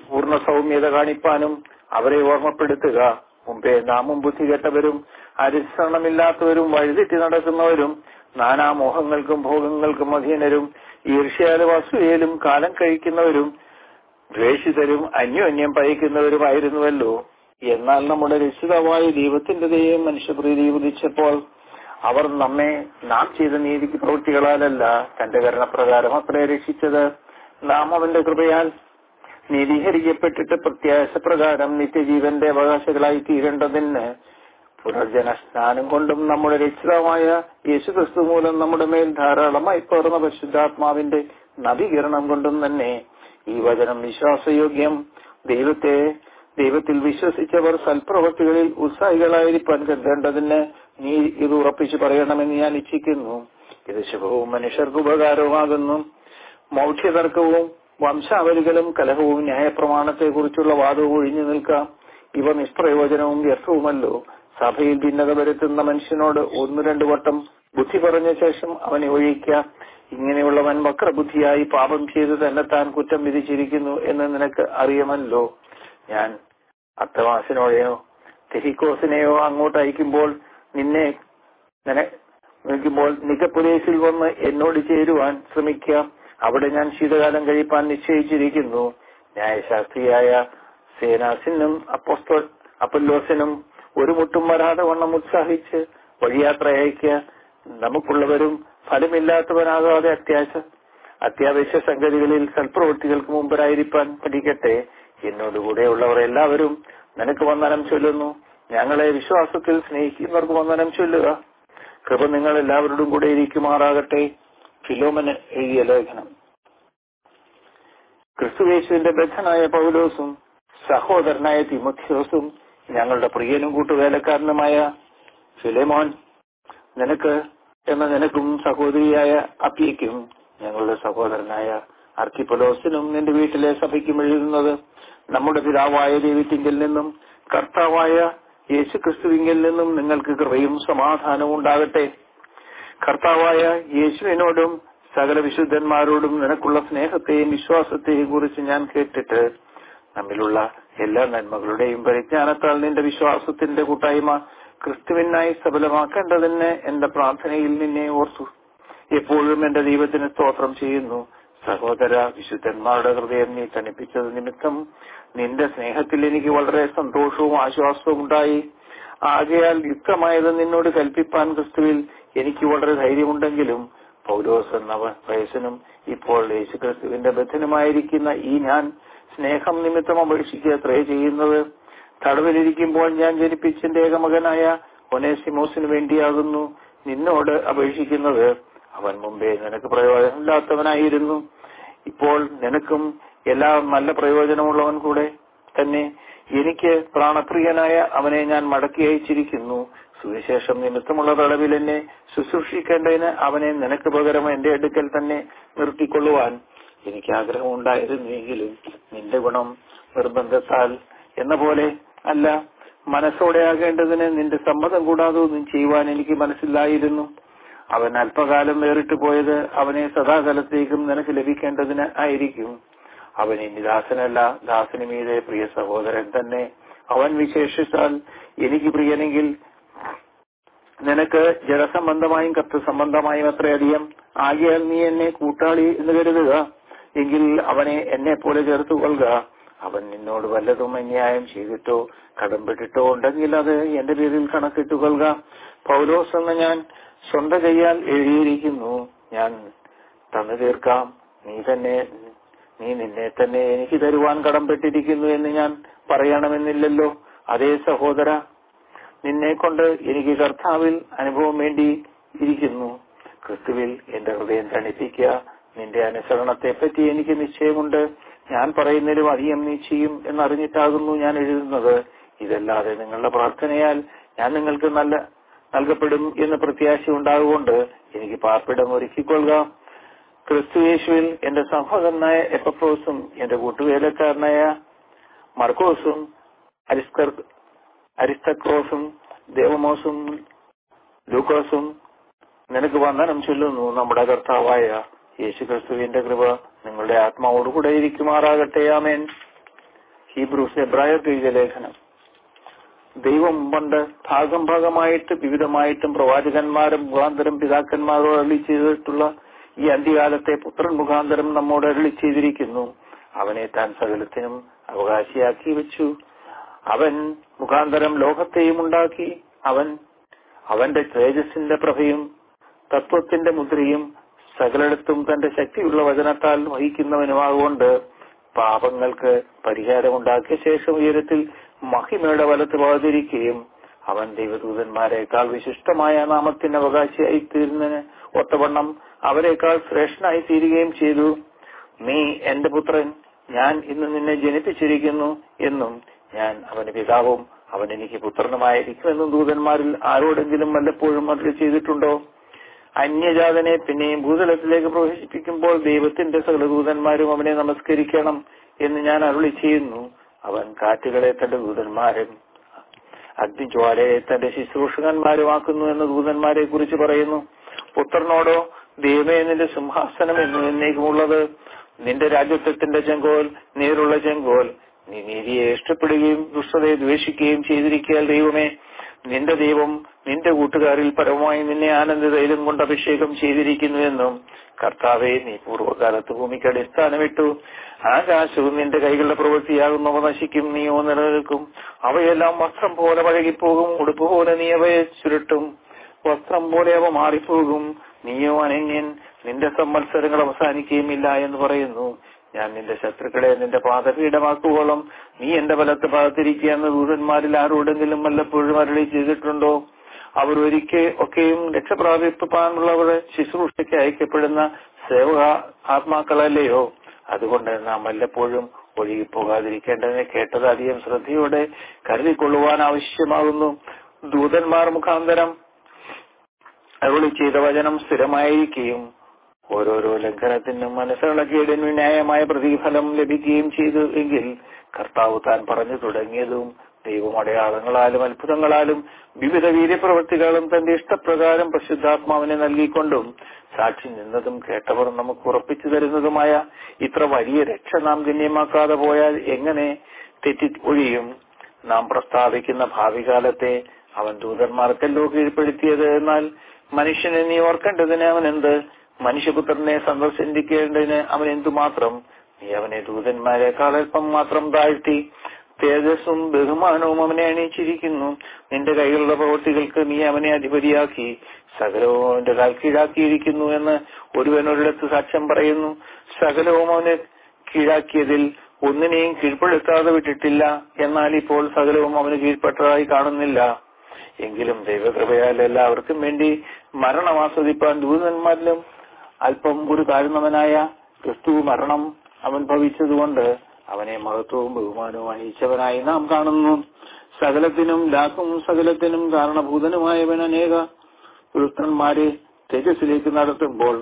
പൂർണ്ണ സൗമ്യത കാണിപ്പാനും അവരെ ഓർമ്മപ്പെടുത്തുക മുമ്പേ നാമും ബുദ്ധി കെട്ടവരും അനുസരണമില്ലാത്തവരും വഴിതെറ്റി നടക്കുന്നവരും നാനാമോഹങ്ങൾക്കും ഭോഗങ്ങൾക്കും അധീനരും ഈർഷ്യാലും അസൂയയിലും കാലം കഴിക്കുന്നവരും ദ്വേഷിതരും അന്യോന്യം പയക്കുന്നവരുമായിരുന്നുവല്ലോ എന്നാൽ നമ്മുടെ രക്ഷിതാവായ ദൈവത്തിന്റെ ദൈവം മനുഷ്യപ്രീതി ഉദിച്ചപ്പോൾ അവർ നമ്മെ നാം ചെയ്ത നീതിക്ക് പ്രവൃത്തികളാലല്ല തന്റെ കരണപ്രകാരം അത്രേ രക്ഷിച്ചത് നാം അവന്റെ കൃപയാൽ നീതീകരിക്കപ്പെട്ടിട്ട് പ്രത്യാശപ്രകാരം നിത്യജീവന്റെ അവകാശികളായി തീരേണ്ടതിന് പുനർജന സ്നാനം കൊണ്ടും നമ്മുടെ രക്ഷിതാവായ യേശുക്രിസ്തു മൂലം നമ്മുടെ മേൽ ധാരാളമായി പകർന്ന പരിശുദ്ധാത്മാവിന്റെ നവീകരണം കൊണ്ടും തന്നെ ഈ വചനം വിശ്വാസയോഗ്യം ദൈവത്തെ ദൈവത്തിൽ വിശ്വസിച്ചവർ സൽപ്രവൃത്തികളിൽ ഉത്സാഹികളായിരിക്കാൻ കരുതേണ്ടതിന് നീ ഇത് ഉറപ്പിച്ചു പറയണമെന്ന് ഞാൻ ഇച്ഛിക്കുന്നു ഇത് ശുഭവും മനുഷ്യർക്ക് ഉപകാരവുമാകുന്നു മൗഢ്യതർക്കവും വംശാവലികളും കലഹവും ന്യായപ്രമാണത്തെ കുറിച്ചുള്ള വാദവും ഒഴിഞ്ഞു നിൽക്കാം ഇവ നിഷ്പ്രയോജനവും വ്യർത്ഥവുമല്ലോ സഭയിൽ ഭിന്നത വരുത്തുന്ന മനുഷ്യനോട് ഒന്നു രണ്ടു വട്ടം ബുദ്ധി പറഞ്ഞ ശേഷം അവനെ ഒഴിക്കുക ഇങ്ങനെയുള്ളവൻ വക്രബുദ്ധിയായി പാപം ചെയ്ത് തന്നെ താൻ കുറ്റം വിധിച്ചിരിക്കുന്നു എന്ന് നിനക്ക് അറിയാമല്ലോ ഞാൻ അത്തവാസിനോടെയോ തെഹിക്കോസിനെയോ അങ്ങോട്ട് അയക്കുമ്പോൾ നിന്നെ നിൽക്കുമ്പോൾ നിക്കപ്പുലേസിൽ വന്ന് എന്നോട് ചേരുവാൻ ശ്രമിക്കുക അവിടെ ഞാൻ ശീതകാലം കഴിപ്പാൻ നിശ്ചയിച്ചിരിക്കുന്നു ന്യായശാസ്ത്രിയായ സേനാസിനും അപ്പോസ്തോ അപ്പല്ലോസിനും ഒരു മുട്ടും വരാതെ വണ്ണം ഉത്സാഹിച്ച് വഴിയാത്ര അയക്കുക നമുക്കുള്ളവരും ഫലമില്ലാത്തവനാകാതെ അത്യാശ അത്യാവശ്യ സംഗതികളിൽ സൽപ്രവൃത്തികൾക്ക് മുമ്പരായിരിക്കാൻ പഠിക്കട്ടെ എന്നോടുകൂടെയുള്ളവർ എല്ലാവരും നിനക്ക് വന്ദനം ചൊല്ലുന്നു ഞങ്ങളെ വിശ്വാസത്തിൽ സ്നേഹിക്കുന്നവർക്ക് വന്ദനം ചൊല്ലുക കൃപ നിങ്ങൾ എല്ലാവരോടും കൂടെ ഇരിക്കുമാറാകട്ടെ ഫിലോമന് എഴുതിയ ലേഖനം ക്രിസ്തുവേശുവിന്റെ ബദ്ധനായ പൗലോസും സഹോദരനായ തിമുഥിയോസും ഞങ്ങളുടെ പ്രിയനും കൂട്ടുവേലക്കാരനുമായ ഫിലേമോൻ നിനക്ക് എന്ന നിനക്കും സഹോദരിയായ അപ്പിയയ്ക്കും ഞങ്ങളുടെ സഹോദരനായ അർക്കിപ്പലോസിനും നിന്റെ വീട്ടിലെ സഭയ്ക്കും എഴുതുന്നത് നമ്മുടെ പിതാവായ ദൈവത്തിങ്കിൽ നിന്നും കർത്താവായ യേശു ക്രിസ്തുവിങ്കിൽ നിന്നും നിങ്ങൾക്ക് കൃപയും സമാധാനവും ഉണ്ടാകട്ടെ കർത്താവായ യേശുവിനോടും സകല വിശുദ്ധന്മാരോടും നിനക്കുള്ള സ്നേഹത്തെയും വിശ്വാസത്തെയും കുറിച്ച് ഞാൻ കേട്ടിട്ട് നമ്മിലുള്ള എല്ലാ നന്മകളുടെയും പരിജ്ഞാനത്താൽ നിന്റെ വിശ്വാസത്തിന്റെ കൂട്ടായ്മ ക്രിസ്തുവിനായി സഫലമാക്കേണ്ടതിന് എന്റെ പ്രാർത്ഥനയിൽ നിന്നെ ഓർത്തു എപ്പോഴും എന്റെ ദൈവത്തിന് സ്തോത്രം ചെയ്യുന്നു സഹോദര വിശുദ്ധന്മാരുടെ ഹൃദയം നീ തണിപ്പിച്ചത് നിമിത്തം നിന്റെ സ്നേഹത്തിൽ എനിക്ക് വളരെ സന്തോഷവും ആശ്വാസവും ഉണ്ടായി ആകയാൽ യുക്തമായത് നിന്നോട് കൽപ്പിപ്പാൻ ക്രിസ്തുവിൽ എനിക്ക് വളരെ ധൈര്യമുണ്ടെങ്കിലും പൗലോസ് എന്ന വയസ്സനും ഇപ്പോൾ യേശു ക്രിസ്തുവിന്റെ ബദ്ധനുമായിരിക്കുന്ന ഈ ഞാൻ സ്നേഹം നിമിത്തം അപേക്ഷിക്കുക അത്രേ ചെയ്യുന്നത് തടവിലിരിക്കുമ്പോൾ ഞാൻ ജനിപ്പിച്ചെന്റെ ഏകമകനായ ഒനേസിമോസിന് വേണ്ടിയാകുന്നു നിന്നോട് അപേക്ഷിക്കുന്നത് അവൻ മുമ്പേ നിനക്ക് പ്രയോജനമില്ലാത്തവനായിരുന്നു ഇപ്പോൾ നിനക്കും എല്ലാ നല്ല പ്രയോജനമുള്ളവൻ കൂടെ തന്നെ എനിക്ക് പ്രാണപ്രിയനായ അവനെ ഞാൻ മടക്കി അയച്ചിരിക്കുന്നു സുവിശേഷം നിമിത്തമുള്ള തടവിൽ എന്നെ ശുശ്രൂഷിക്കേണ്ടതിന് അവനെ നിനക്ക് പകരം എന്റെ അടുക്കൽ തന്നെ നിർത്തിക്കൊള്ളുവാൻ എനിക്ക് ആഗ്രഹമുണ്ടായിരുന്നെങ്കിലും നിന്റെ ഗുണം നിർബന്ധത്താൽ എന്ന പോലെ അല്ല മനസ്സോടെ ആകേണ്ടതിന് നിന്റെ സമ്മതം കൂടാതെ ഒന്നും ചെയ്യുവാൻ എനിക്ക് മനസ്സിലായിരുന്നു അവൻ അല്പകാലം വേറിട്ട് പോയത് അവനെ സദാകാലത്തേക്കും നിനക്ക് ലഭിക്കേണ്ടതിന് ആയിരിക്കും അവൻ ഇനി ദാസനല്ല ദാസന് മീതെ പ്രിയ സഹോദരൻ തന്നെ അവൻ വിശേഷിച്ചാൽ എനിക്ക് പ്രിയനെങ്കിൽ നിനക്ക് ജലസംബന്ധമായും കത്ത് സംബന്ധമായും അത്രയധികം ആകിയാൽ നീ എന്നെ കൂട്ടാളി എന്ന് കരുതുക എങ്കിൽ അവനെ എന്നെ പോലെ ചേർത്തുകൊള്ളുക അവൻ നിന്നോട് വല്ലതും അന്യായം ചെയ്തിട്ടോ കടംപെട്ടിട്ടോ ഉണ്ടെങ്കിൽ അത് എന്റെ പേരിൽ കണക്കിട്ടുകൊള്ളുക പൗലോസ് എന്ന ഞാൻ സ്വന്തം കൈയാൽ എഴുതിയിരിക്കുന്നു ഞാൻ തന്നു തീർക്കാം നീ തന്നെ നീ നിന്നെ തന്നെ എനിക്ക് തരുവാൻ കടംപെട്ടിരിക്കുന്നു എന്ന് ഞാൻ പറയണമെന്നില്ലല്ലോ അതേ സഹോദര നിന്നെ കൊണ്ട് എനിക്ക് കർത്താവിൽ അനുഭവം വേണ്ടി ഇരിക്കുന്നു ക്രിസ്തുവിൽ എന്റെ ഹൃദയം തണിപ്പിക്കുക നിന്റെ അനുസരണത്തെ പറ്റി എനിക്ക് നിശ്ചയമുണ്ട് ഞാൻ പറയുന്നതിലും അധികം നീ ചെയ്യും എന്നറിഞ്ഞിട്ടാകുന്നു ഞാൻ എഴുതുന്നത് ഇതല്ലാതെ നിങ്ങളുടെ പ്രാർത്ഥനയാൽ ഞാൻ നിങ്ങൾക്ക് നല്ല നൽകപ്പെടും എന്ന് പ്രത്യാശ ഉണ്ടാകുകൊണ്ട് എനിക്ക് പാർപ്പിടം ഒരുക്കിക്കൊള്ളുക ക്രിസ്തു യേശുവിൽ എന്റെ സഹോദരനായ എപ്പഫ്രോസും എന്റെ കൂട്ടുവേലക്കാരനായ മർക്കോസും അരിസ്കർ അരിസ്തക്രോസും ദേവമോസും ലൂക്കോസും നിനക്ക് വന്ദനം ചൊല്ലുന്നു നമ്മുടെ കർത്താവായ യേശു ക്രിസ്തുവിന്റെ കൃപ നിങ്ങളുടെ ആത്മാവോടുകൂടെ ഇരിക്കുമാറാകട്ടെ ആമേൻ ഹീബ്രൂസ് എബ്രായർക്ക് എഴുതിയ ലേഖനം ദൈവം പണ്ട് ഭാഗം ഭാഗമായിട്ട് വിവിധമായിട്ടും പ്രവാചകന്മാരും മുഖാന്തരം പിതാക്കന്മാരോട് അരളി ചെയ്തിട്ടുള്ള ഈ അന്ത്യകാലത്തെ പുത്രൻ മുഖാന്തരം നമ്മോട് അരളി ചെയ്തിരിക്കുന്നു അവനെ താൻ സകലത്തിനും അവകാശിയാക്കി വെച്ചു അവൻ മുഖാന്തരം ലോകത്തെയും ഉണ്ടാക്കി അവൻ അവന്റെ തേജസ്സിന്റെ പ്രഭയും തത്വത്തിന്റെ മുദ്രയും സകലയിടത്തും തന്റെ ശക്തിയുള്ള വചനത്താൽ വഹിക്കുന്നവനുമാകൊണ്ട് പാപങ്ങൾക്ക് പരിഹാരമുണ്ടാക്കിയ ശേഷം ഉയരത്തിൽ മഹിമയുടെ വലത്ത് പാതിരിക്കുകയും അവൻ ദൈവദൂതന്മാരെക്കാൾ വിശിഷ്ടമായ നാമത്തിന് അവകാശിയായി തീരുന്നതിന് ഒത്തവണ്ണം അവരെക്കാൾ ശ്രേഷ്ഠനായി തീരുകയും ചെയ്തു നീ എന്റെ പുത്രൻ ഞാൻ ഇന്ന് നിന്നെ ജനിപ്പിച്ചിരിക്കുന്നു എന്നും ഞാൻ അവന് പിതാവും അവൻ എനിക്ക് പുത്രനുമായിരിക്കുമെന്നും ദൂതന്മാരിൽ ആരോടെങ്കിലും വല്ലപ്പോഴും അരുളി ചെയ്തിട്ടുണ്ടോ അന്യജാതനെ പിന്നെയും ഭൂതലത്തിലേക്ക് പ്രവേശിപ്പിക്കുമ്പോൾ ദൈവത്തിന്റെ സകല ദൂതന്മാരും അവനെ നമസ്കരിക്കണം എന്ന് ഞാൻ അരുളി ചെയ്യുന്നു അവൻ കാറ്റുകളെ തന്റെ ദൂതന്മാരും അഗ്നിജ്വാലയെ തന്റെ ശുശ്രൂഷകന്മാരുമാക്കുന്നു എന്ന് ദൂതന്മാരെ കുറിച്ച് പറയുന്നു പുത്രനോടോ ദൈവമേ നിന്റെ സിംഹാസനം എന്നു എന്നേക്കുമുള്ളത് നിന്റെ രാജ്യത്വത്തിന്റെ ചെങ്കോൽ നേരുള്ള ചെങ്കോൽ നീ നീതിയെ ഇഷ്ടപ്പെടുകയും ദുഷ്ടതയെ ദ്വേഷിക്കുകയും ചെയ്തിരിക്കാൻ ദൈവമേ നിന്റെ ദൈവം നിന്റെ കൂട്ടുകാരിൽ പരമമായി നിന്നെ ആനന്ദതൈലം കൊണ്ട് അഭിഷേകം ചെയ്തിരിക്കുന്നുവെന്നും കർത്താവെ നീ പൂർവ്വകാലത്ത് ഭൂമിക്ക് അടിസ്ഥാനമിട്ടു ആകാശവും നിന്റെ കൈകളുടെ പ്രവൃത്തിയാകുന്നവ നശിക്കും നീയോ നിലനിൽക്കും അവയെല്ലാം വസ്ത്രം പോലെ പഴകിപ്പോകും ഉടുപ്പ് പോലെ നീ അവയെ ചുരുട്ടും വസ്ത്രം പോലെ അവ മാറിപ്പോകും നീയോ അനന്യൻ നിന്റെ സംവത്സരങ്ങൾ അവസാനിക്കുകയുമില്ല എന്ന് പറയുന്നു ഞാൻ നിന്റെ ശത്രുക്കളെ നിന്റെ പാദപീഠമാക്കുവോളം നീ എന്റെ ബലത്ത് ഭാഗത്തിരിക്കുക എന്ന് ദൂതന്മാരിൽ ആരോടെങ്കിലും വല്ലപ്പോഴും അരളി ചെയ്തിട്ടുണ്ടോ അവർ ഒരിക്കൽ ഒക്കെയും രക്ഷപ്രാപിപ്പാനുള്ളവരുടെ ശുശ്രൂഷയ്ക്ക് അയക്കപ്പെടുന്ന സേവക ആത്മാക്കളല്ലയോ അതുകൊണ്ട് നാം വല്ലപ്പോഴും ഒഴുകിപ്പോകാതിരിക്കേണ്ടതിനെ കേട്ടത് അധികം ശ്രദ്ധയോടെ കരുതിക്കൊള്ളുവാൻ ആവശ്യമാകുന്നു ദൂതന്മാർ മുഖാന്തരം അരുളി ചെയ്ത വചനം സ്ഥിരമായിരിക്കുകയും ഓരോരോ ലംഘനത്തിനും മനസ്സിളക്കിയതിനു ന്യായമായ പ്രതിഫലം ലഭിക്കുകയും ചെയ്തു എങ്കിൽ കർത്താവ് താൻ പറഞ്ഞു തുടങ്ങിയതും ദൈവമടയാളങ്ങളാലും അത്ഭുതങ്ങളാലും വിവിധ വീര്യപ്രവൃത്തികളും തന്റെ ഇഷ്ടപ്രകാരം പരിശുദ്ധാത്മാവിനെ നൽകിക്കൊണ്ടും സാക്ഷി നിന്നതും കേട്ടവർ നമുക്ക് ഉറപ്പിച്ചു തരുന്നതുമായ ഇത്ര വലിയ രക്ഷ നാം ഗണ്യമാക്കാതെ പോയാൽ എങ്ങനെ തെറ്റി ഒഴിയും നാം പ്രസ്താവിക്കുന്ന ഭാവി കാലത്തെ അവൻ ദൂതന്മാർക്കല്ലോ കീഴ്പ്പെടുത്തിയത് എന്നാൽ മനുഷ്യനെ നീ ഓർക്കേണ്ടതിന് അവൻ എന്ത് മനുഷ്യപുത്രനെ സന്ദർശിക്കേണ്ടതിന് അവൻ എന്തുമാത്രം നീ അവനെ ദൂതന്മാരെക്കാൾ അല്പം മാത്രം താഴ്ത്തി തേജസ്സും ബഹുമാനവും അവനെ അണിയിച്ചിരിക്കുന്നു നിന്റെ കൈകളുടെ പ്രവൃത്തികൾക്ക് നീ അവനെ അധിപതിയാക്കി സകലവും അവന്റെ കാൽ കീഴാക്കിയിരിക്കുന്നു എന്ന് ഒരുവൻ ഒരിടത്ത് സാക്ഷ്യം പറയുന്നു സകലവും അവന് കീഴാക്കിയതിൽ ഒന്നിനെയും കീഴ്പ്പെടുത്താതെ വിട്ടിട്ടില്ല എന്നാൽ ഇപ്പോൾ സകലവും അവന് കീഴ്പ്പെട്ടതായി കാണുന്നില്ല എങ്കിലും ദൈവകൃപയാൽ എല്ലാവർക്കും വേണ്ടി മരണം ആസ്വദിപ്പാൻ ദൂതന്മാരിലും അല്പം ഒരു താഴ്ന്നവനായ ക്രിസ്തു മരണം അവൻ ഭവിച്ചതുകൊണ്ട് അവനെ മഹത്വവും ബഹുമാനവും അണിയിച്ചവനായി നാം കാണുന്നു സകലത്തിനും ലാക്കും സകലത്തിനും കാരണഭൂതനുമായവൻ അനേക പുരുഷന്മാരെ തേജസ്സിലേക്ക് നടത്തുമ്പോൾ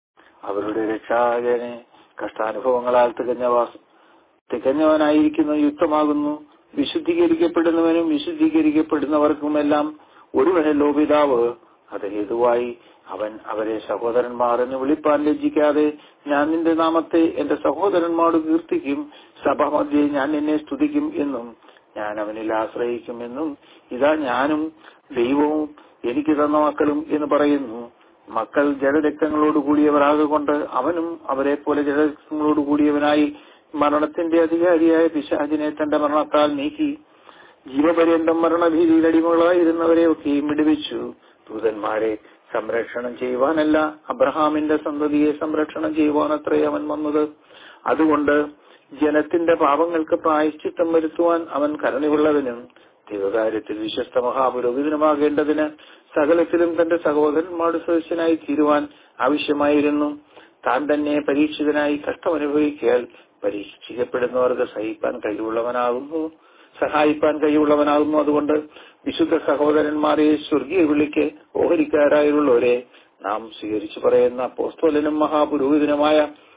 അവരുടെ രക്ഷാകനെ കഷ്ടാനുഭവങ്ങളാൽ തികഞ്ഞ വാസം തികഞ്ഞവനായിരിക്കുന്ന യുക്തമാകുന്നു വിശുദ്ധീകരിക്കപ്പെടുന്നവനും വിശുദ്ധീകരിക്കപ്പെടുന്നവർക്കുമെല്ലാം ഒരുവനല്ലോ പിതാവ് അത് ഹേതുവായി അവൻ അവരെ സഹോദരന്മാർ എന്ന് വിളിപ്പാൻ ലജ്ജിക്കാതെ ഞാൻ നിന്റെ നാമത്തെ എന്റെ സഹോദരന്മാരോട് കീർത്തിക്കും സഭാമധ്യേ ഞാൻ നിന്നെ സ്തുതിക്കും എന്നും ഞാൻ അവനിൽ ആശ്രയിക്കും എന്നും ഇതാ ഞാനും ദൈവവും എനിക്ക് തന്ന മക്കളും എന്ന് പറയുന്നു മക്കൾ ജഡരക്തങ്ങളോട് കൂടിയവരാകൊണ്ട് അവനും അവരെ പോലെ ജഡരക്തങ്ങളോട് കൂടിയവനായി മരണത്തിന്റെ അധികാരിയായ പിശാചിനെ തന്റെ മരണത്താൽ നീക്കി ജീവപര്യന്തം മരണഭീതിയിൽ അടിമകളായിരുന്നവരെ ഒക്കെയും വിടുവിച്ചു ദൂതന്മാരെ സംരക്ഷണം ചെയ്യുവാനല്ല അബ്രഹാമിന്റെ സന്തതിയെ സംരക്ഷണം ചെയ്യുവാനത്രേ അവൻ വന്നത് അതുകൊണ്ട് ജനത്തിന്റെ പാപങ്ങൾക്ക് പ്രായശ്ചിത്തം വരുത്തുവാൻ അവൻ കരുണയുള്ളവനും ദൈവകാര്യത്തിൽ വിശ്വസ്ത മഹാപുരോഹിതനുമാകേണ്ടതിന് സകലത്തിലും തന്റെ സഹോദരന്മാരുടെ സദസ്യനായി തീരുവാൻ ആവശ്യമായിരുന്നു താൻ തന്നെ പരീക്ഷിതനായി കഷ്ടമനുഭവിക്കാൻ പരീക്ഷിക്കപ്പെടുന്നവർക്ക് സഹിപ്പാൻ കഴിവുള്ളവനാകുന്നു സഹായിപ്പാൻ കഴിവുള്ളവനാകുന്നു അതുകൊണ്ട് വിശുദ്ധ സഹോദരന്മാരെ സ്വർഗീയ വിളിക്ക് ഓഹരിക്കാരായുള്ളവരെ നാം സ്വീകരിച്ചു പറയുന്ന അപ്പോസ്തോലനും മഹാപുരോഹിതനുമായ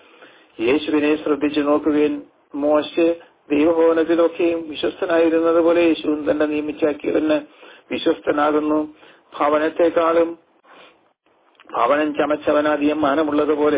യേശുവിനെ ശ്രദ്ധിച്ചു നോക്കുകയും മോശ് ദൈവഭവനത്തിലൊക്കെയും വിശ്വസ്തനായിരുന്നത് പോലെ യേശുവും തന്നെ നിയമിച്ചാക്കിയവന് വിശ്വസ്തനാകുന്നു ഭവനത്തെക്കാളും ഭവനം ചമച്ചവനധികം മാനമുള്ളതുപോലെ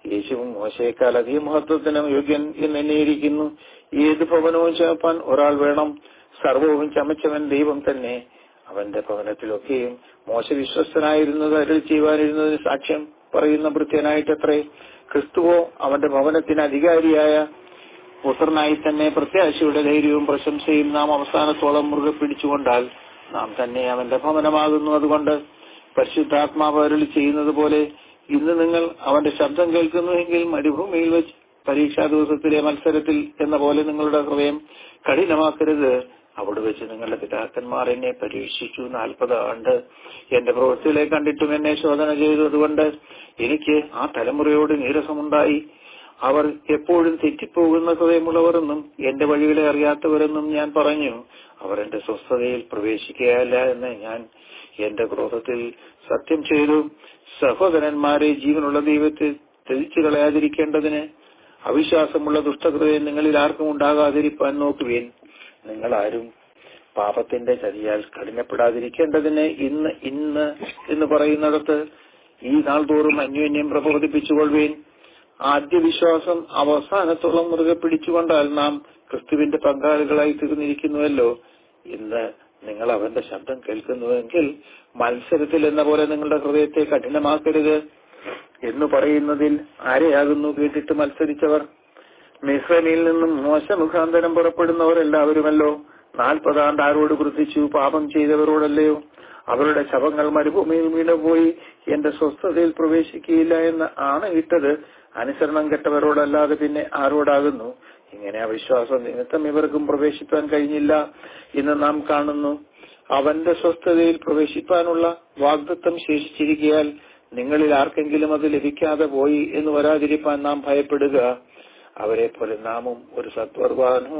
യേശുവും മോശയേക്കാൾ അധികം മഹത്വത്തിനും യോഗ്യൻ എന്ന് എണ്ണിയിരിക്കുന്നു ഏത് ഭവനവും ചമപ്പാൻ ഒരാൾ വേണം സർവവും ചമച്ചവൻ ദൈവം തന്നെ അവന്റെ ഭവനത്തിലൊക്കെയും മോശ വിശ്വസ്തനായിരുന്നത് അരുൾ ചെയ്യുവാനിരുന്നതിന് സാക്ഷ്യം പറയുന്ന ഭൃത്യനായിട്ടത്രേ ക്രിസ്തുവോ അവന്റെ ഭവനത്തിന് അധികാരിയായ പുത്രനായി തന്നെ പ്രത്യാശയുടെ ധൈര്യവും പ്രശംസയും നാം അവസാനത്തോളം മുറുകെ പിടിച്ചുകൊണ്ടാൽ നാം തന്നെ അവന്റെ ഭവനമാകുന്നു അതുകൊണ്ട് പരിശുദ്ധാത്മാവ് അരുളി ചെയ്യുന്നത് പോലെ ഇന്ന് നിങ്ങൾ അവന്റെ ശബ്ദം കേൾക്കുന്നുവെങ്കിൽ മരുഭൂമിയിൽ വെച്ച് പരീക്ഷാ ദിവസത്തിലെ മത്സരത്തിൽ എന്ന പോലെ നിങ്ങളുടെ ഹൃദയം കഠിനമാക്കരുത് അവിടെ വെച്ച് നിങ്ങളുടെ പിതാക്കന്മാർ എന്നെ പരീക്ഷിച്ചു നാൽപ്പത് ആണ്ട് എന്റെ പ്രവൃത്തികളെ കണ്ടിട്ടും എന്നെ ശോധന ചെയ്തു അതുകൊണ്ട് എനിക്ക് ആ തലമുറയോട് നീരസമുണ്ടായി അവർ എപ്പോഴും തെറ്റിപ്പോകുന്ന ഹൃദയമുള്ളവരെന്നും എന്റെ വഴികളെ അറിയാത്തവരെന്നും ഞാൻ പറഞ്ഞു അവർ എന്റെ സ്വസ്ഥതയിൽ പ്രവേശിക്കുകയല്ല എന്ന് ഞാൻ എന്റെ ക്രോധത്തിൽ സത്യം ചെയ്തു സഹോദരന്മാരെ ജീവനുള്ള ദൈവത്തെ തെളിച്ചു കളയാതിരിക്കേണ്ടതിന് അവിശ്വാസമുള്ള ദുഷ്ടഹൃദയം നിങ്ങളിൽ ആർക്കും ഉണ്ടാകാതിരിപ്പാൻ നോക്കുവേൻ നിങ്ങൾ ആരും പാപത്തിന്റെ ചതിയാൽ കഠിനപ്പെടാതിരിക്കേണ്ടതിന് ഇന്ന് ഇന്ന് എന്ന് പറയുന്നിടത്ത് ഈ നാൾ തോറും അന്യോന്യം പ്രബോധിപ്പിച്ചുകൊള്ളുവേൻ ആദ്യ വിശ്വാസം അവസാനത്തോളം മുറുകെ പിടിച്ചുകൊണ്ടാൽ നാം ക്രിസ്തുവിന്റെ പങ്കാളികളായി തീർന്നിരിക്കുന്നുവല്ലോ ഇന്ന് നിങ്ങൾ അവന്റെ ശബ്ദം കേൾക്കുന്നുവെങ്കിൽ മത്സരത്തിൽ എന്ന പോലെ നിങ്ങളുടെ ഹൃദയത്തെ കഠിനമാക്കരുത് എന്ന് പറയുന്നതിൽ ആരെയാകുന്നു കേട്ടിട്ട് മത്സരിച്ചവർ മിശ്രമിൽ നിന്നും മോശ മുഖാന്തരം പുറപ്പെടുന്നവർ എല്ലാവരുമല്ലോ നാൽപ്പതാണ്ട് ആരോട് വൃത്തിച്ചു പാപം ചെയ്തവരോടല്ലയോ അവരുടെ ശവങ്ങൾ മരുഭൂമിയിൽ വീണുപോയി എന്റെ സ്വസ്ഥതയിൽ പ്രവേശിക്കുകയില്ല എന്ന് ആണ് ഇട്ടത് അനുസരണം കെട്ടവരോടല്ലാതെ പിന്നെ ആരോടാകുന്നു ഇങ്ങനെ അവിശ്വാസം നിമിത്തം ഇവർക്കും പ്രവേശിപ്പാൻ കഴിഞ്ഞില്ല എന്ന് നാം കാണുന്നു അവന്റെ സ്വസ്ഥതയിൽ പ്രവേശിപ്പാനുള്ള വാഗ്ദത്വം ശേഷിച്ചിരിക്കയാൽ നിങ്ങളിൽ ആർക്കെങ്കിലും അത് ലഭിക്കാതെ പോയി എന്ന് വരാതിരിപ്പാൻ നാം ഭയപ്പെടുക അവരെ പോലെ നാമും ഒരു സത്വർവാദവും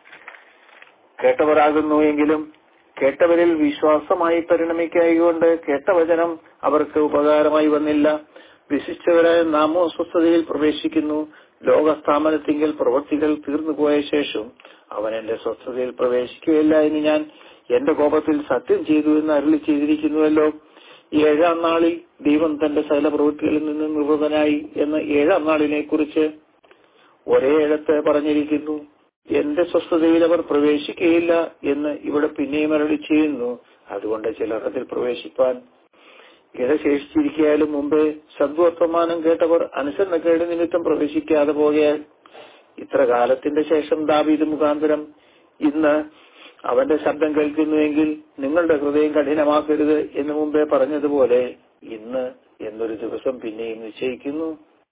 കേട്ടവരാകുന്നു എങ്കിലും കേട്ടവരിൽ വിശ്വാസമായി പരിണമിക്കായികൊണ്ട് കേട്ട വചനം അവർക്ക് ഉപകാരമായി വന്നില്ല വിശിഷ്ടവരായ നാമോ സ്വസ്ഥതയിൽ പ്രവേശിക്കുന്നു ലോകസ്ഥാപനത്തിങ്കിൽ പ്രവൃത്തികൾ തീർന്നുപോയ ശേഷം അവൻ എന്റെ സ്വസ്ഥതയിൽ പ്രവേശിക്കുകയില്ല എന്ന് ഞാൻ എന്റെ കോപത്തിൽ സത്യം ചെയ്തു എന്ന് അരുളി ചെയ്തിരിക്കുന്നുവല്ലോ ഏഴാം നാളിൽ ദൈവം തന്റെ സകല പ്രവൃത്തികളിൽ നിന്ന് നിവൃതനായി എന്ന് ഏഴാം നാളിനെ കുറിച്ച് ഒരേ ഇടത്ത് പറഞ്ഞിരിക്കുന്നു എന്റെ സ്വസ്ഥതയിൽ അവർ പ്രവേശിക്കുകയില്ല എന്ന് ഇവിടെ പിന്നെയും അരളി ചെയ്യുന്നു അതുകൊണ്ട് ചിലർ അതിൽ പ്രവേശിപ്പാൻ ഇടശേഷിച്ചിരിക്കാലും മുമ്പേ സദ്വർത്തമാനം കേട്ടവർ അനുസരണക്കേട് നിമിത്തം പ്രവേശിക്കാതെ പോകയാൽ ഇത്ര കാലത്തിന്റെ ശേഷം ദാവീദ് മുഖാന്തരം ഇന്ന് അവന്റെ ശബ്ദം കേൾക്കുന്നുവെങ്കിൽ നിങ്ങളുടെ ഹൃദയം കഠിനമാക്കരുത് എന്ന് മുമ്പേ പറഞ്ഞതുപോലെ ഇന്ന് എന്നൊരു ദിവസം പിന്നെയും നിശ്ചയിക്കുന്നു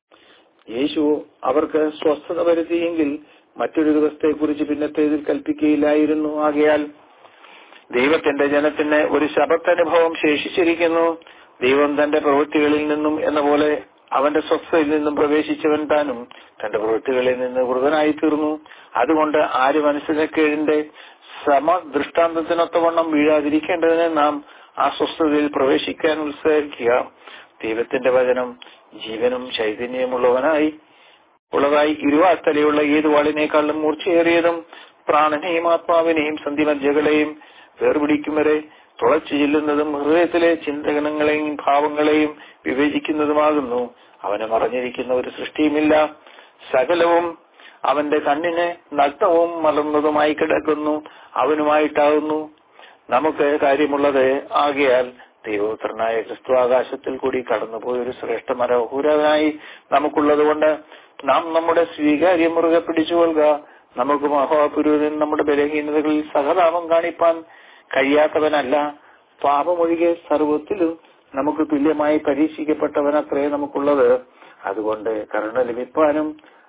യേശു അവർക്ക് സ്വസ്ഥത വരുത്തിയെങ്കിൽ മറ്റൊരു ദിവസത്തെക്കുറിച്ച് പിന്നത്തേതിൽ കൽപ്പിക്കുകയില്ലായിരുന്നു ആകയാൽ ദൈവത്തിന്റെ ജനത്തിന് ഒരു ശബത്തനുഭവം ശേഷിച്ചിരിക്കുന്നു ദൈവം തന്റെ പ്രവൃത്തികളിൽ നിന്നും എന്ന പോലെ അവന്റെ സ്വസ്ഥയിൽ നിന്നും പ്രവേശിച്ചവൻ താനും തന്റെ പ്രവൃത്തികളിൽ നിന്ന് വൃതനായി തീർന്നു അതുകൊണ്ട് ആരും അനുസരണക്കേടിന്റെ സമ ദൃഷ്ടാന്തത്തിനൊത്തവണ്ണം വീഴാതിരിക്കേണ്ടതിന് നാം ആ സ്വസ്ഥതയിൽ പ്രവേശിക്കാൻ ഉത്സാഹിക്കുക ദൈവത്തിന്റെ വചനം ജീവനും ചൈതന്യമുള്ളവനായി ഉള്ളതായി ഇരുവാത്തലയുള്ള ഏത് വാളിനേക്കാളും മൂർച്ചയേറിയതും പ്രാണനെയും ആത്മാവിനെയും സന്ധിമജ്ജകളെയും വേർപിടിക്കും വരെ തുളച്ചു ചെല്ലുന്നതും ഹൃദയത്തിലെ ചിന്തകണങ്ങളെയും ഭാവങ്ങളെയും വിവേചിക്കുന്നതുമാകുന്നു അവന് മറഞ്ഞിരിക്കുന്ന ഒരു സൃഷ്ടിയുമില്ല സകലവും അവന്റെ കണ്ണിന് നഗ്നവും മലർന്നതുമായി കിടക്കുന്നു അവനുമായിട്ടാകുന്നു നമുക്ക് കാര്യമുള്ളത് ആകയാൽ ദൈവപുത്രനായ ക്രിസ്തു ആകാശത്തിൽ കൂടി കടന്നുപോയ ഒരു ശ്രേഷ്ഠ മനോഹൂരനായി നമുക്കുള്ളതുകൊണ്ട് നാം നമ്മുടെ സ്വീകാര്യം മുറുകെ പിടിച്ചുകൊള്ളുക നമുക്ക് മഹാപുരോഹിതൻ നമ്മുടെ ബലഹീനതകളിൽ സഹതാപം കാണിപ്പാൻ കഴിയാത്തവനല്ല പാപമൊഴികെ സർവത്തിലും നമുക്ക് തുല്യമായി പരീക്ഷിക്കപ്പെട്ടവനത്രേ നമുക്കുള്ളത് അതുകൊണ്ട് കരുണ ലഭിപ്പാനും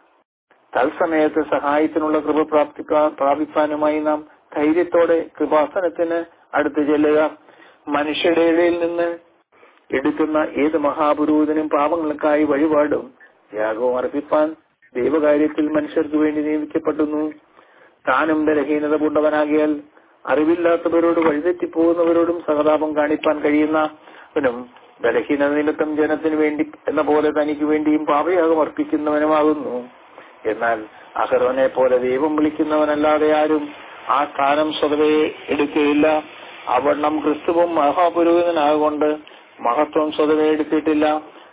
തത്സമയത്ത് സഹായത്തിനുള്ള കൃപ പ്രാപ്തിപ്പാ- പ്രാപിപ്പാനുമായി നാം ധൈര്യത്തോടെ കൃപാസനത്തിന് അടുത്ത് ചെല്ലുക മനുഷ്യരുടെ ഇടയിൽ നിന്ന് എടുക്കുന്ന ഏത് മഹാപുരോഹിതനും പാപങ്ങൾക്കായി വഴിപാടും യാഗവും അർപ്പിപ്പാൻ ദൈവകാര്യത്തിൽ മനുഷ്യർക്ക് വേണ്ടി നിയമിക്കപ്പെടുന്നു താനും ബലഹീനത പൂണ്ടവനാകിയാൽ അറിവില്ലാത്തവരോട് വഴിതെറ്റിപ്പോകുന്നവരോടും സഹതാപം കാണിപ്പാൻ കഴിയുന്നവനും ബലഹീനത നിമിത്തം ജനത്തിനു വേണ്ടി എന്ന പോലെ തനിക്ക് വേണ്ടിയും പാപയാഗം അർപ്പിക്കുന്നവനുമാകുന്നു എന്നാൽ അഹരോനെ പോലെ ദൈവം വിളിക്കുന്നവനല്ലാതെ ആരും ആ സ്ഥാനം സ്വതവേ എടുക്കുകയില്ല അവണ്ണം ക്രിസ്തുവും മഹാപുരോഹിതനാകൊണ്ട് മഹത്വം സ്വതവേ എടുത്തിട്ടില്ല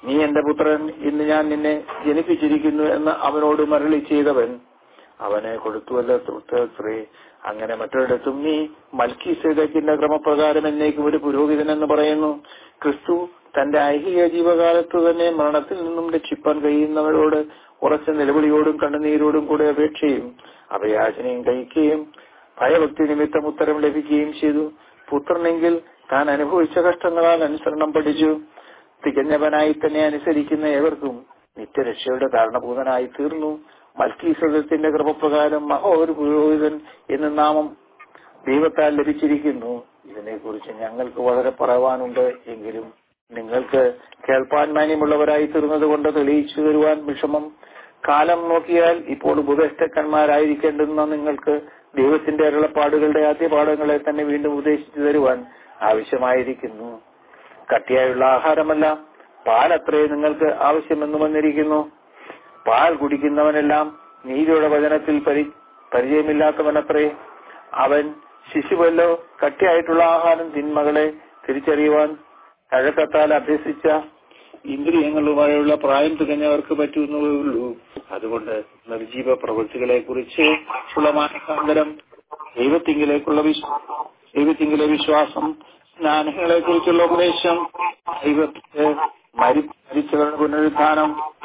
നീ എന്റെ പുത്രൻ ഇന്ന് ഞാൻ നിന്നെ ജനിപ്പിച്ചിരിക്കുന്നു എന്ന് അവനോട് മരളി ചെയ്തവൻ അവനെ കൊടുത്തുവല്ല സ്ത്രീ അങ്ങനെ മറ്റൊരിടത്തും നീ മൽക്കി സേദക്കിന്റെ ക്രമപ്രകാരം എന്നേക്കും ഒരു പുരോഹിതൻ എന്ന് പറയുന്നു ക്രിസ്തു തന്റെ ഐഹിക ജീവകാലത്ത് തന്നെ മരണത്തിൽ നിന്നും രക്ഷിപ്പാൻ കഴിയുന്നവരോട് ഉറച്ച നിലവിളിയോടും കണ്ണുനീരോടും കൂടെ അപേക്ഷയും അപയാചനയും കഴിക്കുകയും ഭയഭക്തി നിമിത്തം ഉത്തരം ലഭിക്കുകയും ചെയ്തു പുത്രനെങ്കിൽ താൻ അനുഭവിച്ച കഷ്ടങ്ങളാൽ അനുസരണം പഠിച്ചു തികഞ്ഞവനായി തന്നെ അനുസരിക്കുന്ന ഏവർക്കും നിത്യരക്ഷയുടെ കാരണഭൂതനായി തീർന്നു മൽക്കീസദത്തിന്റെ ക്രമപ്രകാരം മഹോ ഒരു പുരോഹിതൻ എന്ന നാമം ദൈവത്താൽ ലഭിച്ചിരിക്കുന്നു ഇതിനെക്കുറിച്ച് ഞങ്ങൾക്ക് വളരെ പറയുവാനുണ്ട് എങ്കിലും നിങ്ങൾക്ക് കേൾപ്പാൻ മാന്യമുള്ളവരായി തീർന്നത് കൊണ്ട് തെളിയിച്ചു തരുവാൻ വിഷമം കാലം നോക്കിയാൽ ഇപ്പോൾ ഉപദേഷ്ടക്കന്മാരായിരിക്കേണ്ടുന്ന നിങ്ങൾക്ക് ദൈവത്തിന്റെ അരുളപ്പാടുകളുടെ ആദ്യ പാഠങ്ങളെ തന്നെ വീണ്ടും ഉപദേശിച്ചു തരുവാൻ ആവശ്യമായിരിക്കുന്നു കട്ടിയായുള്ള ആഹാരമല്ല പാലത്രേ നിങ്ങൾക്ക് ആവശ്യമെന്ന് വന്നിരിക്കുന്നു പാൽ കുടിക്കുന്നവനെല്ലാം നീതിയുടെ വചനത്തിൽ പരി പരിചയമില്ലാത്തവനത്രേ അവൻ ശിശുവല്ലോ കട്ടിയായിട്ടുള്ള ആഹാരം തിന്മകളെ തിരിച്ചറിയുവാൻ കഴക്കത്താൽ അഭ്യസിച്ച ഇന്ദ്രിയങ്ങളുമായുള്ള പ്രായം തികഞ്ഞവർക്ക് പറ്റുന്നതേ ഉള്ളൂ അതുകൊണ്ട് നിർജീവ പ്രവൃത്തികളെ കുറിച്ച് ഉള്ള മാനസാന്തരം ദൈവത്തിങ്കിലേക്കുള്ള വിശ്വാസം ദൈവത്തിങ്കിലെ വിശ്വാസം സ്നാനങ്ങളെ കുറിച്ചുള്ള ഉപദേശം ദൈവത്തെ മരി മരിച്ചവരുടെ പുനരുദ്ധാനം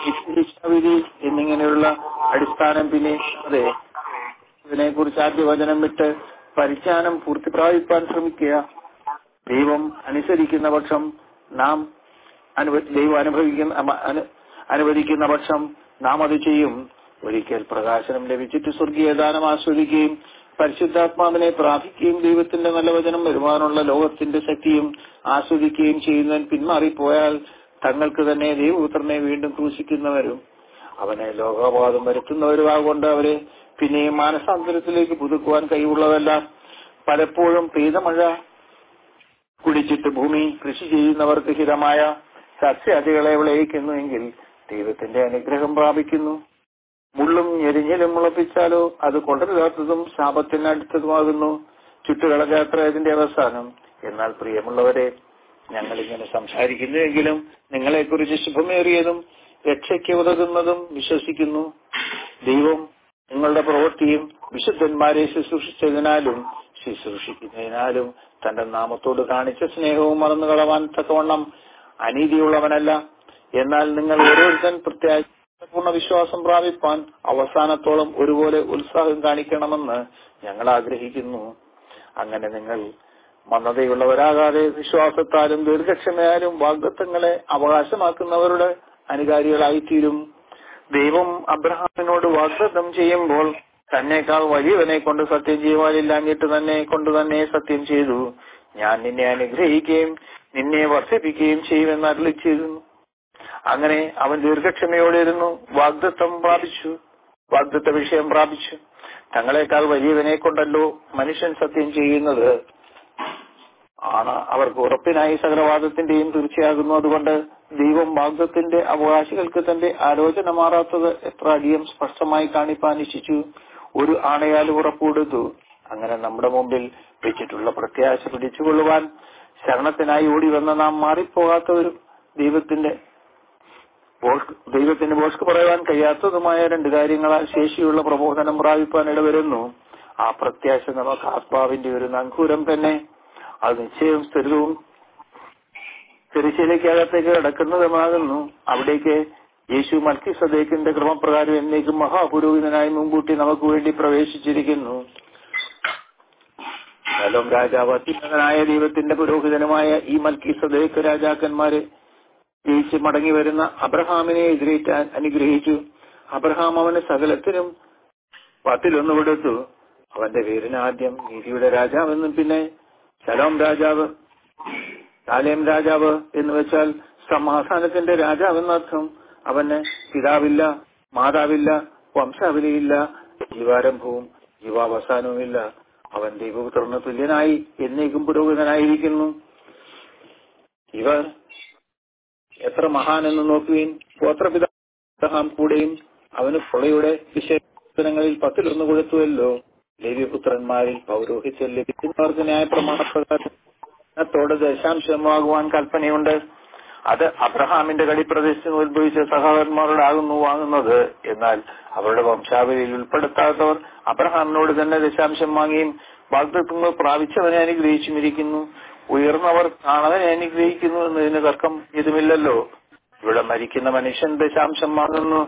വിധി എന്നിങ്ങനെയുള്ള അടിസ്ഥാനം പിന്നെ അതെ ഇതിനെ കുറിച്ച് ആദ്യ വചനം വിട്ട് പരിജ്ഞാനം പൂർത്തി പ്രാപിപ്പാൻ ശ്രമിക്കുക ദൈവം അനുസരിക്കുന്ന പക്ഷം നാം അനുവ ദൈവം അനുഭവിക്കുന്ന അമ- അനു- അനുവദിക്കുന്ന പക്ഷം നാം അത് ചെയ്യും ഒരിക്കൽ പ്രകാശനം ലഭിച്ചിട്ട് സ്വർഗീയ ദാനം ആസ്വദിക്കുകയും പരിശുദ്ധാത്മാവിനെ പ്രാപിക്കുകയും ദൈവത്തിന്റെ നല്ല വചനം വരുവാനുള്ള ലോകത്തിന്റെ ശക്തിയും ആസ്വദിക്കുകയും ചെയ്യുന്നവൻ പിന്മാറിപ്പോയാൽ തങ്ങൾക്ക് തന്നെ ദൈവപുത്രനെ വീണ്ടും ക്രൂശിക്കുന്നവരും അവനെ ലോകപാതം വരുത്തുന്നവരുമാകൊണ്ട് അവരെ പിന്നെയും മാനസാന്തരത്തിലേക്ക് പുതുക്കുവാൻ കഴിവുള്ളതല്ല പലപ്പോഴും പെയ്ത കുടിച്ചിട്ട് ഭൂമി കൃഷി ചെയ്യുന്നവർക്ക് ഹിതമായ സസ്യാദികളെ വിളയിക്കുന്നുവെങ്കിൽ ദൈവത്തിന്റെ അനുഗ്രഹം പ്രാപിക്കുന്നു മുള്ളും ഞെരിഞ്ഞലും മുളപ്പിച്ചാലോ അത് കൊണ്ടരുതാത്തതും ശാപത്തിനടുത്തതുമാകുന്നു ചുറ്റുകളകാത്ര അതിന്റെ അവസാനം എന്നാൽ പ്രിയമുള്ളവരെ ഞങ്ങൾ ഇങ്ങനെ സംസാരിക്കുന്നുവെങ്കിലും നിങ്ങളെക്കുറിച്ച് ശുഭമേറിയതും രക്ഷയ്ക്ക് ഉതകുന്നതും വിശ്വസിക്കുന്നു ദൈവം നിങ്ങളുടെ പ്രവൃത്തിയും വിശുദ്ധന്മാരെ ശുശ്രൂഷിച്ചതിനാലും ശുശ്രൂഷിക്കുന്നതിനാലും തന്റെ നാമത്തോട് കാണിച്ച സ്നേഹവും മറന്നു കളവാൻ തക്കവണ്ണം അനീതിയുള്ളവനല്ല എന്നാൽ നിങ്ങൾ ഓരോരുത്തൻ പ്രത്യാശപൂർണ്ണ വിശ്വാസം പ്രാപിപ്പാൻ അവസാനത്തോളം ഒരുപോലെ ഉത്സാഹം കാണിക്കണമെന്ന് ഞങ്ങൾ ആഗ്രഹിക്കുന്നു അങ്ങനെ നിങ്ങൾ മന്ദതയുള്ളവരാകാതെ വിശ്വാസത്താലും ദീർഘക്ഷമയാലും വാഗ്ദത്തങ്ങളെ അവകാശമാക്കുന്നവരുടെ അനുകാരികളായിത്തീരും ദൈവം അബ്രഹാമിനോട് വാഗ്ദത്തം ചെയ്യുമ്പോൾ തന്നേക്കാൾ വലിയവനെ കൊണ്ട് സത്യം ചെയ്യുവാനില്ലാഞ്ഞിട്ട് തന്നെ കൊണ്ട് തന്നെ സത്യം ചെയ്തു ഞാൻ നിന്നെ അനുഗ്രഹിക്കുകയും നിന്നെ വർദ്ധിപ്പിക്കുകയും ചെയ്യുമെന്ന് അരുളി ചെയ്തു അങ്ങനെ അവൻ ദീർഘക്ഷമയോടെ ഇരുന്നു വാഗ്ദത്തം പ്രാപിച്ചു വാഗ്ദത്ത വിഷയം പ്രാപിച്ചു തങ്ങളെക്കാൾ വലിയവനെ കൊണ്ടല്ലോ മനുഷ്യൻ സത്യം ചെയ്യുന്നത് ആണ് അവർക്ക് ഉറപ്പിനായി സകലവാദത്തിന്റെയും തീർച്ചയാകുന്നു അതുകൊണ്ട് ദൈവം വാഗ്ദത്തിന്റെ അവകാശികൾക്ക് തന്റെ ആലോചന മാറാത്തത് എത്ര അധികം സ്പഷ്ടമായി കാണിപ്പാൻ ഇച്ഛിച്ചു ഒരു ആണയാൽ ഉറപ്പുകൊടുത്തു അങ്ങനെ നമ്മുടെ മുമ്പിൽ വെച്ചിട്ടുള്ള പ്രത്യാശ പിടിച്ചുകൊള്ളുവാൻ ശരണത്തിനായി ഓടി വന്ന നാം മാറിപ്പോകാത്തവരും ദൈവത്തിന്റെ ബോഷ്ക് ദൈവത്തിന് ബോഷ്ക്ക് പറയാൻ കഴിയാത്തതുമായ രണ്ട് കാര്യങ്ങളാൽ ശേഷിയുള്ള പ്രബോധനം പ്രാപിപ്പാൻ ഇടവരുന്നു ആ പ്രത്യാശ നമുക്ക് ആത്മാവിന്റെ ഒരു നങ്കൂരം തന്നെ അത് നിശ്ചയവും സ്ഥിരവും തിരശ്ശീലയ്ക്കകത്തേക്ക് കിടക്കുന്നതുമാകുന്നു അവിടേക്ക് യേശു മൽക്കി സദേക്കിന്റെ ക്രമപ്രകാരം എന്നേക്കും മഹാപുരോഹിതനായി മുൻകൂട്ടി നമുക്ക് വേണ്ടി പ്രവേശിച്ചിരിക്കുന്നു ശലോം രാജാവ് അത്യുന്നതനായ ദൈവത്തിന്റെ പുരോഹിതനുമായ ഈ മൽക്കി സദേക്ക് രാജാക്കന്മാരെ ജയിച്ച് മടങ്ങി വരുന്ന അബ്രഹാമിനെ എതിരേറ്റാൻ അനുഗ്രഹിച്ചു അബ്രഹാം അവന് സകലത്തിനും പത്തിലൊന്ന് കൊടുത്തു അവന്റെ പേരിന് ആദ്യം നീതിയുടെ രാജാവെന്നും പിന്നെ ശലോം രാജാവ് സാലേം രാജാവ് എന്ന് വെച്ചാൽ സമാധാനത്തിന്റെ രാജാവെന്നർത്ഥം അവന് പിതാവില്ല മാതാവില്ല വംശാവലിയില്ല ജീവാരംഭവും ജീവാവസാനവുമില്ല അവൻ ദൈവപുത്രന് തുല്യനായി എന്നേക്കും പുരോഹിതനായിരിക്കുന്നു ഇവർ എത്ര മഹാനെന്ന് നോക്കുകയും ഗോത്രപിതാം കൂടെയും അവന് പുളയുടെ വിശേഷങ്ങളിൽ പത്തിലൊന്ന് കൊടുത്തുവല്ലോ ലേവ്യപുത്രന്മാരിൽ പൗരോഹിത്യം ലഭിക്കുന്നവർക്ക് ന്യായപ്രമാണപ്രകാരം ത്തോട് ദശാംശമാകുവാൻ കൽപ്പനയുണ്ട് അത് അബ്രഹാമിന്റെ കടിപ്രദേശത്ത് നിന്ന് ഉത്ഭവിച്ച സഹോദരന്മാരോടാകുന്നു വാങ്ങുന്നത് എന്നാൽ അവരുടെ വംശാവലിയിൽ ഉൾപ്പെടുത്താത്തവർ അബ്രഹാമിനോട് തന്നെ ദശാംശം വാങ്ങിയും വാഗ്ദത്വങ്ങൾ പ്രാപിച്ചവനെ അനുഗ്രഹിച്ചുമിരിക്കുന്നു ഉയർന്നവർ കാണവനെ അനുഗ്രഹിക്കുന്നു എന്നതിന് തർക്കം ഇതുമില്ലല്ലോ ഇവിടെ മരിക്കുന്ന മനുഷ്യൻ ദശാംശം വാങ്ങുന്നു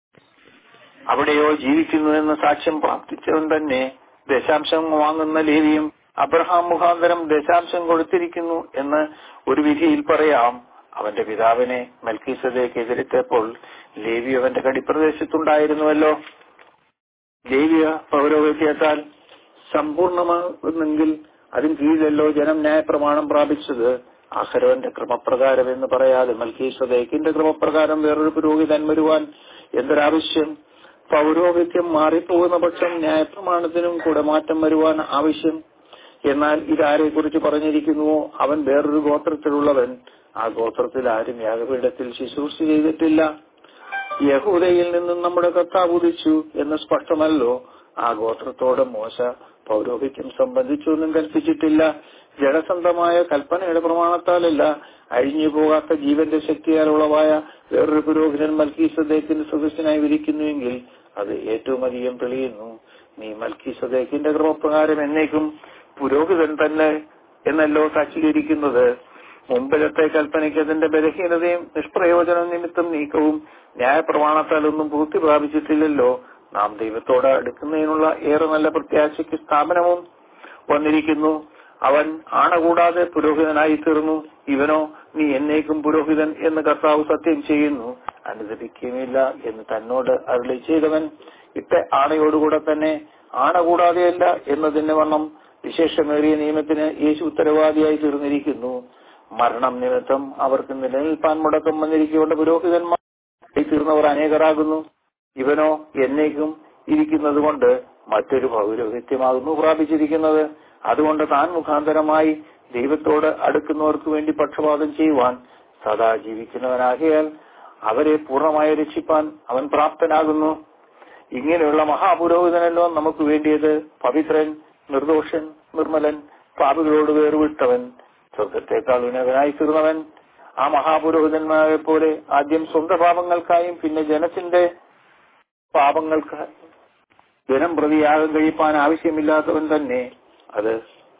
അവിടെയോ ജീവിക്കുന്നു എന്ന സാക്ഷ്യം പ്രാപ്തിച്ചവൻ തന്നെ ദശാംശം വാങ്ങുന്ന ലേവിയും അബ്രഹാം മുഖാന്തരം ദശാംശം കൊടുത്തിരിക്കുന്നു എന്ന് ഒരു വിധിയിൽ പറയാം അവന്റെ പിതാവിനെ മൽക്കീസതയ്ക്ക് എതിരിട്ടപ്പോൾ ലേവി അവന്റെ കടിപ്രദേശത്തുണ്ടായിരുന്നുവല്ലോ ലേവിയ പൗരോഹിത്യത്താൽ സമ്പൂർണമാകുന്നെങ്കിൽ അതിന് കീഴിലല്ലോ ജനം ന്യായപ്രമാണം പ്രാപിച്ചത് അഹരോന്റെ ക്രമപ്രകാരം എന്ന് പറയാതെ മൽക്കീസദേക്കിന്റെ ക്രമപ്രകാരം വേറൊരു പുരോഹിതൻ വരുവാൻ എന്തൊരാവശ്യം പൗരോഹിത്യം മാറിപ്പോകുന്ന പക്ഷം ന്യായപ്രമാണത്തിനും കൂടെ മാറ്റം വരുവാൻ ആവശ്യം എന്നാൽ ഇതാരെ കുറിച്ച് പറഞ്ഞിരിക്കുന്നുവോ അവൻ വേറൊരു ഗോത്രത്തിലുള്ളവൻ ആ ഗോത്രത്തിൽ ആരും യാഗപീഠത്തിൽ ശുശ്രൂഷ ചെയ്തിട്ടില്ല യഹൂദയിൽ നിന്നും നമ്മുടെ കർത്താവ് ഉദിച്ചു എന്ന് സ്പഷ്ടമല്ലോ ആ ഗോത്രത്തോട് മോശ പൗരോഹിത്യം സംബന്ധിച്ചൊന്നും കൽപ്പിച്ചിട്ടില്ല ജഡസന്ധമായ കൽപ്പനയുടെ പ്രമാണത്താലല്ല അഴിഞ്ഞു പോകാത്ത ജീവന്റെ ശക്തിയാൽ ഉളവായ വേറൊരു പുരോഹിതൻ മൽക്കീസദേക്കിന് സദസ്യനായി വിരിക്കുന്നുവെങ്കിൽ അത് ഏറ്റവും അധികം തെളിയുന്നു നീ മൽക്കീസദേക്കിന്റെ ക്രമപ്രകാരം എന്നേക്കും പുരോഹിതൻ തന്നെ എന്നല്ലോ സാക്ഷീകരിക്കുന്നത് മുമ്പിലത്തെ കൽപ്പനയ്ക്ക് അതിന്റെ ബലഹീനതയും നിഷ്പ്രയോജന നിമിത്തം നീക്കവും ന്യായപ്രമാണത്താൽ ഒന്നും പൂർത്തി പ്രാപിച്ചിട്ടില്ലല്ലോ നാം ദൈവത്തോട് അടുക്കുന്നതിനുള്ള ഏറെ നല്ല പ്രത്യാശയ്ക്ക് സ്ഥാപനവും വന്നിരിക്കുന്നു അവൻ ആണ കൂടാതെ പുരോഹിതനായി തീർന്നു ഇവനോ നീ എന്നേക്കും പുരോഹിതൻ എന്ന് കർത്താവ് സത്യം ചെയ്യുന്നു അനുദപിക്കുകയുമില്ല എന്ന് തന്നോട് അരുളി ചെയ്തവൻ ഇട്ട ആണയോടുകൂടെ തന്നെ ആണ കൂടാതെയല്ല എന്നതിന്റെ വണ്ണം വിശേഷമേറിയ നിയമത്തിന് യേശു ഉത്തരവാദിയായി തീർന്നിരിക്കുന്നു മരണം നിമിത്തം അവർക്ക് നിലനിൽപ്പാൻ മുടക്കം വന്നിരിക്കൊണ്ട് പുരോഹിതന്മാർ തീർന്നവർ അനേകരാകുന്നു ഇവനോ എന്നേക്കും ഇരിക്കുന്നത് കൊണ്ട് മറ്റൊരു പൗരോഹിത്യമാകുന്നു പ്രാപിച്ചിരിക്കുന്നത് അതുകൊണ്ട് താൻ മുഖാന്തരമായി ദൈവത്തോട് അടുക്കുന്നവർക്ക് വേണ്ടി പക്ഷപാതം ചെയ്യുവാൻ സദാ ജീവിക്കുന്നവനാകിയാൽ അവരെ പൂർണ്ണമായി രക്ഷിപ്പാൻ അവൻ പ്രാപ്തനാകുന്നു ഇങ്ങനെയുള്ള മഹാപുരോഹിതനല്ലോ നമുക്ക് വേണ്ടിയത് പവിത്രൻ നിർദോഷൻ നിർമ്മലൻ പാപികളോട് വേർവിട്ടവൻ സ്വർഗത്തെക്കാൾ ഉന്നതനായി തീർന്നവൻ ആ മഹാപുരോഹിതന്മാരെ പോലെ ആദ്യം സ്വന്തം പാപങ്ങൾക്കായും പിന്നെ ജനത്തിന്റെ പാപങ്ങൾക്ക് ജനം പ്രതിയാകം കഴിപ്പാൻ ആവശ്യമില്ലാത്തവൻ തന്നെ അത്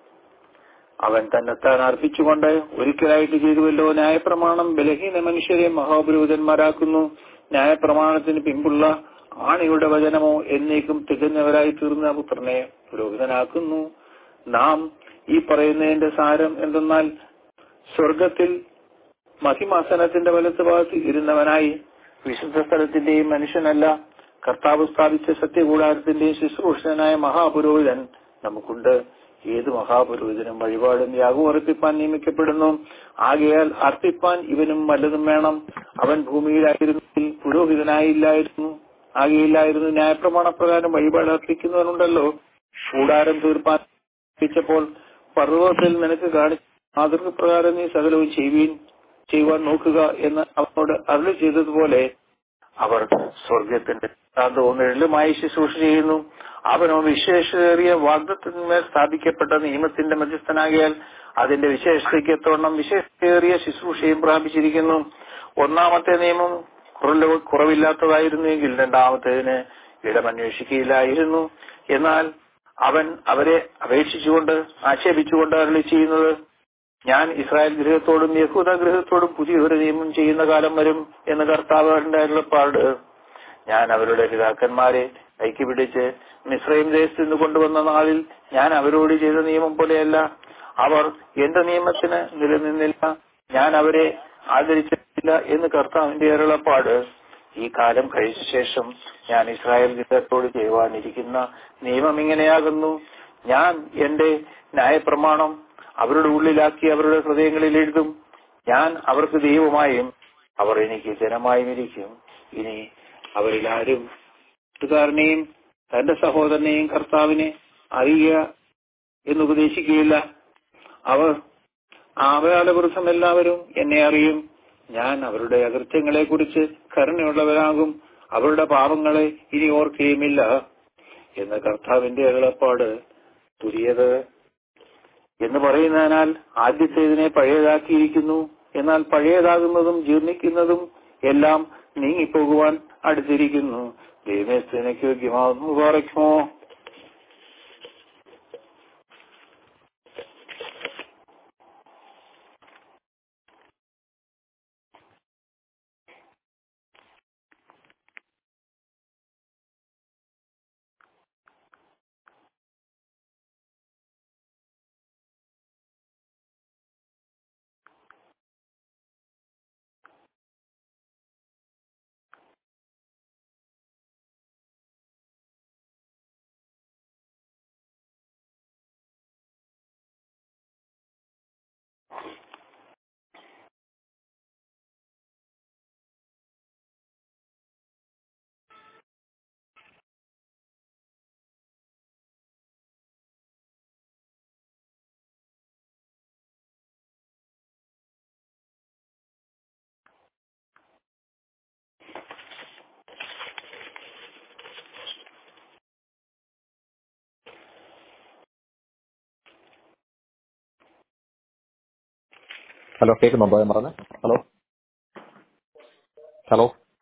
അവൻ തന്നെത്താൻ അർപ്പിച്ചുകൊണ്ട് ഒരിക്കലായിട്ട് ചെയ്തുവല്ലോ ന്യായപ്രമാണം ബലഹീന മനുഷ്യരെ മഹാപുരോഹിതന്മാരാക്കുന്നു ന്യായപ്രമാണത്തിന് പിമ്പുള്ള ആണിയുടെ വചനമോ എന്നേക്കും തികഞ്ഞവരായി തീർന്ന പുത്രനെ പുരോഹിതനാക്കുന്നു നാം ഈ പറയുന്നതിന്റെ സാരം എന്തെന്നാൽ സ്വർഗത്തിൽ മഹിമാസനത്തിന്റെ വലത്ത് ഭാഗത്ത് ഇരുന്നവനായി വിശുദ്ധ സ്ഥലത്തിന്റെയും മനുഷ്യനല്ല കർത്താവ് സ്ഥാപിച്ച സത്യകൂടാരത്തിന്റെയും ശുശ്രൂഷനായ മഹാപുരോഹിതൻ നമുക്കുണ്ട് ഏത് മഹാപുരോഹിതനും വഴിപാടും യാഗവും അർപ്പിപ്പാൻ നിയമിക്കപ്പെടുന്നു ആകയാൽ അർപ്പിപ്പാൻ ഇവനും വല്ലതും വേണം അവൻ ഭൂമിയിലായിരുന്നെങ്കിൽ പുരോഹിതനായില്ലായിരുന്നു ആകെയില്ലായിരുന്നു ന്യായപ്രമാണപ്രകാരം വഴിപാട് അർപ്പിക്കുന്നവനുണ്ടല്ലോ കൂടാരം തീർപ്പാൻ പ്പോൾ പർവ്വതത്തിൽ നിനക്ക് കാണിച്ച മാതൃകപ്രകാരം നീ സകലവും ചെയ്യുവീൻ ചെയ്യുവാൻ നോക്കുക എന്ന് അവനോട് അരുളി ചെയ്തതുപോലെ അവർ സ്വർഗത്തിന്റെ ശാന്തവും എഴുലുമായി ശുശ്രൂഷ ചെയ്യുന്നു അവനോ വിശേഷേറിയ വാഗ്ദത്തിന്മേൽ സ്ഥാപിക്കപ്പെട്ട നിയമത്തിന്റെ മധ്യസ്ഥനാകിയാൽ അതിന്റെ വിശേഷതയ്ക്ക് എത്തോണം വിശേഷേറിയ ശുശ്രൂഷയും പ്രാപിച്ചിരിക്കുന്നു ഒന്നാമത്തെ നിയമം കുറവ് കുറവില്ലാത്തതായിരുന്നുവെങ്കിൽ രണ്ടാമത്തേതിന് ഇടമന്വേഷിക്കുകയില്ലായിരുന്നു എന്നാൽ അവൻ അവരെ അപേക്ഷിച്ചുകൊണ്ട് ആക്ഷേപിച്ചുകൊണ്ട് അരളി ചെയ്യുന്നത് ഞാൻ ഇസ്രായേൽ ഗൃഹത്തോടും യഹൂദ ഗൃഹത്തോടും പുതിയൊരു നിയമം ചെയ്യുന്ന കാലം വരും എന്ന് കർത്താവിന്റെ അരുളപ്പാട് ഞാൻ അവരുടെ പിതാക്കന്മാരെ കൈക്ക് പിടിച്ച് മിശ്രയും ദേശത്ത് നിന്ന് കൊണ്ടുവന്ന നാളിൽ ഞാൻ അവരോട് ചെയ്ത നിയമം പോലെയല്ല അവർ എന്റെ നിയമത്തിന് നിലനിന്നില്ല ഞാൻ അവരെ ആദരിച്ചിട്ടില്ല എന്ന് കർത്താവിന്റെ അരുളപ്പാട് ഈ കാലം കഴിച്ച ശേഷം ഞാൻ ഇസ്രായേൽ ഗൃഹത്തോട് ചെയ്യുവാനിരിക്കുന്ന നിയമം ഇങ്ങനെയാകുന്നു ഞാൻ എന്റെ ന്യായപ്രമാണം അവരുടെ ഉള്ളിലാക്കി അവരുടെ ഹൃദയങ്ങളിൽ എഴുതും ഞാൻ അവർക്ക് ദൈവമായും അവർ എനിക്ക് ജനമായും ഇരിക്കും ഇനി അവരിൽ ആരും കൂട്ടുകാരനെയും തന്റെ സഹോദരനെയും കർത്താവിനെ അറിയുക എന്ന് ഉപദേശിക്കുകയില്ല അവർ ആവയാലവൃദ്ധം എല്ലാവരും എന്നെ അറിയും ഞാൻ അവരുടെ അകൃത്യങ്ങളെ കുറിച്ച് കരുണയുള്ളവരാകും അവരുടെ പാപങ്ങളെ ഇനി ഓർക്കുകയുമില്ല എന്ന് കർത്താവിന്റെ അരുളപ്പാട് തുരിയത് എന്ന് പറയുന്നതിനാൽ ആദ്യത്തേതിനെ പഴയതാക്കിയിരിക്കുന്നു എന്നാൽ പഴയതാകുന്നതും ജീർണിക്കുന്നതും എല്ലാം നീങ്ങിപ്പോകുവാൻ അടുത്തിരിക്കുന്നു ദൈവമേ സ്ത്രീനയ്ക്ക് യോഗ്യമാകുന്നു പാറയ്ക്കുമോ ഹലോ കേൾക്കുന്നുണ്ടോ ഞാൻ പറഞ്ഞത് ഹലോ ഹലോ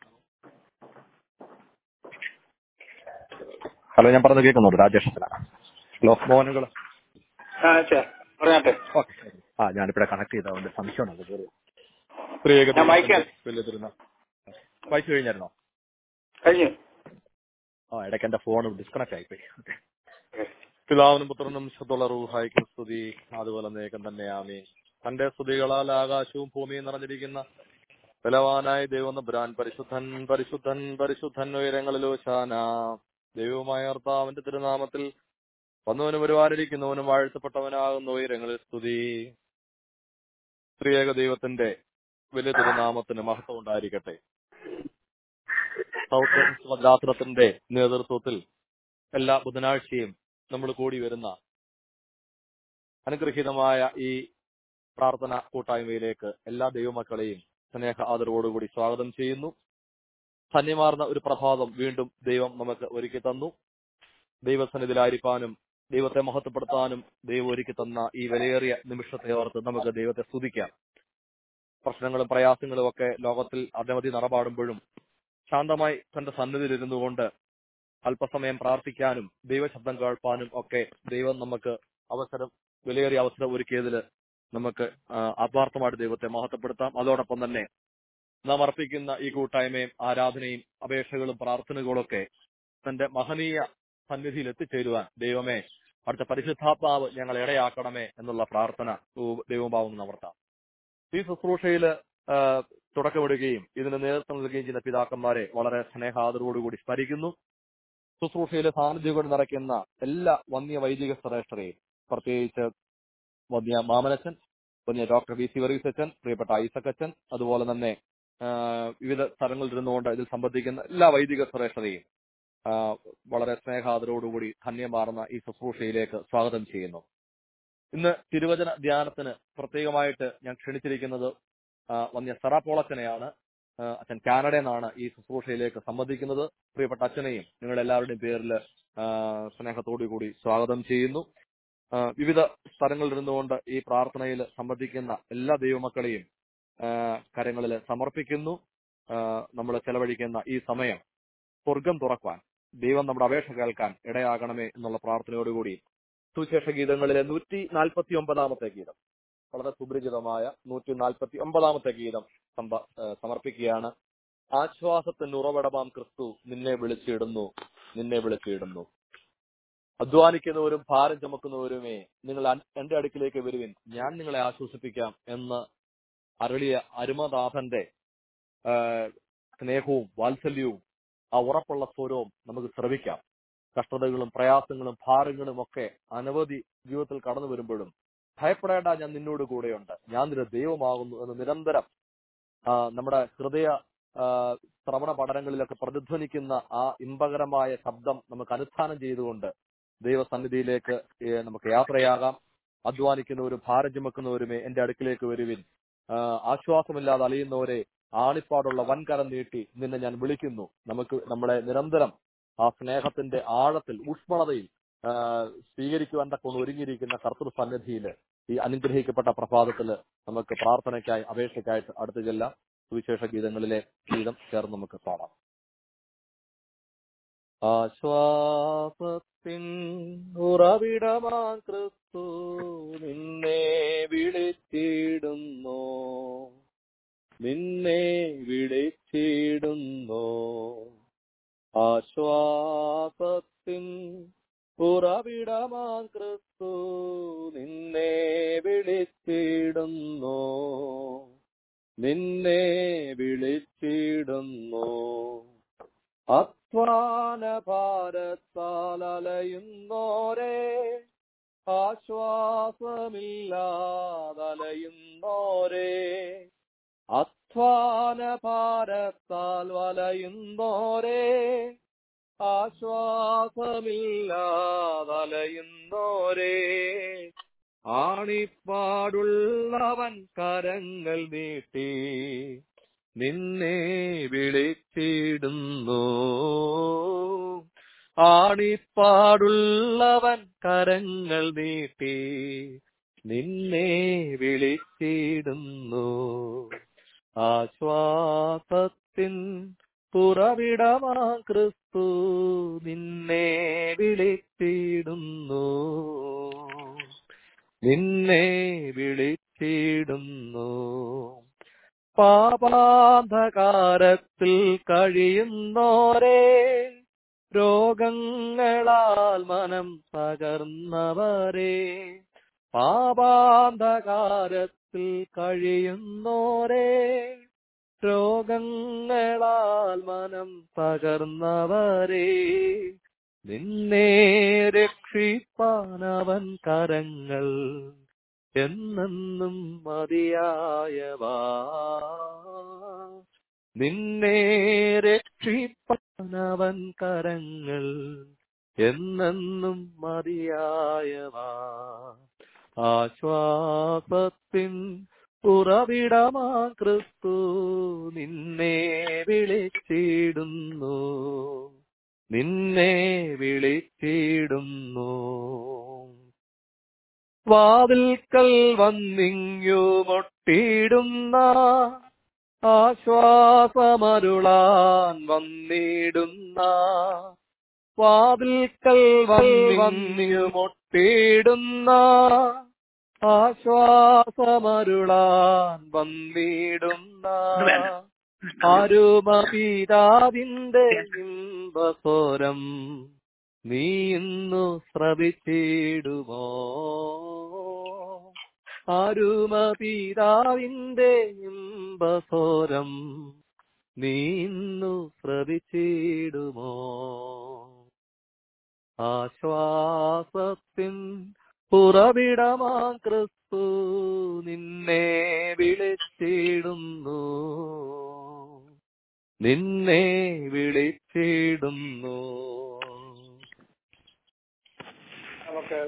ഹലോ ഞാൻ പറഞ്ഞത് കേൾക്കുന്നുണ്ടോ രാജേഷ് ഹലോ മോഹനുകൾ ആ ചേ പറഞ്ഞാട്ടെ ഓക്കെ ആ ഞാനിവിടെ കണക്ട് ചെയ്തതുകൊണ്ട് സംശയമാണ് അത് കയറി സ്ത്രീയേക ഞാൻ വായിക്കാം. വലിയ തിരുന്ന വായിച്ചു കഴിഞ്ഞായിരുന്നോ കഴിഞ്ഞു ആ ഇടയ്ക്ക് എന്റെ ഫോൺ ഡിസ്കണക്ട് ആയിപ്പോയി പിതാവിനും പുത്രനും ശുദ്ധുള്ള റൂഹായിക്കും സ്തുതി അതുപോലെ നേകം തന്നെ ആമേ തന്റെ സ്തുതികളാൽ ആകാശവും ഭൂമിയും നിറഞ്ഞിരിക്കുന്ന ബലവാനായ ദൈവം ബ്രാൻ പരിശുദ്ധൻ പരിശുദ്ധൻ പരിശുദ്ധൻ ഉയരങ്ങളിലോ ശാന ദൈവമായ കർത്താവിന്റെ തിരുനാമത്തിൽ വന്നവനും വരുവാനിരിക്കുന്നവനും വാഴ്ത്തപ്പെട്ടവനാകുന്ന ഉയരങ്ങളിൽ സ്തുതി സ്ത്രീയേക ദൈവത്തിന്റെ വലിയ തിരുനാമത്തിന് മഹത്വം ഉണ്ടായിരിക്കട്ടെ സൗത്ത് ഭദ്രാസനത്തിന്റെ നേതൃത്വത്തിൽ എല്ലാ ബുധനാഴ്ചയും നമ്മൾ കൂടി വരുന്ന അനുഗ്രഹീതമായ ഈ പ്രാർത്ഥന കൂട്ടായ്മയിലേക്ക് എല്ലാ ദൈവമക്കളെയും സ്നേഹ ആദരവോടുകൂടി സ്വാഗതം ചെയ്യുന്നു ധന്യമാർന്ന ഒരു പ്രഭാതം വീണ്ടും ദൈവം നമുക്ക് ഒരുക്കി തന്നു ദൈവസന്നിധിയിലായിരിക്കാനും ദൈവത്തെ മഹത്വപ്പെടുത്താനും ദൈവം ഒരുക്കി തന്ന ഈ വിലയേറിയ നിമിഷത്തെ ഓർത്ത് നമുക്ക് ദൈവത്തെ സ്തുതിക്കാം പ്രശ്നങ്ങളും പ്രയാസങ്ങളും ഒക്കെ ലോകത്തിൽ അനവധി നടപാടുമ്പോഴും ശാന്തമായി തന്റെ സന്നിധിയിൽ ഇരുന്നു കൊണ്ട് അല്പസമയം പ്രാർത്ഥിക്കാനും ദൈവശബ്ദം കേൾപ്പാനും ഒക്കെ ദൈവം നമുക്ക് അവസരം വിലയേറിയ അവസരം ഒരുക്കിയതിൽ നമുക്ക് ആ, ആത്മാർത്ഥമായിട്ട് ദൈവത്തെ മഹത്വപ്പെടുത്താം അതോടൊപ്പം തന്നെ നാം അർപ്പിക്കുന്ന ഈ കൂട്ടായ്മയും ആരാധനയും അപേക്ഷകളും പ്രാർത്ഥനകളും ഒക്കെ തന്റെ മഹനീയ സന്നിധിയിൽ എത്തിച്ചേരുവാൻ ദൈവമേ അടുത്ത പരിശുദ്ധാത്മാവ് ഞങ്ങൾ ഇടയാക്കണമേ എന്നുള്ള പ്രാർത്ഥന ദൈവ- ദൈവഭാവം നവർത്താം ഈ ശുശ്രൂഷയിൽ തുടക്കമിടുകയും ഇതിന് നേതൃത്വം നൽകുകയും ചെയ്യുന്ന പിതാക്കന്മാരെ വളരെ സ്നേഹാദരവോടുകൂടി സ്മരിക്കുന്നു ശുശ്രൂഷയിലെ സാന്നിധ്യം കൊണ്ട് നിറയ്ക്കുന്ന എല്ലാ വന്യ വൈദിക ശ്രേഷ്ഠരെയും പ്രത്യേകിച്ച് വന്യ മാമനച്ചൻ വന്യ ഡോക്ടർ വി സി വർഗീസ് അച്ഛൻ പ്രിയപ്പെട്ട ഐസക് അച്ഛൻ അതുപോലെ തന്നെ ആ, വിവിധ സ്ഥലങ്ങളിൽ ഇരുന്നുകൊണ്ട് ഇതിൽ സംബന്ധിക്കുന്ന എല്ലാ വൈദിക ശ്രേഷ്ഠരെയും ആ, വളരെ സ്നേഹാദരവോടുകൂടി ധന്യമാർന്ന ഈ ശുശ്രൂഷയിലേക്ക് സ്വാഗതം ചെയ്യുന്നു ഇന്ന് തിരുവചന ധ്യാനത്തിന് പ്രത്യേകമായിട്ട് ഞാൻ ക്ഷണിച്ചിരിക്കുന്നത് ആ, വന്യ സെറാപ്പോളച്ചനെയാണ് ആ, അച്ഛൻ കാനഡയിൽ നിന്നാണ് ഈ ശുശ്രൂഷയിലേക്ക് സംബന്ധിക്കുന്നത് പ്രിയപ്പെട്ട അച്ഛനെയും നിങ്ങൾ എല്ലാവരുടെയും പേരിൽ സ്നേഹത്തോടു കൂടി സ്വാഗതം ചെയ്യുന്നു ആ, വിവിധ സ്ഥലങ്ങളിൽ ഇരുന്നുകൊണ്ട് ഈ പ്രാർത്ഥനയിൽ സംബന്ധിക്കുന്ന എല്ലാ ദൈവമക്കളെയും കരങ്ങളിൽ സമർപ്പിക്കുന്നു നമ്മൾ ചെലവഴിക്കുന്ന ഈ സമയം സ്വർഗം തുറക്കുവാൻ ദൈവം നമ്മുടെ അപേക്ഷ കേൾക്കാൻ ഇടയാകണമേ എന്നുള്ള പ്രാർത്ഥനയോടുകൂടി സുവിശേഷ ഗീതങ്ങളിലെ നൂറ്റി നാൽപ്പത്തി ഒമ്പതാമത്തെ ഗീതം വളരെ സുപരിചിതമായ നൂറ്റി നാൽപ്പത്തി ഒമ്പതാമത്തെ ഗീതം സംഭ- ഏഹ് സമർപ്പിക്കുകയാണ് ആശ്വാസത്തിന് ഉറവിടമാം ക്രിസ്തു നിന്നെ വിളിച്ചിടുന്നു നിന്നെ വിളിച്ചിടുന്നു അധ്വാനിക്കുന്നവരും ഭാരം ചുമക്കുന്നവരുമേ നിങ്ങൾ അൻ- എന്റെ അടുക്കിലേക്ക് വരുവിൻ ഞാൻ നിങ്ങളെ ആശ്വസിപ്പിക്കാം എന്ന് അരളിയ അരുമദാസന്റെ ആ, സ്നേഹവും വാത്സല്യവും ആ ഉറപ്പുള്ള സ്വരവും നമുക്ക് ശ്രവിക്കാം കഷ്ടതകളും പ്രയാസങ്ങളും ഭാരങ്ങളും ഒക്കെ അനവധി ജീവിതത്തിൽ കടന്നു വരുമ്പോഴും ഭയപ്പെടേണ്ട ഞാൻ നിന്നോട് കൂടെയുണ്ട് ഞാൻ നിന്റെ ദൈവമാകുന്നു എന്ന് നിരന്തരം ആ, നമ്മുടെ ഹൃദയ ആ, ശ്രവണ പഠനങ്ങളിലൊക്കെ പ്രതിധ്വനിക്കുന്ന ആ ഇമ്പകരമായ ശബ്ദം നമുക്ക് അനുഷ്ഠാനം ചെയ്തുകൊണ്ട് ദൈവസന്നിധിയിലേക്ക് ഏ, നമുക്ക് യാത്രയാകാം അധ്വാനിക്കുന്നവരും ഭാരം ചുമക്കുന്നവരുമേ എന്റെ അടുക്കിലേക്ക് വരുവിൻ ആ, ആശ്വാസമില്ലാതെ അലിയുന്നവരെ ആണിപ്പാടുള്ള വൻകരം നീട്ടി നിന്നെ ഞാൻ വിളിക്കുന്നു നമുക്ക് നമ്മളെ നിരന്തരം ആ സ്നേഹത്തിന്റെ ആഴത്തിൽ ഊഷ്മളതയിൽ ആ, സ്വീകരിക്കുവാൻ തക്കൊണ്ട് ഒരുങ്ങിയിരിക്കുന്ന കർത്തൃ സന്നിധിയിൽ ഈ അനുഗ്രഹിക്കപ്പെട്ട പ്രഭാതത്തില് നമുക്ക് പ്രാർത്ഥനയ്ക്കായി അപേക്ഷയ്ക്കായിട്ട് അടുത്തു ചെല്ലാം സുവിശേഷ ഗീതങ്ങളിലെ ഗീതം ചേർന്ന് നമുക്ക് പാടാം ആശ്വാസത്തിൻ ഉറവിടമാ ക്രിസ്തു നിന്നെ വിളിച്ചിടുന്നു നിന്നെ വിളിച്ചിടുന്നു ആശ്വാസത്തിൻ ഉറവിടമാ ക്രിസ്തു നിന്നെ വിളിച്ചിടുന്നു നിന്നെ വിളിച്ചിടുന്നു അധ്വാന ഭാരത്താൽ അലയുന്നോരെ ആശ്വാസമില്ലാതലയുന്നോരെ അധ്വാന ഭാരത്താൽ വലയുന്നോരെ ആശ്വാസമില്ലാതലയുന്നോരെ ആണിപ്പാടുള്ളവൻ കരങ്ങൾ നീട്ടി നിന്നെ വിളിച്ചിടുന്നു ആണിപ്പാടുള്ളവൻ കരങ്ങൾ നീട്ടി നിന്നെ വിളിച്ചിടുന്നു ആശ്വാസത്തിൻ പുറവിടമാ ക്രിസ്തു നിന്നെ വിളിച്ചിടുന്നു നിന്നെ വിളിച്ചിടുന്നു പാപാന്ധകാരത്തിൽ കഴിയുന്നോരെ രോഗങ്ങളാൽ മനം തകർന്നവരെ പാപാന്ധകാരത്തിൽ കഴിയുന്നോരെ രോഗങ്ങളാൽ മനം തകർന്നവരെ നിന്നെ രക്ഷിപ്പാനവൻ കരങ്ങൾ എന്നെന്നും മതിയായവാ നിന്നെ രക്ഷിപ്പാനവൻ കരങ്ങൾ എന്നെന്നും മതിയായവാ ആശ്വാസത്തിൻ ഉറവിടമാ ക്രിസ്തു നിന്നെ വിളിച്ചിടുന്നു നിന്നെ വിളിച്ചിടുന്നു വാതിൽക്കൽ വന്നിങ്ങു മൊട്ടിയിടുന്ന ആശ്വാസമരുളാൻ വന്നിടുന്ന വാതിൽക്കൽ വന്നിങ്ങു മൊട്ടിയിടുന്ന ആശ്വാസമരുളാൻ വന്നിടുന്ന അരുമപിതാവിന്റെ ഇമ്പസ്വരം നീ ഇന്നു ശ്രവിച്ചിടുമോ അരുമപിതാവിന്റെ ഇമ്പസ്വരം നീ ഇന്നു ശ്രവിച്ചിടുമോ ആശ്വാസത്തിൻ പുറവിടമാ ക്രിസ്തു നിന്നെ വിളിച്ചിടുന്നു നിന്നെ വിളിച്ചിടുന്നു നമുക്ക്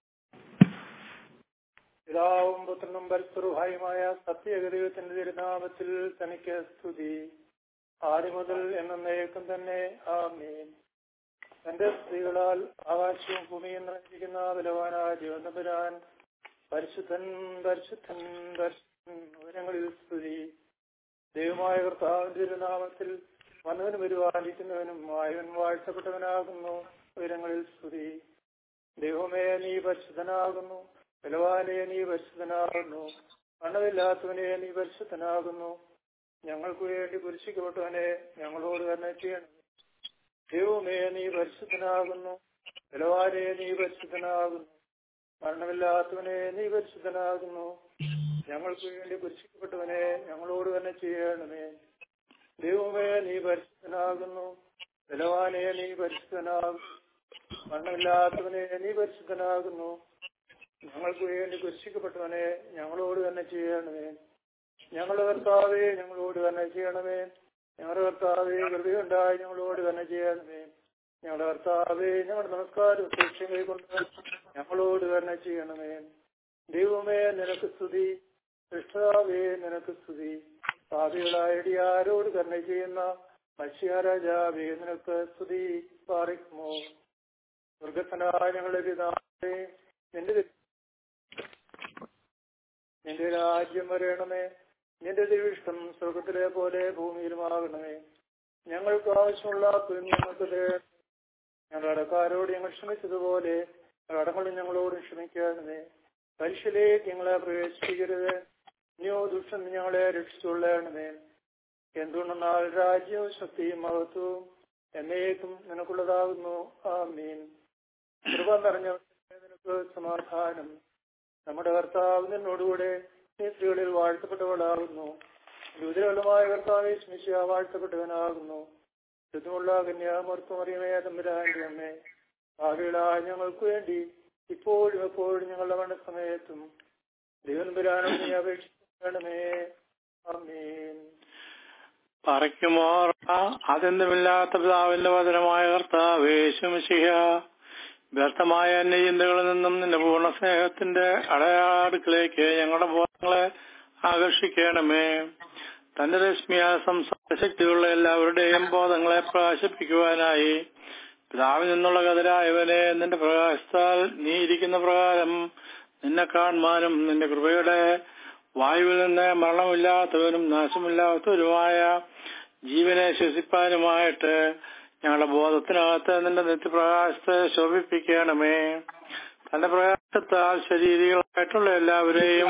പിതാവും പുത്രനും പരിശുറുഹായുമായ സത്യഗതയുടെ തിരുനാമത്തിൽ തനിക്ക് സ്തുതി ആദ്യം മുതൽ എന്നേക്കും തന്നെ ആമീൻ എന്റെ സ്ത്രീകളാൽ ആകാശവും ഭൂമിയും നിറഞ്ഞിരിക്കുന്ന ബലവാനായ ദൈവനമ്പുരാൻ പരിശുദ്ധൻ പരിശുദ്ധൻ പരിശുദ്ധൻ ഉയരങ്ങളിൽ സ്തുതി ദൈവമായ കർത്താവിന്റെ തിരുനാമത്തിൽ വന്നവനും വരുവാനിരിക്കുന്നവനും ആയവൻ വാഴ്ത്തപ്പെട്ടവനാകുന്നു ഉയരങ്ങളിൽ സ്തുതി ദൈവമേ നീ പരിശുദ്ധനാകുന്നു ബലവാനെ നീ പരിശുദ്ധനാകുന്നു മണ്ണമില്ലാത്തവനെ നീ പരിശുദ്ധനാകുന്നു ഞങ്ങൾക്ക് വേണ്ടി കുരിശിക്കപ്പെട്ടവനെ ഞങ്ങളോട് തന്നെ ചെയ്യണം ദൈവമേ നീ പരിശുദ്ധനാകുന്നു ബലവാനെ നീ പരിശുദ്ധനാകുന്നു മരണമില്ലാത്തവനെ നീ പരിശുദ്ധനാകുന്നു ഞങ്ങൾക്ക് വേണ്ടി കുരിശിക്കപ്പെട്ടവനെ ഞങ്ങളോട് തന്നെ ചെയ്യണമേ ദൈവമേ നീ പരിശുദ്ധനാകുന്നു ബലവാനെ നീ പരിശുദ്ധനാകുന്നു മണ്ണമില്ലാത്തവനെ നീ പരിശുദ്ധനാകുന്നു ഞങ്ങൾക്ക് വേണ്ടി കുരിശിക്കപ്പെട്ടവനെ ഞങ്ങളോട് തന്നെ ചെയ്യണമേ ഞങ്ങളുടെ കർത്താവെ ഞങ്ങളോട് തന്നെ ചെയ്യണമേ ഞങ്ങളുടെ കർത്താവെ കൃപയുണ്ടായി ഞങ്ങളോട് തന്നെ ചെയ്യണമേ ഞങ്ങളുടെ കർത്താവെ ഞങ്ങളുടെ നമസ്കാരം സൂക്ഷ്യം കൊണ്ട് ഞങ്ങളോട് തന്നെ ചെയ്യണമേ ദൈവമേ നിനക്ക് സ്തുതി കൃഷ്ണാവേ നിനക്ക് സ്തുതി പാപികളായ ആരോട് തന്നെ ചെയ്യുന്ന മത്സ്യരാജാവേ നിനക്ക് സ്തുതി പാറിക്കുമോ സ്വർഗസ്ഥനായ ഞങ്ങളുടെ പിതാവേ നിന്റെ നിന്റെ രാജ്യം വരയണമേ നിന്റെ ദൈവിഷ്ടം സ്വർഗത്തിലെ പോലെ ഭൂമിയിലുമാകണമേ ഞങ്ങൾക്ക് ആവശ്യമുള്ള തുണി ഞങ്ങൾക്ക് തരണമേ. ഞങ്ങളുടെ അടക്കാരോട് ഞങ്ങൾ ക്ഷമിച്ചതുപോലെ കടങ്ങളും ഞങ്ങളോട് ക്ഷമിക്കണമേ പരീക്ഷയിലേക്ക് ഞങ്ങളെ പ്രവേശിക്കരുത് നീയോ ദുഷ്ടം ഞങ്ങളെ രക്ഷിച്ചുകൊള്ളണമേ എന്തുകൊണ്ടെന്നാൽ രാജ്യവും ശക്തിയും മഹത്വവും എന്നേക്കും നിനക്കുള്ളതാകുന്നു ആമീൻ കൃപ നിറഞ്ഞ നിനക്ക് സമാധാനം നമ്മുടെ കർത്താവ് നിന്നോടുകൂടെ നീ സ്ത്രീകളിൽ വാഴ്ത്തപ്പെട്ടവളാകുന്നു ദുരിതമായ കർത്താവെ സ്മിശ വാഴ്ത്തപ്പെട്ടവനാകുന്നു ശുദ്ധമുള്ള കന്യാമർത്തമറിയമേ തമ്പുരാന്റെ അമ്മേ ഭാവികളായ ഞങ്ങൾക്ക് വേണ്ടി ഇപ്പോഴും എപ്പോഴും ഞങ്ങളുടെ മരണസമയത്തും ദൈവനമ്പുരാനോട് നീ അപേക്ഷിക്കണമേ ആമീൻ പറയ്ക്കുമോർ അതെന്തുമില്ലാത്ത പിതാവിന്റെ വചനമായ കർത്താവേ ശുമിശിഹ വ്യർത്ഥമായ അന്യചിന്തകളിൽ നിന്നും നിന്റെ പൂർണ്ണ സ്നേഹത്തിന്റെ അടയാടുക്കളിലേക്ക് ഞങ്ങളുടെ ബോധങ്ങളെ ആകർഷിക്കണമേ തന്റെ രശ്മിയായ സംസാര ശക്തിയുള്ള എല്ലാവരുടെയും ബോധങ്ങളെ പ്രകാശിപ്പിക്കുവാനായി പിതാവിൽ നിന്നുള്ള കതിരായവനെ നിന്റെ പ്രകാശത്താൽ നീ ഇരിക്കുന്ന പ്രകാരം നിന്നെ കാണുവാനും നിന്റെ കൃപയുടെ വായുവിൽ നിന്ന് മരണമില്ലാത്തവരും നാശമില്ലാത്തവരുമായ ജീവനെ ശ്വസിപ്പാനുമായിട്ട് ഞങ്ങളുടെ ബോധത്തിനകത്ത് നിന്റെ നിത്യപ്രകാശത്തെ ശോഭിപ്പിക്കണമേ തന്റെ പ്രകാശത്താൽ ശരീരികളായിട്ടുള്ള എല്ലാവരെയും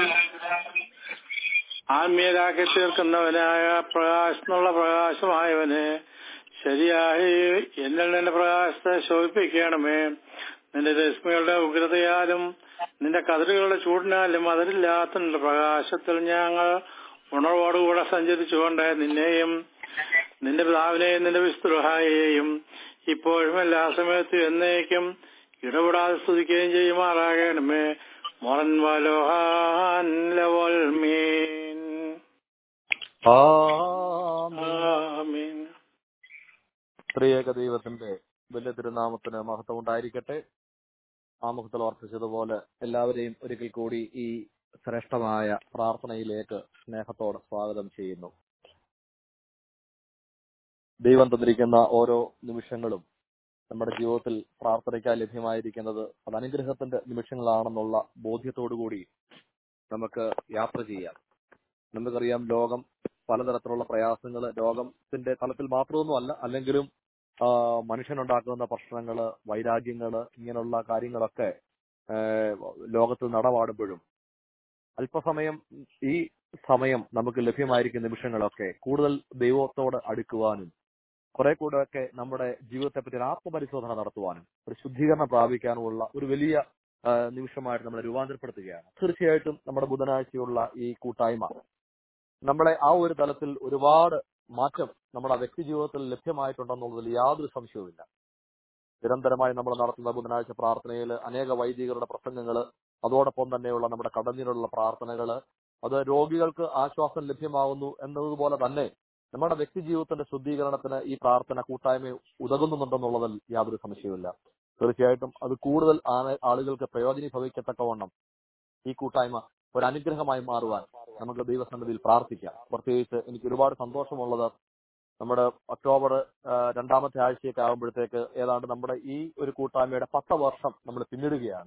ആത്മീയരാക്കി തീർക്കുന്നവനായ പ്രകാശത്തിനുള്ള പ്രകാശമായവന് ശരിയായി എന്നിൽ നിന്റെ പ്രകാശത്തെ ശോഭിപ്പിക്കണമേ നിന്റെ രശ്മികളുടെ ഉഗ്രതയാലും നിന്റെ കതിരുകളുടെ ചൂടിനാലും അതിരില്ലാത്ത നിന്റെ പ്രകാശത്തിൽ ഞങ്ങൾ ഉണർവോടുകൂടെ സഞ്ചരിച്ചുകൊണ്ട് നിന്നെയും നിന്റെ പിതാവിനെയും നിന്റെ വിസ്തൃഹായെയും ഇപ്പോഴും എല്ലാ സമയത്തും എന്നേക്കും ഇടപെടാതെ സ്തുതിക്കുകയും ചെയ്യുമാറാകണമേ മൊറൻ വലോഹാൻ ലവൽ മീൻ ആമീൻ ത്രിയേക ദൈവത്തിന്റെ വലിയ തിരുനാമത്തിന് മഹത്വം ഉണ്ടായിരിക്കട്ടെ ആമുഖത്തിൽ ഓർപ്പിച്ചതുപോലെ എല്ലാവരെയും ഒരിക്കൽ കൂടി ഈ ശ്രേഷ്ഠമായ പ്രാർത്ഥനയിലേക്ക് സ്നേഹത്തോടെ സ്വാഗതം ചെയ്യുന്നു ദൈവം തന്നിരിക്കുന്ന ഓരോ നിമിഷങ്ങളും നമ്മുടെ ജീവിതത്തിൽ പ്രാർത്ഥനയ്ക്കായി ലഭ്യമായിരിക്കുന്നത് അത് അനുഗ്രഹത്തിന്റെ നിമിഷങ്ങളാണെന്നുള്ള ബോധ്യത്തോടുകൂടി നമുക്ക് യാത്ര ചെയ്യാം നമുക്കറിയാം ലോകം പലതരത്തിലുള്ള പ്രയാസങ്ങൾ രോഗത്തിന്റെ തലത്തിൽ മാത്രമൊന്നും അല്ല അല്ലെങ്കിലും ആ, മനുഷ്യനുണ്ടാക്കുന്ന പ്രശ്നങ്ങള് വൈരാഗ്യങ്ങള് ഇങ്ങനെയുള്ള കാര്യങ്ങളൊക്കെ ആ, ലോകത്തിൽ നടപാടുമ്പോഴും അല്പസമയം ഈ സമയം നമുക്ക് ലഭ്യമായിരിക്കുന്ന നിമിഷങ്ങളൊക്കെ കൂടുതൽ ദൈവത്തോട് അടുക്കുവാനും കുറെ കൂടെ ഒക്കെ നമ്മുടെ ജീവിതത്തെ പറ്റി ഒരു ആത്മപരിശോധന നടത്തുവാനും ഒരു ശുദ്ധീകരണം പ്രാപിക്കാനുമുള്ള ഒരു വലിയ ആ, നിമിഷമായിട്ട് നമ്മളെ രൂപാന്തരപ്പെടുത്തുകയാണ് തീർച്ചയായിട്ടും നമ്മുടെ ബുധനാഴ്ചയുള്ള ഈ കൂട്ടായ്മ നമ്മളെ ആ ഒരു തലത്തിൽ ഒരുപാട് മാറ്റം നമ്മുടെ വ്യക്തി ജീവിതത്തിൽ ലഭ്യമായിട്ടുണ്ടെന്നുള്ളതിൽ യാതൊരു സംശയവുമില്ല നിരന്തരമായി നമ്മൾ നടത്തുന്ന ബുധനാഴ്ച പ്രാർത്ഥനയിൽ അനേക വൈദികരുടെ പ്രസംഗങ്ങൾ അതോടൊപ്പം തന്നെയുള്ള നമ്മുടെ കടന്നിലുള്ള പ്രാർത്ഥനകൾ അത് രോഗികൾക്ക് ആശ്വാസം ലഭ്യമാകുന്നു എന്നതുപോലെ തന്നെ നമ്മുടെ വ്യക്തി ജീവിതത്തിന്റെ ശുദ്ധീകരണത്തിന് ഈ പ്രാർത്ഥന കൂട്ടായ്മ ഉതകുന്നുണ്ടെന്നുള്ളതിൽ യാതൊരു സംശയവുമില്ല തീർച്ചയായിട്ടും അത് കൂടുതൽ ആന- ആളുകൾക്ക് പ്രയോജനീഭവിക്കത്തക്കവണ്ണം ഈ കൂട്ടായ്മ ഒരു അനുഗ്രഹമായി മാറുവാൻ നമുക്ക് ദൈവസന്നിധിയിൽ പ്രാർത്ഥിക്കാം പ്രത്യേകിച്ച് എനിക്ക് ഒരുപാട് സന്തോഷമുള്ളത് നമ്മുടെ ഒക്ടോബർ ആ, രണ്ടാമത്തെ ആഴ്ചയൊക്കെ ആകുമ്പോഴത്തേക്ക് ഏതാണ്ട് നമ്മുടെ ഈ ഒരു കൂട്ടായ്മയുടെ പത്ത് വർഷം നമ്മൾ പിന്നിടുകയാണ്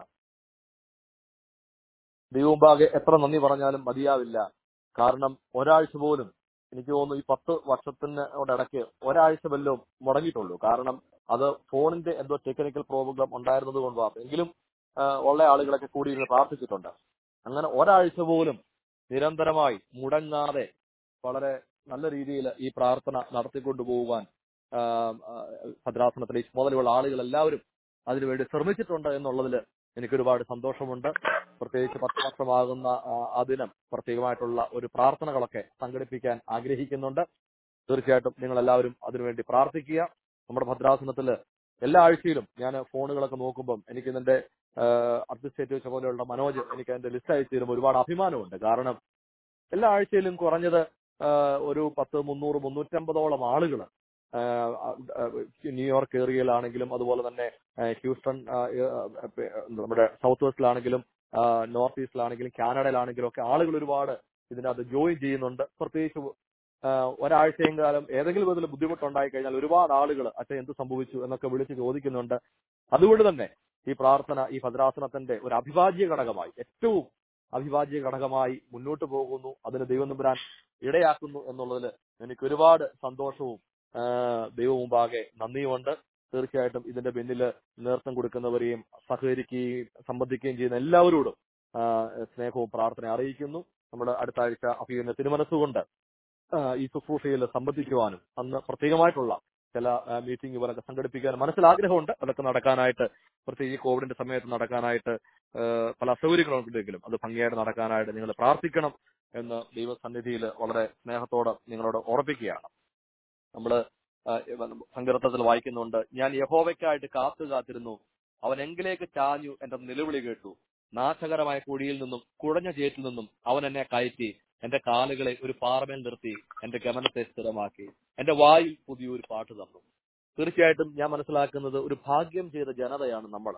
ദൈവമുമ്പാകെ എത്ര നന്ദി പറഞ്ഞാലും മതിയാവില്ല കാരണം ഒരാഴ്ച പോലും എനിക്ക് തോന്നുന്നു ഈ പത്ത് വർഷത്തിനോട് ഇടയ്ക്ക് ഒരാഴ്ച വല്ലതും മുടങ്ങിയിട്ടുള്ളൂ കാരണം അത് ഫോണിന്റെ എന്തോ ടെക്നിക്കൽ പ്രോബ്ലം ഉണ്ടായിരുന്നത് കൊണ്ട് മാത്രം എങ്കിലും ആ, ഉള്ള ആളുകളൊക്കെ കൂടി ഇരുന്ന് പ്രാർത്ഥിച്ചിട്ടുണ്ട് അങ്ങനെ ഒരാഴ്ച പോലും നിരന്തരമായി മുടങ്ങാതെ വളരെ നല്ല രീതിയിൽ ഈ പ്രാർത്ഥന നടത്തിക്കൊണ്ടു പോകുവാൻ ആ, ആ, ഭദ്രാസനത്തിലെ മുതലുള്ള ആളുകൾ എല്ലാവരും അതിനുവേണ്ടി ശ്രമിച്ചിട്ടുണ്ട് എന്നുള്ളതിൽ എനിക്ക് ഒരുപാട് സന്തോഷമുണ്ട് പ്രത്യേകിച്ച് പത്ത് വർഷമാകുന്ന ആ, ആ ദിനം പ്രത്യേകമായിട്ടുള്ള ഒരു പ്രാർത്ഥനകളൊക്കെ സംഘടിപ്പിക്കാൻ ആഗ്രഹിക്കുന്നുണ്ട് തീർച്ചയായിട്ടും നിങ്ങൾ എല്ലാവരും അതിനുവേണ്ടി പ്രാർത്ഥിക്കുക നമ്മുടെ ഭദ്രാസനത്തില് എല്ലാ ആഴ്ചയിലും ഞാൻ ഫോണുകളൊക്കെ നോക്കുമ്പം എനിക്ക് ഇതിന്റെ അഡ്മിനിസ്ട്രേറ്റീവ് ചുമതലയുള്ള മനോജ് എനിക്ക് അതിന്റെ ലിസ്റ്റ് അയച്ചു തരുമ്പോൾ ഒരുപാട് അഭിമാനമുണ്ട് കാരണം എല്ലാ ആഴ്ചയിലും കുറഞ്ഞത് ആ, ഒരു പത്ത് മുന്നൂറ് മുന്നൂറ്റമ്പതോളം ആളുകൾ ന്യൂയോർക്ക് ഏരിയയിലാണെങ്കിലും അതുപോലെ തന്നെ ആ, ഹ്യൂസ്റ്റൺ ആ, ആ, നമ്മുടെ സൗത്ത് വെസ്റ്റിലാണെങ്കിലും ആ, നോർത്ത് ഈസ്റ്റിലാണെങ്കിലും കാനഡയിലാണെങ്കിലും ഒക്കെ ആളുകൾ ഒരുപാട് ഇതിനകത്ത് ജോയിൻ ചെയ്യുന്നുണ്ട് പ്രത്യേകിച്ച് ആ, ഒരാഴ്ചയും കാലം ഏതെങ്കിലും വിധത്തിൽ ബുദ്ധിമുട്ടുണ്ടായി കഴിഞ്ഞാൽ ഒരുപാട് ആളുകൾ അച്ഛൻ എന്ത് സംഭവിച്ചു എന്നൊക്കെ വിളിച്ച് ചോദിക്കുന്നുണ്ട് അതുകൊണ്ട് തന്നെ ഈ പ്രാർത്ഥന ഈ ഭദ്രാസനത്തിന്റെ ഒരു അവിഭാജ്യ ഘടകമായി ഏറ്റവും അവിഭാജ്യ ഘടകമായി മുന്നോട്ട് പോകുന്നു അതിന് ദൈവം തമ്പുരാൻ ഇടയാക്കുന്നു എന്നുള്ളതിൽ എനിക്ക് ഒരുപാട് സന്തോഷവും ആ, ദൈവം മുമ്പാകെ നന്ദിയുമുണ്ട് തീർച്ചയായിട്ടും ഇതിന്റെ പിന്നിൽ നേതൃത്വം കൊടുക്കുന്നവരെയും സഹകരിക്കുകയും സംബന്ധിക്കുകയും ചെയ്യുന്ന എല്ലാവരോടും ആ, സ്നേഹവും പ്രാർത്ഥന അറിയിക്കുന്നു നമ്മുടെ അടുത്ത ആഴ്ച അഭിയുന്ന തിരുമനസ്സുകൊണ്ട് ആ, ഈ ശുശ്രൂഷയിൽ സംബന്ധിക്കുവാനും അന്ന് പ്രത്യേകമായിട്ടുള്ള ചില മീറ്റിംഗ് പോലൊക്കെ സംഘടിപ്പിക്കാനും മനസ്സിൽ ആഗ്രഹമുണ്ട് അതൊക്കെ നടക്കാനായിട്ട് പ്രത്യേകിച്ച് കോവിഡിന്റെ സമയത്ത് നടക്കാനായിട്ട് ആ, പല അസൗകര്യങ്ങളുണ്ടെങ്കിലും അത് ഭംഗിയായിട്ട് നടക്കാനായിട്ട് നിങ്ങൾ പ്രാർത്ഥിക്കണം എന്ന് ദൈവസന്നിധിയിൽ വളരെ സ്നേഹത്തോടെ നിങ്ങളോട് ഓർപ്പിക്കുകയാണ് നമ്മള് ആ, സങ്കീർത്തനത്തിൽ വായിക്കുന്നുണ്ട് ഞാൻ യഹോവയ്ക്കായിട്ട് കാത്തു കാത്തിരുന്നു അവൻ എങ്കിലേക്ക് ചാഞ്ഞു എന്റെ നിലവിളി കേട്ടു നാശകരമായ കുഴിയിൽ നിന്നും കുഴഞ്ഞ ചേറ്റിൽ നിന്നും അവൻ എന്നെ കയറ്റി എന്റെ കാലുകളെ ഒരു പാറമേൽ നിർത്തി എന്റെ ഗമനത്തെ സ്ഥിരമാക്കി എന്റെ വായിൽ പുതിയൊരു പാട്ട് തന്നു തീർച്ചയായിട്ടും ഞാൻ മനസ്സിലാക്കുന്നത് ഒരു ഭാഗ്യം ചെയ്ത ജനതയാണ് നമ്മൾ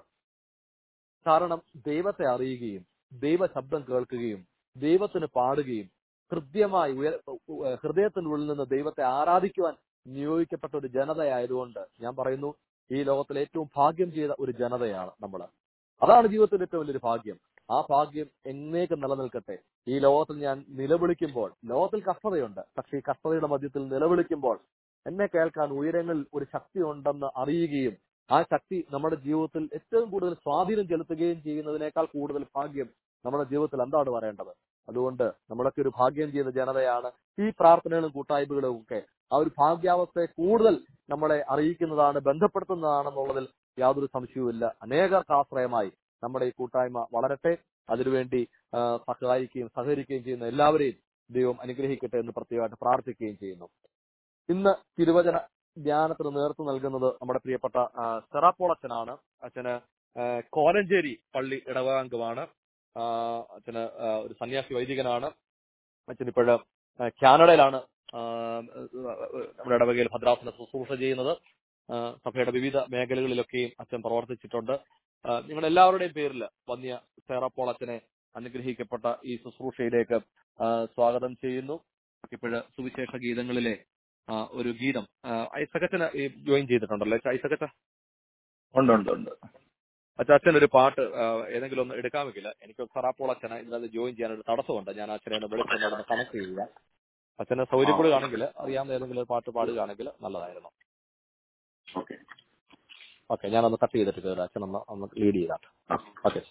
കാരണം ദൈവത്തെ അറിയുകയും ദൈവ ശബ്ദം കേൾക്കുകയും ദൈവത്തിന് പാടുകയും ഹൃദ്യമായി ഉയർ ഉ- ഹൃദയത്തിന്റെ ഉള്ളിൽ നിന്ന് ദൈവത്തെ ആരാധിക്കുവാൻ നിയോഗിക്കപ്പെട്ട ഒരു ജനതയായതുകൊണ്ട് ഞാൻ പറയുന്നു ഈ ലോകത്തിലെ ഏറ്റവും ഭാഗ്യം ചെയ്ത ഒരു ജനതയാണ് നമ്മൾ അതാണ് ജീവിതത്തിന്റെ ഏറ്റവും വലിയൊരു ഭാഗ്യം ആ ഭാഗ്യം എന്നേക്കും നിലനിൽക്കട്ടെ ഈ ലോകത്തിൽ ഞാൻ നിലവിളിക്കുമ്പോൾ ലോകത്തിൽ കഷ്ടതയുണ്ട് പക്ഷേ ഈ കഷ്ടതയുടെ മധ്യത്തിൽ നിലവിളിക്കുമ്പോൾ എന്നെ കേൾക്കാൻ ഉയരങ്ങളിൽ ഒരു ശക്തി ഉണ്ടെന്ന് അറിയുകയും ആ ശക്തി നമ്മുടെ ജീവിതത്തിൽ ഏറ്റവും കൂടുതൽ സ്വാധീനം ചെലുത്തുകയും ചെയ്യുന്നതിനേക്കാൾ കൂടുതൽ ഭാഗ്യം നമ്മുടെ ജീവിതത്തിൽ എന്താണ് പറയേണ്ടത് അതുകൊണ്ട് നമ്മളൊക്കെ ഒരു ഭാഗ്യം ചെയ്ത ജനതയാണ് ഈ പ്രാർത്ഥനകളും കൂട്ടായ്മകളും ഒക്കെ ആ ഒരു ഭാഗ്യാവസ്ഥയെ കൂടുതൽ നമ്മളെ അറിയിക്കുന്നതാണ് ബന്ധപ്പെടുത്തുന്നതാണെന്നുള്ളതിൽ യാതൊരു സംശയവുമില്ല അനേകർക്ക് ആശ്രയമായി നമ്മുടെ ഈ കൂട്ടായ്മ വളരട്ടെ അതിനുവേണ്ടി ആ, സഹായിക്കുകയും സഹകരിക്കുകയും ചെയ്യുന്ന എല്ലാവരെയും ദൈവം അനുഗ്രഹിക്കട്ടെ എന്ന് പ്രത്യേകമായിട്ട് പ്രാർത്ഥിക്കുകയും ചെയ്യുന്നു ഇന്ന് തിരുവചന ധ്യാനത്തിന് നേതൃത്വം നൽകുന്നത് നമ്മുടെ പ്രിയപ്പെട്ട ആ, സെറാപ്പോൾ അച്ഛനാണ് അച്ഛന് ആ, കോലഞ്ചേരി പള്ളി ഇടവകാംഗമാണ് ആ, അച്ഛന് ആ, ഒരു സന്യാസി വൈദികനാണ് അച്ഛൻ ഇപ്പോഴ് കാനഡയിലാണ് ആ, നമ്മുടെ ഇടവകയിൽ ഭദ്രാസന ശുശ്രൂഷ ചെയ്യുന്നത് ആ, സഭയുടെ വിവിധ മേഖലകളിലൊക്കെയും അച്ഛൻ പ്രവർത്തിച്ചിട്ടുണ്ട് ആ, നിങ്ങളുടെ എല്ലാവരുടെയും പേരിൽ വന്യ സേറപ്പോൾ അച്ഛനെ അനുഗ്രഹിക്കപ്പെട്ട ഈ ശുശ്രൂഷയിലേക്ക് ആ, സ്വാഗതം ചെയ്യുന്നു ഇപ്പോഴ് സുവിശേഷ ഗീതങ്ങളിലെ ആ, ഒരു ഗീതം ആ, ഐസകച്ചന് ഈ ജോയിൻ ചെയ്തിട്ടുണ്ടല്ലോ ഐസകച്ച ഉണ്ട് ഉണ്ട് ഉണ്ട് അച്ഛൻ അച്ഛൻ ഒരു പാട്ട് ആ, ഏതെങ്കിലും ഒന്ന് എടുക്കാൻ വെക്കില്ല എനിക്ക് സറാപ്പോൾ അച്ഛനെ ഇതിനകത്ത് ജോയിൻ ചെയ്യാൻ ഒരു തടസ്സമുണ്ട് ഞാൻ അച്ഛനെ ഒന്ന് വിളിച്ചൊന്ന് കണക്ട് ചെയ്യുക അച്ഛന് സൗകര്യപ്പെടുകയാണെങ്കിൽ അറിയാവുന്ന ഏതെങ്കിലും ഒരു പാട്ട് പാടുകയാണെങ്കിൽ നല്ലതായിരുന്നു ഓക്കെ ഓക്കെ ഞാനൊന്ന് കട്ട് ചെയ്തിട്ട് കയറാം അച്ഛൻ ഒന്ന് ഒന്ന് ലീഡ് ചെയ്താട്ട് ഓക്കെ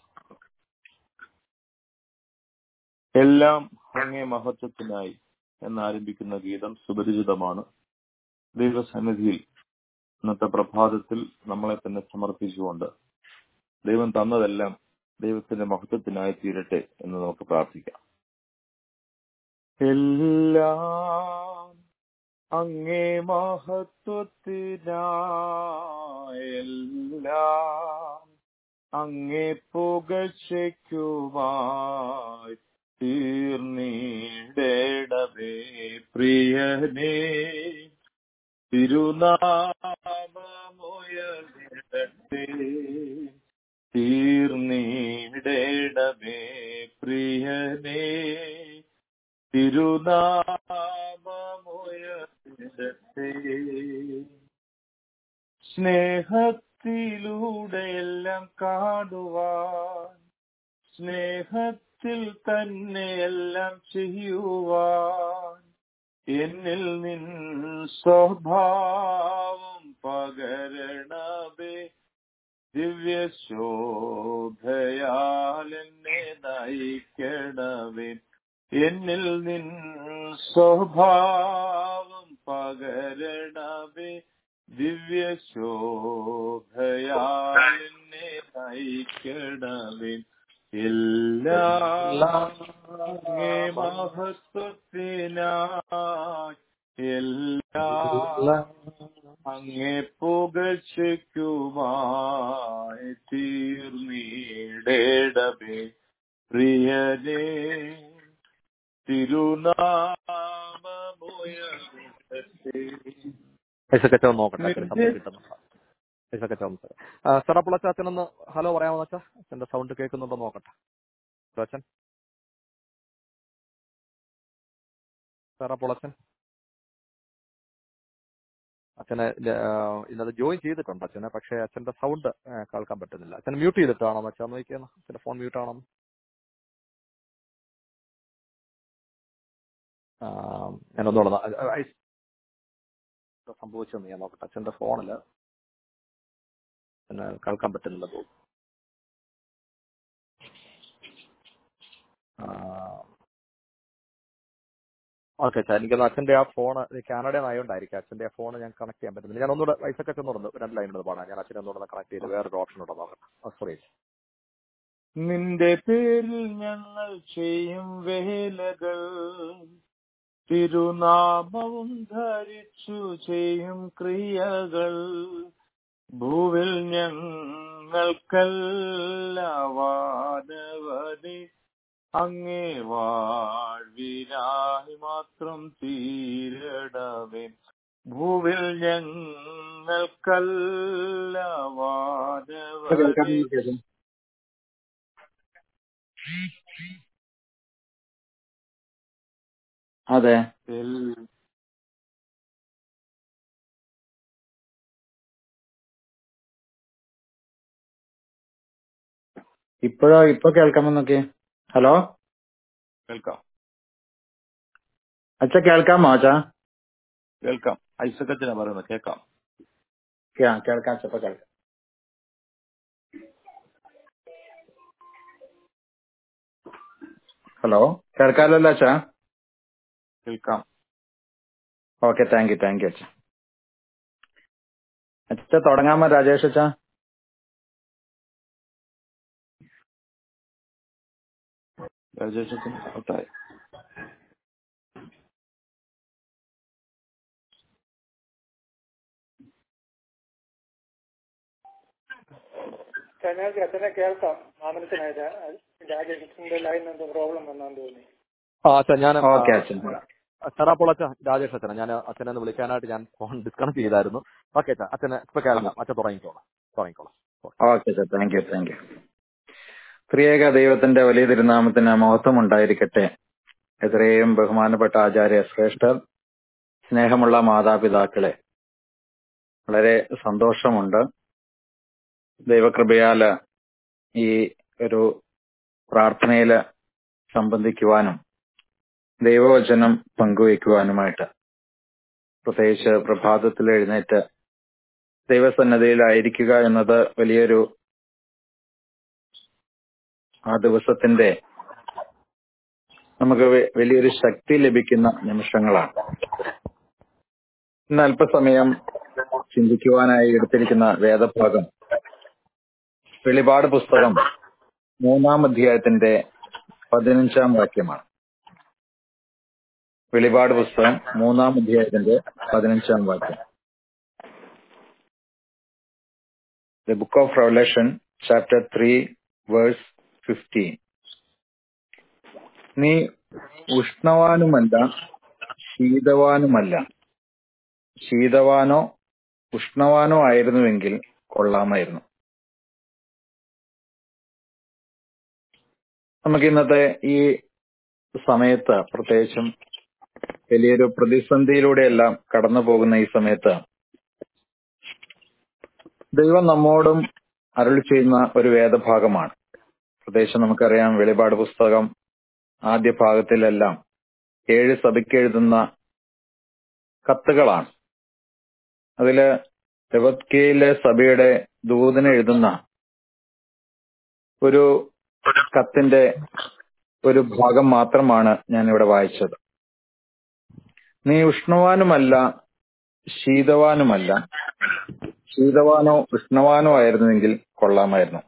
എല്ലാം അങ്ങേ മഹത്വത്തിനായി എന്നാരംഭിക്കുന്ന ഗീതം സുപരിചിതമാണ് ദൈവസന്നിധിയിൽ ഇന്നത്തെ പ്രഭാതത്തിൽ നമ്മളെ തന്നെ സമർപ്പിച്ചുകൊണ്ട് ദൈവം തന്നതെല്ലാം ദൈവത്തിന്റെ മഹത്വത്തിനായി തീരട്ടെ എന്ന് നമുക്ക് പ്രാർത്ഥിക്കാം എല്ലാം അങ്ങേ മഹത്വത്തിനായി എല്ലാം അങ്ങേ പുകഴ്ചയ്ക്കുമായി തീർന്നിടവേ പ്രിയനേ തിരുനാമമുയർന്നിടട്ടെ തീർന്നിടവേ പ്രിയനേ തിരുനാമമുയർന്നിടട്ടെ സ്നേഹത്തിലൂടെ എല്ലാം കാണുവാൻ സ്നേഹത്തിൽ തന്നെ എല്ലാം ചെയ്യുവാൻ എന്നിൽ നിൻ സ്വഭാവം പകരണമേ ദിവ്യശോഭയാൽ എന്നെ നയിക്കണമേ എന്നിൽ നിൻ സ്വഭാവം പകരണമേ ദിവ്യശോഭയാൽ എന്നെ നയിക്കണമേ എല്ലാം അങ്ങേ മഹത്വത്തിനായി എല്ലാം അങ്ങേ പുകഴ്ചയ്ക്കുമായി തീർന്നിടേടമേ പ്രിയനേ തിരുനാമമുയർത്തേ ഐസക്കച്ച ഒന്ന് നോക്കട്ടെ അച്ഛന് ശബ്ദം കിട്ടുന്നുണ്ടോ ഐസക്കച്ച ഒന്ന് സെറപ്പുളച്ച അച്ഛനൊന്ന് ഹലോ പറയാമോ അച്ഛാ അച്ഛന്റെ സൗണ്ട് കേൾക്കുന്നുണ്ടോ നോക്കട്ടെ ഹലോ, അച്ഛൻ സെറപ്പുളച്ചൻ അച്ഛനെ ആ, ഇന്നത് ജോയിൻ ചെയ്തിട്ടുണ്ട് അച്ഛനെ പക്ഷേ അച്ഛന്റെ സൗണ്ട് കേൾക്കാൻ പറ്റുന്നില്ല അച്ഛൻ മ്യൂട്ട് ചെയ്തിട്ടാണോ അച്ഛൻ നോക്കിയെന്ന് അച്ഛന്റെ ഫോൺ മ്യൂട്ട് ആണോ ആ, ഞാനൊന്നുകൂടെ ഒന്ന് ഐ- ഐ- എന്താ സംഭവിച്ചെന്ന് ഞാൻ നോക്കട്ടെ അച്ഛന്റെ ഫോണില് പിന്നെ കേൾക്കാൻ പറ്റുന്നില്ല തോന്നുന്നു ഓക്കെ അച്ഛാ എനിക്കൊന്ന് അച്ഛന്റെ ആ ഫോൺ കാനഡയിൽ നിന്നായോണ്ടായിരിക്കും അച്ഛന്റെ ആ ഫോൺ ഞാൻ കണക്ട് ചെയ്യാൻ പറ്റുന്നില്ല ഞാൻ ഒന്നുകൂടെ വയസ്സൊക്കെ ചെന്നുണ്ട് രണ്ട് ലൈൻ ഉണ്ട് പാടാം ഞാൻ അച്ഛനെ ഒന്നുകൂടെ കണക്ട് ചെയ്ത് വേറൊരു ഓപ്ഷൻ ഉണ്ടോ നോക്കട്ടെ സോറി നിന്റെ പേരിൽ ഞങ്ങൾ ചെയ്യും വേലകൾ തിരുനാമവും ധരിച്ചു ചെയ്യും ക്രിയകൾ ഭൂവിൽ ഞങ്ങൾക്കല്ല വാനവതി അങ്ങേ വാഴ്വിനായി മാത്രം തീരണമേ ഭൂവിൽ ഞങ്ങൾക്കല്ല വാനവതി അതെ എൽ- ഇപ്പോഴോ ഇപ്പൊ കേൾക്കാമോ നോക്കിയേ ഹലോ കേൾക്കാം അച്ഛ കേൾക്കാമോ അച്ഛാ കേൾക്കാം ഐസക്കച്ചനാ പറയുന്നത് കേൾക്കാം കേ- കേൾക്കാം അച്ഛ ഇപ്പൊ കേൾക്കാം ഹലോ കേൾക്കാമല്ലോ അച്ഛാ കേൾക്കാം okay thank you thank you അച്ഛ അച്ഛ തുടങ്ങാമോ രാജേഷ് അച്ഛാ രാജേഷത്തിന് ഔട്ടായി ഞങ്ങൾക്ക് അച്ഛനെ കേൾക്കാം മാമനത്തിനായിട്ട് രാജേഷിന്റെ ലൈൻ എന്തോ പ്രോബ്ലം വന്നാന്ന് തോന്നി ആ അച്ഛാ ഞാൻ ഓക്കെ അച്ഛൻ അച്ഛനാ അപ്പോൾ അച്ഛാ രാജേഷ് അച്ഛനെ ഞാൻ അച്ഛനെ ഒന്ന് വിളിക്കാനായിട്ട് ഞാൻ ഫോൺ ഡിസ്കണക്ട് ചെയ്തായിരുന്നു ഓക്കെ അച്ഛാ അച്ഛനെ ഇപ്പൊ കേൾക്കാം അച്ഛൻ തുടങ്ങിക്കോളാം തുടങ്ങിക്കോളാം okay sir thank you thank you ത്രിയേക ദൈവത്തിന്റെ വലിയ തിരുനാമത്തിന് മഹത്വം ഉണ്ടായിരിക്കട്ടെ എത്രയും ബഹുമാനപ്പെട്ട ആചാര്യ ശ്രേഷ്ഠർ സ്നേഹമുള്ള മാതാപിതാക്കളെ വളരെ സന്തോഷമുണ്ട് ദൈവകൃപയാല് ഈ ഒരു പ്രാർത്ഥനയില് സംബന്ധിക്കുവാനും ദൈവവചനം പങ്കുവയ്ക്കുവാനുമായിട്ട് പ്രത്യേകിച്ച് പ്രഭാതത്തിൽ എഴുന്നേറ്റ് ദൈവസന്നദ്ധയിലായിരിക്കുക എന്നത് വലിയൊരു ആ ദിവസത്തിന്റെ നമുക്ക് വെ- വലിയൊരു ശക്തി ലഭിക്കുന്ന നിമിഷങ്ങളാണ് ഇന്ന് അല്പസമയം ചിന്തിക്കുവാനായി എടുത്തിരിക്കുന്ന വേദഭാഗം വെളിപാട് പുസ്തകം മൂന്നാം അധ്യായത്തിന്റെ പതിനഞ്ചാം വാക്യമാണ് വെളിപാട് പുസ്തകം മൂന്നാം അധ്യായത്തിന്റെ പതിനഞ്ചാം വാക്യം the book of Revelation chapter three verse fifteen നീ ഉഷ്ണവാനുമല്ല ശീതവാനുമല്ല ശീതവാനോ ഉഷ്ണവാനോ ആയിരുന്നുവെങ്കിൽ കൊള്ളാമായിരുന്നു നമുക്ക് ഇന്നത്തെ ഈ സമയത്ത് പ്രത്യേകിച്ചും വലിയൊരു പ്രതിസന്ധിയിലൂടെയെല്ലാം കടന്നു പോകുന്ന ഈ സമയത്ത് ദൈവം നമ്മോടും അരുളി ചെയ്യുന്ന ഒരു വേദഭാഗമാണ് പ്രത്യേകിച്ച് നമുക്കറിയാം വെളിപാട് പുസ്തകം ആദ്യ ഭാഗത്തിലെല്ലാം ഏഴ് സഭയ്ക്ക് എഴുതുന്ന കത്തുകളാണ് അതില് ലവത്കയിലെ സഭയുടെ ദൂതന് എഴുതുന്ന ഒരു കത്തിന്റെ ഒരു ഭാഗം മാത്രമാണ് ഞാൻ ഇവിടെ വായിച്ചത് നീ ഉഷ്ണവാനുമല്ല ശീതവാനുമല്ല ശീതവാനോ ഉഷ്ണവാനോ ആയിരുന്നുവെങ്കിൽ കൊള്ളാമായിരുന്നു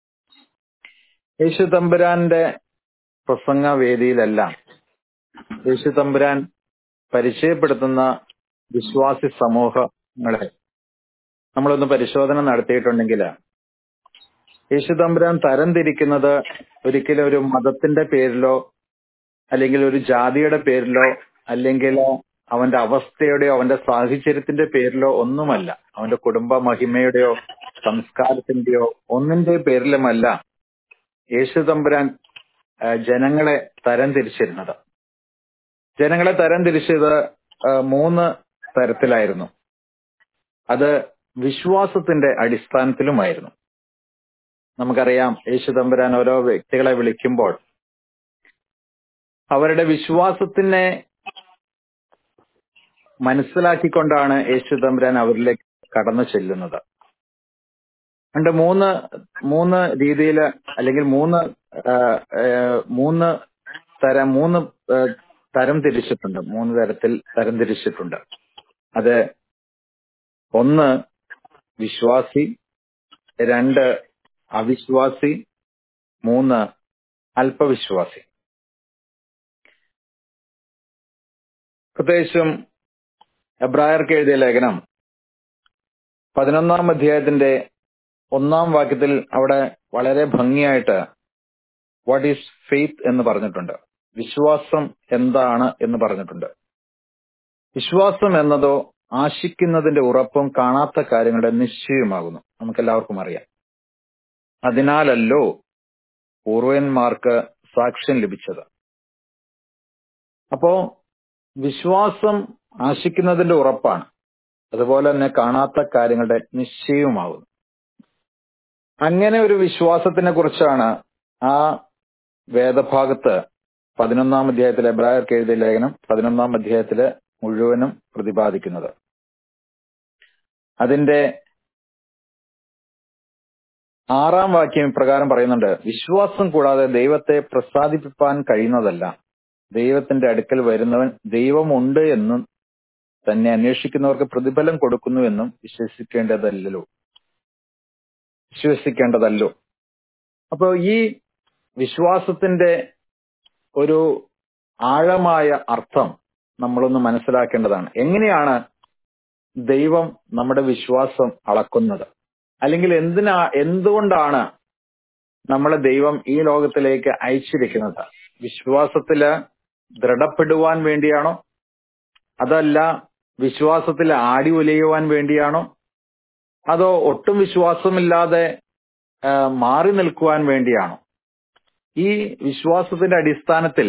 യേശു തമ്പുരാന്റെ പ്രസംഗ വേദിയിലെല്ലാം യേശു തമ്പുരാൻ പരിചയപ്പെടുത്തുന്ന വിശ്വാസി സമൂഹങ്ങളെ നമ്മളൊന്ന് പരിശോധന നടത്തിയിട്ടുണ്ടെങ്കിൽ യേശു തമ്പുരാൻ തരംതിരിക്കുന്നത് ഒരിക്കലും ഒരു മതത്തിന്റെ പേരിലോ അല്ലെങ്കിൽ ഒരു ജാതിയുടെ പേരിലോ അല്ലെങ്കിൽ അവന്റെ അവസ്ഥയുടെയോ അവന്റെ സാഹചര്യത്തിന്റെ പേരിലോ ഒന്നുമല്ല അവന്റെ കുടുംബ മഹിമയുടെയോ സംസ്കാരത്തിന്റെയോ ഒന്നിന്റെ പേരിലുമല്ല യേശു തമ്പുരാൻ ആ, ജനങ്ങളെ തരംതിരിച്ചിരുന്നത് ജനങ്ങളെ തരംതിരിച്ചത് ആ, മൂന്ന് തരത്തിലായിരുന്നു അത് വിശ്വാസത്തിന്റെ അടിസ്ഥാനത്തിലുമായിരുന്നു നമുക്കറിയാം യേശു തമ്പുരാൻ ഓരോ വ്യക്തികളെ വിളിക്കുമ്പോൾ അവരുടെ വിശ്വാസത്തിനെ മനസ്സിലാക്കിക്കൊണ്ടാണ് യേശു തമ്പുരാൻ അവരിലേക്ക് കടന്നു ചെല്ലുന്നത് രണ്ട് മൂന്ന് മൂന്ന് രീതിയിൽ അല്ലെങ്കിൽ മൂന്ന് ആ, ആ, മൂന്ന് തരം മൂന്ന് ആ, തരം തിരിച്ചിട്ടുണ്ട് മൂന്ന് തരത്തിൽ തരം തിരിച്ചിട്ടുണ്ട് അത് ഒന്ന് വിശ്വാസി രണ്ട് അവിശ്വാസി മൂന്ന് അല്പവിശ്വാസി പ്രത്യേകിച്ചും എബ്രായർക്ക് എഴുതിയ ലേഖനം പതിനൊന്നാം അധ്യായത്തിന്റെ ഒന്നാം വാക്യത്തിൽ അവിടെ വളരെ ഭംഗിയായിട്ട് വാട്ട് ഈസ് ഫെയ്ത്ത് എന്ന് പറഞ്ഞിട്ടുണ്ട് വിശ്വാസം എന്താണ് എന്ന് പറഞ്ഞിട്ടുണ്ട് വിശ്വാസം എന്നതോ ആശിക്കുന്നതിന്റെ ഉറപ്പും കാണാത്ത കാര്യങ്ങളുടെ നിശ്ചയമാകുന്നു നമുക്കെല്ലാവർക്കും അറിയാം അതിനാലല്ലോ പൂർവന്മാർക്ക് സാക്ഷ്യം ലഭിച്ചത് അപ്പോ വിശ്വാസം ആശിക്കുന്നതിന്റെ ഉറപ്പാണ് അതുപോലെ തന്നെ കാണാത്ത കാര്യങ്ങളുടെ നിശ്ചയവുമാകുന്നു അങ്ങനെ ഒരു വിശ്വാസത്തിനെ കുറിച്ചാണ് ആ വേദഭാഗത്ത് പതിനൊന്നാം അധ്യായത്തിലെ എബ്രായർക്ക് എഴുതിയ ലേഖനം പതിനൊന്നാം അധ്യായത്തില് മുഴുവനും പ്രതിപാദിക്കുന്നത് അതിന്റെ ആറാം വാക്യം ഇപ്രകാരം പറയുന്നുണ്ട് വിശ്വാസം കൂടാതെ ദൈവത്തെ പ്രസാദിപ്പിക്കാൻ കഴിയുന്നതല്ല ദൈവത്തിന്റെ അടുക്കൽ വരുന്നവൻ ദൈവമുണ്ട് എന്നും തന്നെ അന്വേഷിക്കുന്നവർക്ക് പ്രതിഫലം കൊടുക്കുന്നു എന്നും വിശ്വസിക്കേണ്ടതല്ലോ വിശ്വസിക്കേണ്ടതല്ലോ അപ്പോ ഈ വിശ്വാസത്തിന്റെ ഒരു ആഴമായ അർത്ഥം നമ്മളൊന്ന് മനസ്സിലാക്കേണ്ടതാണ് എങ്ങനെയാണ് ദൈവം നമ്മുടെ വിശ്വാസം അളക്കുന്നത് അല്ലെങ്കിൽ എന്തിനാ എന്തുകൊണ്ടാണ് നമ്മളെ ദൈവം ഈ ലോകത്തിലേക്ക് അയച്ചിരിക്കുന്നത് വിശ്വാസത്തില് ദൃഢപ്പെടുവാൻ വേണ്ടിയാണോ അതല്ല വിശ്വാസത്തിൽ ആടി ഉലയുവാൻ വേണ്ടിയാണോ അതോ ഒട്ടും വിശ്വാസമില്ലാതെ ആ, മാറി നിൽക്കുവാൻ വേണ്ടിയാണോ ഈ വിശ്വാസത്തിന്റെ അടിസ്ഥാനത്തിൽ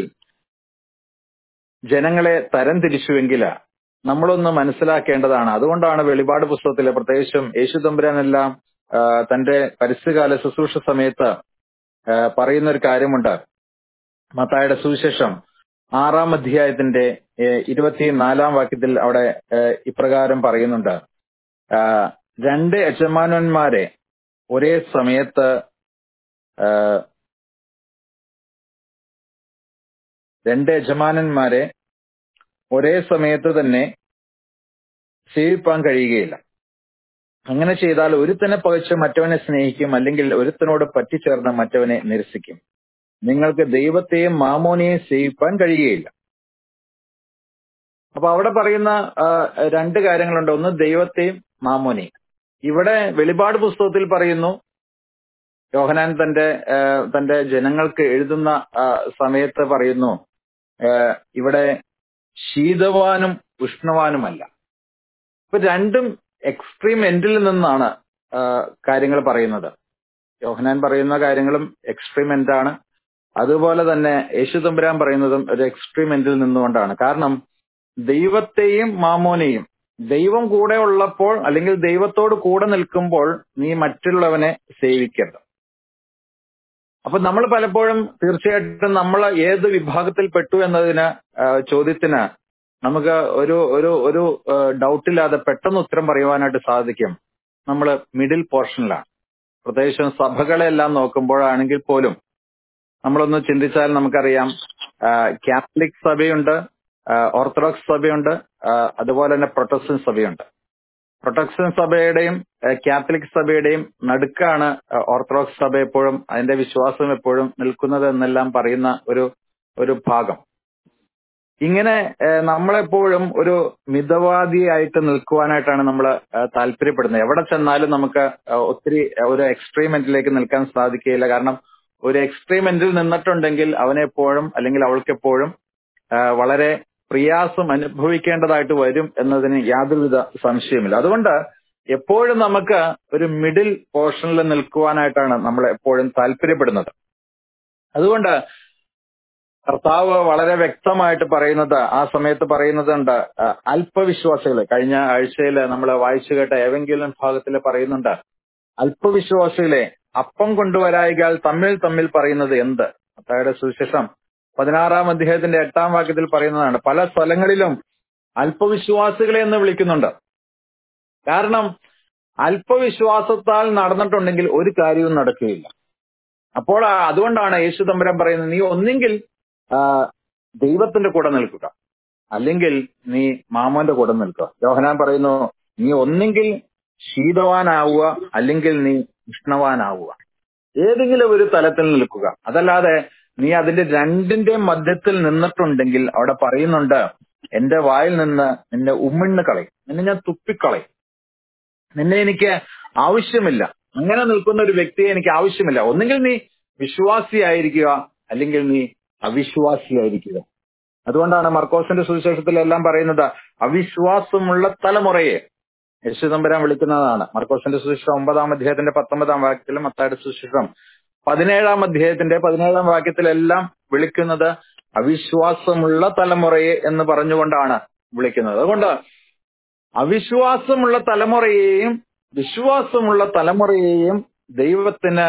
ജനങ്ങളെ തരം തിരിച്ചുവെങ്കിൽ നമ്മളൊന്ന് മനസ്സിലാക്കേണ്ടതാണ് അതുകൊണ്ടാണ് വെളിപാട് പുസ്തകത്തിലെ പ്രത്യേകിച്ചും യേശു തമ്പുരാനെല്ലാം ആ, തന്റെ പരസ്യകാല ശുശ്രൂഷ സമയത്ത് ആ, പറയുന്ന ഒരു കാര്യമുണ്ട് മത്തായുടെ സുവിശേഷം ആറാം അധ്യായത്തിന്റെ ഏഹ്, ഇരുപത്തിനാലാം വാക്യത്തിൽ അവിടെ ഏഹ്, ഇപ്രകാരം പറയുന്നുണ്ട് ആ, രണ്ട് യജമാനന്മാരെ ഒരേ സമയത്ത് ആ, രണ്ട് യജമാനന്മാരെ ഒരേ സമയത്ത് തന്നെ സേവിപ്പാൻ കഴിയുകയില്ല അങ്ങനെ ചെയ്താൽ ഒരുത്തനെ പകച്ച് മറ്റവനെ സ്നേഹിക്കും അല്ലെങ്കിൽ ഒരുത്തനോട് പറ്റിച്ചേർന്ന് മറ്റവനെ നിരസിക്കും നിങ്ങൾക്ക് ദൈവത്തെയും മാമോനെയും സേവിപ്പാൻ കഴിയുകയില്ല അപ്പൊ അവിടെ പറയുന്ന ആ, രണ്ട് കാര്യങ്ങളുണ്ട് ഒന്ന് ദൈവത്തെയും മാമോനെയും ഇവിടെ വെളിപാട് പുസ്തകത്തിൽ പറയുന്നു യോഹനാൻ തന്റെ ആ, തന്റെ ജനങ്ങൾക്ക് എഴുതുന്ന ആ, സമയത്ത് പറയുന്നു ആ, ഇവിടെ ശീതവാനും ഉഷ്ണവാനുമല്ല ഇപ്പൊ രണ്ടും എക്സ്ട്രീം എൻഡിൽ നിന്നാണ് കാര്യങ്ങൾ പറയുന്നത് യോഹനാൻ പറയുന്ന കാര്യങ്ങളും എക്സ്ട്രീം എൻഡാണ് അതുപോലെ തന്നെ യേശു തമ്പുരാൻ പറയുന്നതും ഒരു എക്സ്ട്രീം എൻഡിൽ നിന്നുകൊണ്ടാണ് കാരണം ദൈവത്തെയും മാമോനെയും ദൈവം കൂടെ ഉള്ളപ്പോൾ അല്ലെങ്കിൽ ദൈവത്തോട് കൂടെ നിൽക്കുമ്പോൾ നീ മറ്റുള്ളവനെ സേവിക്കരുത് അപ്പൊ നമ്മൾ പലപ്പോഴും തീർച്ചയായിട്ടും നമ്മൾ ഏത് വിഭാഗത്തിൽ പെട്ടു എന്നതിന് ആ, ചോദ്യത്തിന് നമുക്ക് ഒരു ഒരു ഒരു ഡൗട്ടില്ലാതെ പെട്ടെന്ന് ഉത്തരം പറയുവാനായിട്ട് സാധിക്കും നമ്മൾ മിഡിൽ പോർഷനിലാണ് പ്രത്യേകിച്ചും സഭകളെല്ലാം നോക്കുമ്പോഴാണെങ്കിൽ പോലും നമ്മളൊന്ന് ചിന്തിച്ചാൽ നമുക്കറിയാം ആ, കാത്തലിക് സഭയുണ്ട് ആ, ഓർത്തഡോക്സ് സഭയുണ്ട് ആ, അതുപോലെ തന്നെ പ്രൊട്ടസ്റ്റന്റ് സഭയുണ്ട് പ്രൊട്ടസ്റ്റന്റ് സഭയുടെയും ആ, കാത്തലിക് സഭയുടെയും നടുക്കാണ് ആ, ഓർത്തഡോക്സ് സഭ എപ്പോഴും അതിന്റെ വിശ്വാസം എപ്പോഴും നിൽക്കുന്നത് എന്നെല്ലാം പറയുന്ന ഒരു ഒരു ഭാഗം ഇങ്ങനെ ഏഹ്, നമ്മളെപ്പോഴും ഒരു മിതവാദിയായിട്ട് നിൽക്കുവാനായിട്ടാണ് നമ്മൾ താല്പര്യപ്പെടുന്നത് എവിടെ ചെന്നാലും നമുക്ക് ഏഹ്, ഒത്തിരി ഏഹ്, ഒരു എക്സ്ട്രീം എൻഡിലേക്ക് നിൽക്കാൻ സാധിക്കുകയില്ല കാരണം ഒരു എക്സ്ട്രീം എൻഡിൽ നിന്നിട്ടുണ്ടെങ്കിൽ അവനെപ്പോഴും അല്ലെങ്കിൽ അവൾക്കെപ്പോഴും ഏഹ്, വളരെ പ്രയാസം അനുഭവിക്കേണ്ടതായിട്ട് വരും എന്നതിന് യാതൊരുവിധ സംശയമില്ല അതുകൊണ്ട് എപ്പോഴും നമുക്ക് ഒരു മിഡിൽ പോർഷനിൽ നിൽക്കുവാനായിട്ടാണ് നമ്മൾ എപ്പോഴും താല്പര്യപ്പെടുന്നത് അതുകൊണ്ട് കർത്താവ് വളരെ വ്യക്തമായിട്ട് പറയുന്നത് ആ സമയത്ത് പറയുന്നതുണ്ട് ആ, അല്പവിശ്വാസികള് കഴിഞ്ഞ ആഴ്ചയിൽ നമ്മൾ വായിച്ചു കേട്ട ഏവെങ്കിലും ഭാഗത്തിൽ പറയുന്നുണ്ട് അല്പവിശ്വാസികളെ അപ്പം കൊണ്ടുവരായികാൽ തമ്മിൽ തമ്മിൽ പറയുന്നത് എന്ത് അത്തായുടെ സുവിശേഷം പതിനാറാം അധ്യായത്തിന്റെ എട്ടാം വാക്യത്തിൽ പറയുന്നതാണ് പല സ്ഥലങ്ങളിലും അല്പവിശ്വാസികളെ എന്ന് വിളിക്കുന്നുണ്ട് കാരണം അല്പവിശ്വാസത്താൽ നടന്നിട്ടുണ്ടെങ്കിൽ ഒരു കാര്യവും നടക്കുകയില്ല അപ്പോൾ ആ- അതുകൊണ്ടാണ് യേശു തമ്പുരാൻ പറയുന്നത് നീ ഒന്നെങ്കിൽ ആ, ദൈവത്തിന്റെ കൂടെ നിൽക്കുക അല്ലെങ്കിൽ നീ മാമോന്റെ കൂടെ നിൽക്കുക യോഹനാൻ പറയുന്നു നീ ഒന്നെങ്കിൽ ശീതവാനാവുക അല്ലെങ്കിൽ നീ ഉഷ്ണവാനാവുക ഏതെങ്കിലും ഒരു തലത്തിൽ നിൽക്കുക അതല്ലാതെ നീ അതിന്റെ രണ്ടിന്റെ മധ്യത്തിൽ നിന്നിട്ടുണ്ടെങ്കിൽ അവിടെ പറയുന്നുണ്ട് എന്റെ വായിൽ നിന്ന് നിന്നെ ഉമ്മിണ്ണ് കളയും നിന്നെ ഞാൻ തുപ്പിക്കളയും നിന്നെ എനിക്ക് ആവശ്യമില്ല അങ്ങനെ നിൽക്കുന്ന ഒരു വ്യക്തിയെ എനിക്ക് ആവശ്യമില്ല ഒന്നുകിൽ നീ വിശ്വാസിയായിരിക്കുക അല്ലെങ്കിൽ നീ അവിശ്വാസിയായിരിക്കുക അതുകൊണ്ടാണ് മർക്കോസിന്റെ സുവിശേഷത്തിലെല്ലാം പറയുന്നത് അവിശ്വാസമുള്ള തലമുറയെ യേശു തമ്പുരാൻ വിളിക്കുന്നതാണ് മർക്കോസിന്റെ സുവിശേഷം ഒമ്പതാം അധ്യായത്തിന്റെ പത്തൊമ്പതാം വാക്യത്തിലും മത്തായുടെ സുവിശേഷം പതിനേഴാം അധ്യായത്തിന്റെ പതിനേഴാം വാക്യത്തിലെല്ലാം വിളിക്കുന്നത് അവിശ്വാസമുള്ള തലമുറയെ എന്ന് പറഞ്ഞുകൊണ്ടാണ് വിളിക്കുന്നത് അതുകൊണ്ട് അവിശ്വാസമുള്ള തലമുറയെയും വിശ്വാസമുള്ള തലമുറയെയും ദൈവത്തിന്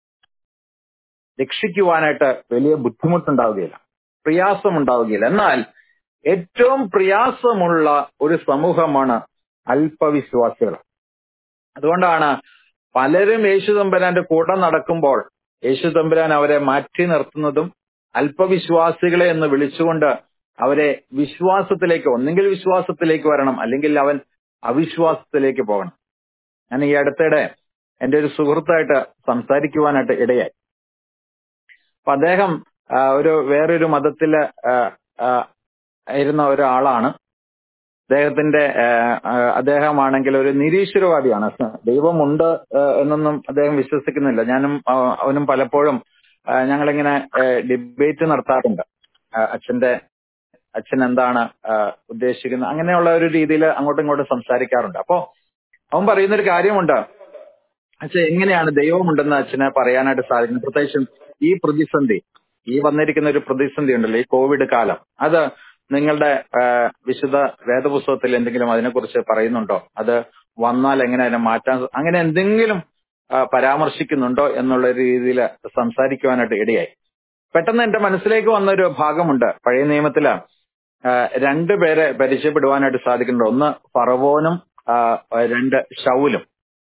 രക്ഷിക്കുവാനായിട്ട് വലിയ ബുദ്ധിമുട്ടുണ്ടാവുകയില്ല പ്രയാസമുണ്ടാവുകയില്ല എന്നാൽ ഏറ്റവും പ്രയാസമുള്ള ഒരു സമൂഹമാണ് അല്പവിശ്വാസികൾ അതുകൊണ്ടാണ് പലരും യേശു തമ്പുരാന്റെ കൂടെ നടക്കുമ്പോൾ യേശു തമ്പുരാൻ അവരെ മാറ്റി നിർത്തുന്നതും അല്പവിശ്വാസികളെ എന്ന് വിളിച്ചുകൊണ്ട് അവരെ വിശ്വാസത്തിലേക്ക് ഒന്നെങ്കിൽ വിശ്വാസത്തിലേക്ക് വരണം അല്ലെങ്കിൽ അവൻ അവിശ്വാസത്തിലേക്ക് പോകണം ഞാൻ ഈ അടുത്തിടെ എന്റെ ഒരു സുഹൃത്തായിട്ട് സംസാരിക്കുവാനായിട്ട് ഇടയായി അപ്പൊ അദ്ദേഹം ആ, ഒരു വേറൊരു മതത്തില് ആ, ആ, ഇരുന്ന ഒരാളാണ് അദ്ദേഹത്തിന്റെ ആ, ആ, അദ്ദേഹമാണെങ്കിൽ ഒരു നിരീശ്വരവാദിയാണ് ദൈവമുണ്ട് ആ, എന്നൊന്നും അദ്ദേഹം വിശ്വസിക്കുന്നില്ല ഞാനും ആ, അവനും പലപ്പോഴും ആ, ഞങ്ങളിങ്ങനെ ഡിബേറ്റ് നടത്താറുണ്ട് ആ, അച്ഛന്റെ അച്ഛൻ എന്താണ് ആ, ഉദ്ദേശിക്കുന്നത് അങ്ങനെയുള്ള ഒരു രീതിയിൽ അങ്ങോട്ടും ഇങ്ങോട്ടും സംസാരിക്കാറുണ്ട് അപ്പോ അവൻ പറയുന്ന ഒരു കാര്യമുണ്ട് അച്ഛൻ എങ്ങനെയാണ് ദൈവമുണ്ടെന്ന് അച്ഛന് പറയാനായിട്ട് സാധിക്കുന്നത് പ്രത്യേകിച്ചും ഈ പ്രതിസന്ധി ഈ വന്നിരിക്കുന്ന ഒരു പ്രതിസന്ധി ഉണ്ടല്ലോ ഈ കോവിഡ് കാലം അത് നിങ്ങളുടെ ആ, വിശുദ്ധ വേദപുസ്തകത്തിൽ എന്തെങ്കിലും അതിനെക്കുറിച്ച് പറയുന്നുണ്ടോ അത് വന്നാൽ എങ്ങനെ അതിനെ മാറ്റാൻ സ- അങ്ങനെ എന്തെങ്കിലും ആ, പരാമർശിക്കുന്നുണ്ടോ എന്നുള്ള രീതിയിൽ സംസാരിക്കുവാനായിട്ട് ഇടയായി പെട്ടെന്ന് എന്റെ മനസ്സിലേക്ക് വന്ന ഒരു ഭാഗമുണ്ട് പഴയ നിയമത്തില് ആ, രണ്ടുപേരെ പരിചയപ്പെടുവാനായിട്ട് സാധിക്കുന്നുണ്ട് ഒന്ന് ഫറവോനും ആ, രണ്ട് ഷൗലും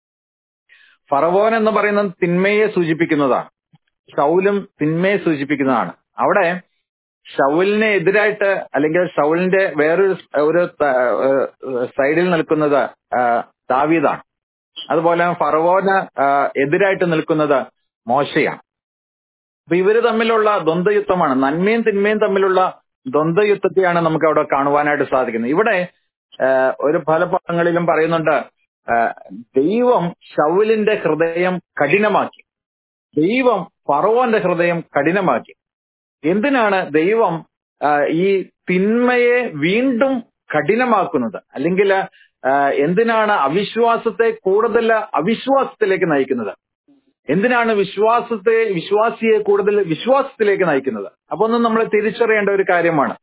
ഫറവോൻ എന്ന് പറയുന്നത് തിന്മയെ സൂചിപ്പിക്കുന്നതാണ് ഷൗലും തിന്മയെ സൂചിപ്പിക്കുന്നതാണ് അവിടെ ഷൗലിനെ എതിരായിട്ട് അല്ലെങ്കിൽ ഷൗലിന്റെ വേറൊരു സ്- ഒരു ത- ഏഹ് സൈഡിൽ നിൽക്കുന്നത് ആ, ദാവീദാണ് അതുപോലെ ഫറവോന് ആ, എതിരായിട്ട് നിൽക്കുന്നത് മോശയാണ് അപ്പൊ ഇവര് തമ്മിലുള്ള ദ്വന്ദ്വയുദ്ധമാണ് നന്മയും തിന്മയും തമ്മിലുള്ള ദ്വന്ദ്വയുദ്ധത്തെയാണ് നമുക്ക് അവിടെ കാണുവാനായിട്ട് സാധിക്കുന്നത് ഇവിടെ ആ, ഒരു പല ഭാഗങ്ങളിലും പറയുന്നുണ്ട് ആ, ദൈവം ഷൗലിന്റെ ഹൃദയം കഠിനമാക്കി ദൈവം ഫറവോന്റെ ഹൃദയം കഠിനമാക്കി എന്തിനാണ് ദൈവം ആ, ഈ തിന്മയെ വീണ്ടും കഠിനമാക്കുന്നത് അല്ലെങ്കിൽ ആ, എന്തിനാണ് അവിശ്വാസത്തെ കൂടുതൽ അവിശ്വാസത്തിലേക്ക് നയിക്കുന്നത് എന്തിനാണ് വിശ്വാസത്തെ വിശ്വാസിയെ കൂടുതൽ വിശ്വാസത്തിലേക്ക് നയിക്കുന്നത് അപ്പൊ ഒന്ന് നമ്മൾ തിരിച്ചറിയേണ്ട ഒരു കാര്യമാണ്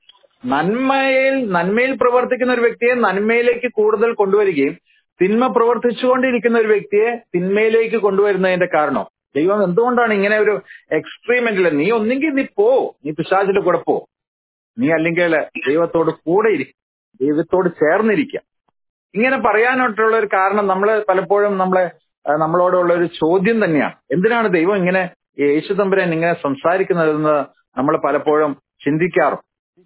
നന്മയിൽ നന്മയിൽ പ്രവർത്തിക്കുന്ന ഒരു വ്യക്തിയെ നന്മയിലേക്ക് കൂടുതൽ കൊണ്ടുവരികയും തിന്മ പ്രവർത്തിച്ചുകൊണ്ടിരിക്കുന്ന ഒരു വ്യക്തിയെ തിന്മയിലേക്ക് കൊണ്ടുവരുന്നതിന്റെ കാരണം ദൈവം എന്തുകൊണ്ടാണ് ഇങ്ങനെ ഒരു എക്സ്ട്രീമെന്റിൽ നീ ഒന്നെങ്കിൽ നീ പോ നീ പിശാചിന്റെ കൂടെ പോ നീ അല്ലെങ്കിൽ ദൈവത്തോട് കൂടെ ഇരിക്കും ദൈവത്തോട് ചേർന്നിരിക്കുക ഇങ്ങനെ പറയാനായിട്ടുള്ള ഒരു കാരണം നമ്മൾ പലപ്പോഴും നമ്മളെ ആ, നമ്മളോടുള്ള ഒരു ചോദ്യം തന്നെയാണ് എന്തിനാണ് ദൈവം ഇങ്ങനെ ഈ യേശു തമ്പുരാൻ ഇങ്ങനെ സംസാരിക്കുന്നതെന്ന് നമ്മൾ പലപ്പോഴും ചിന്തിക്കാറും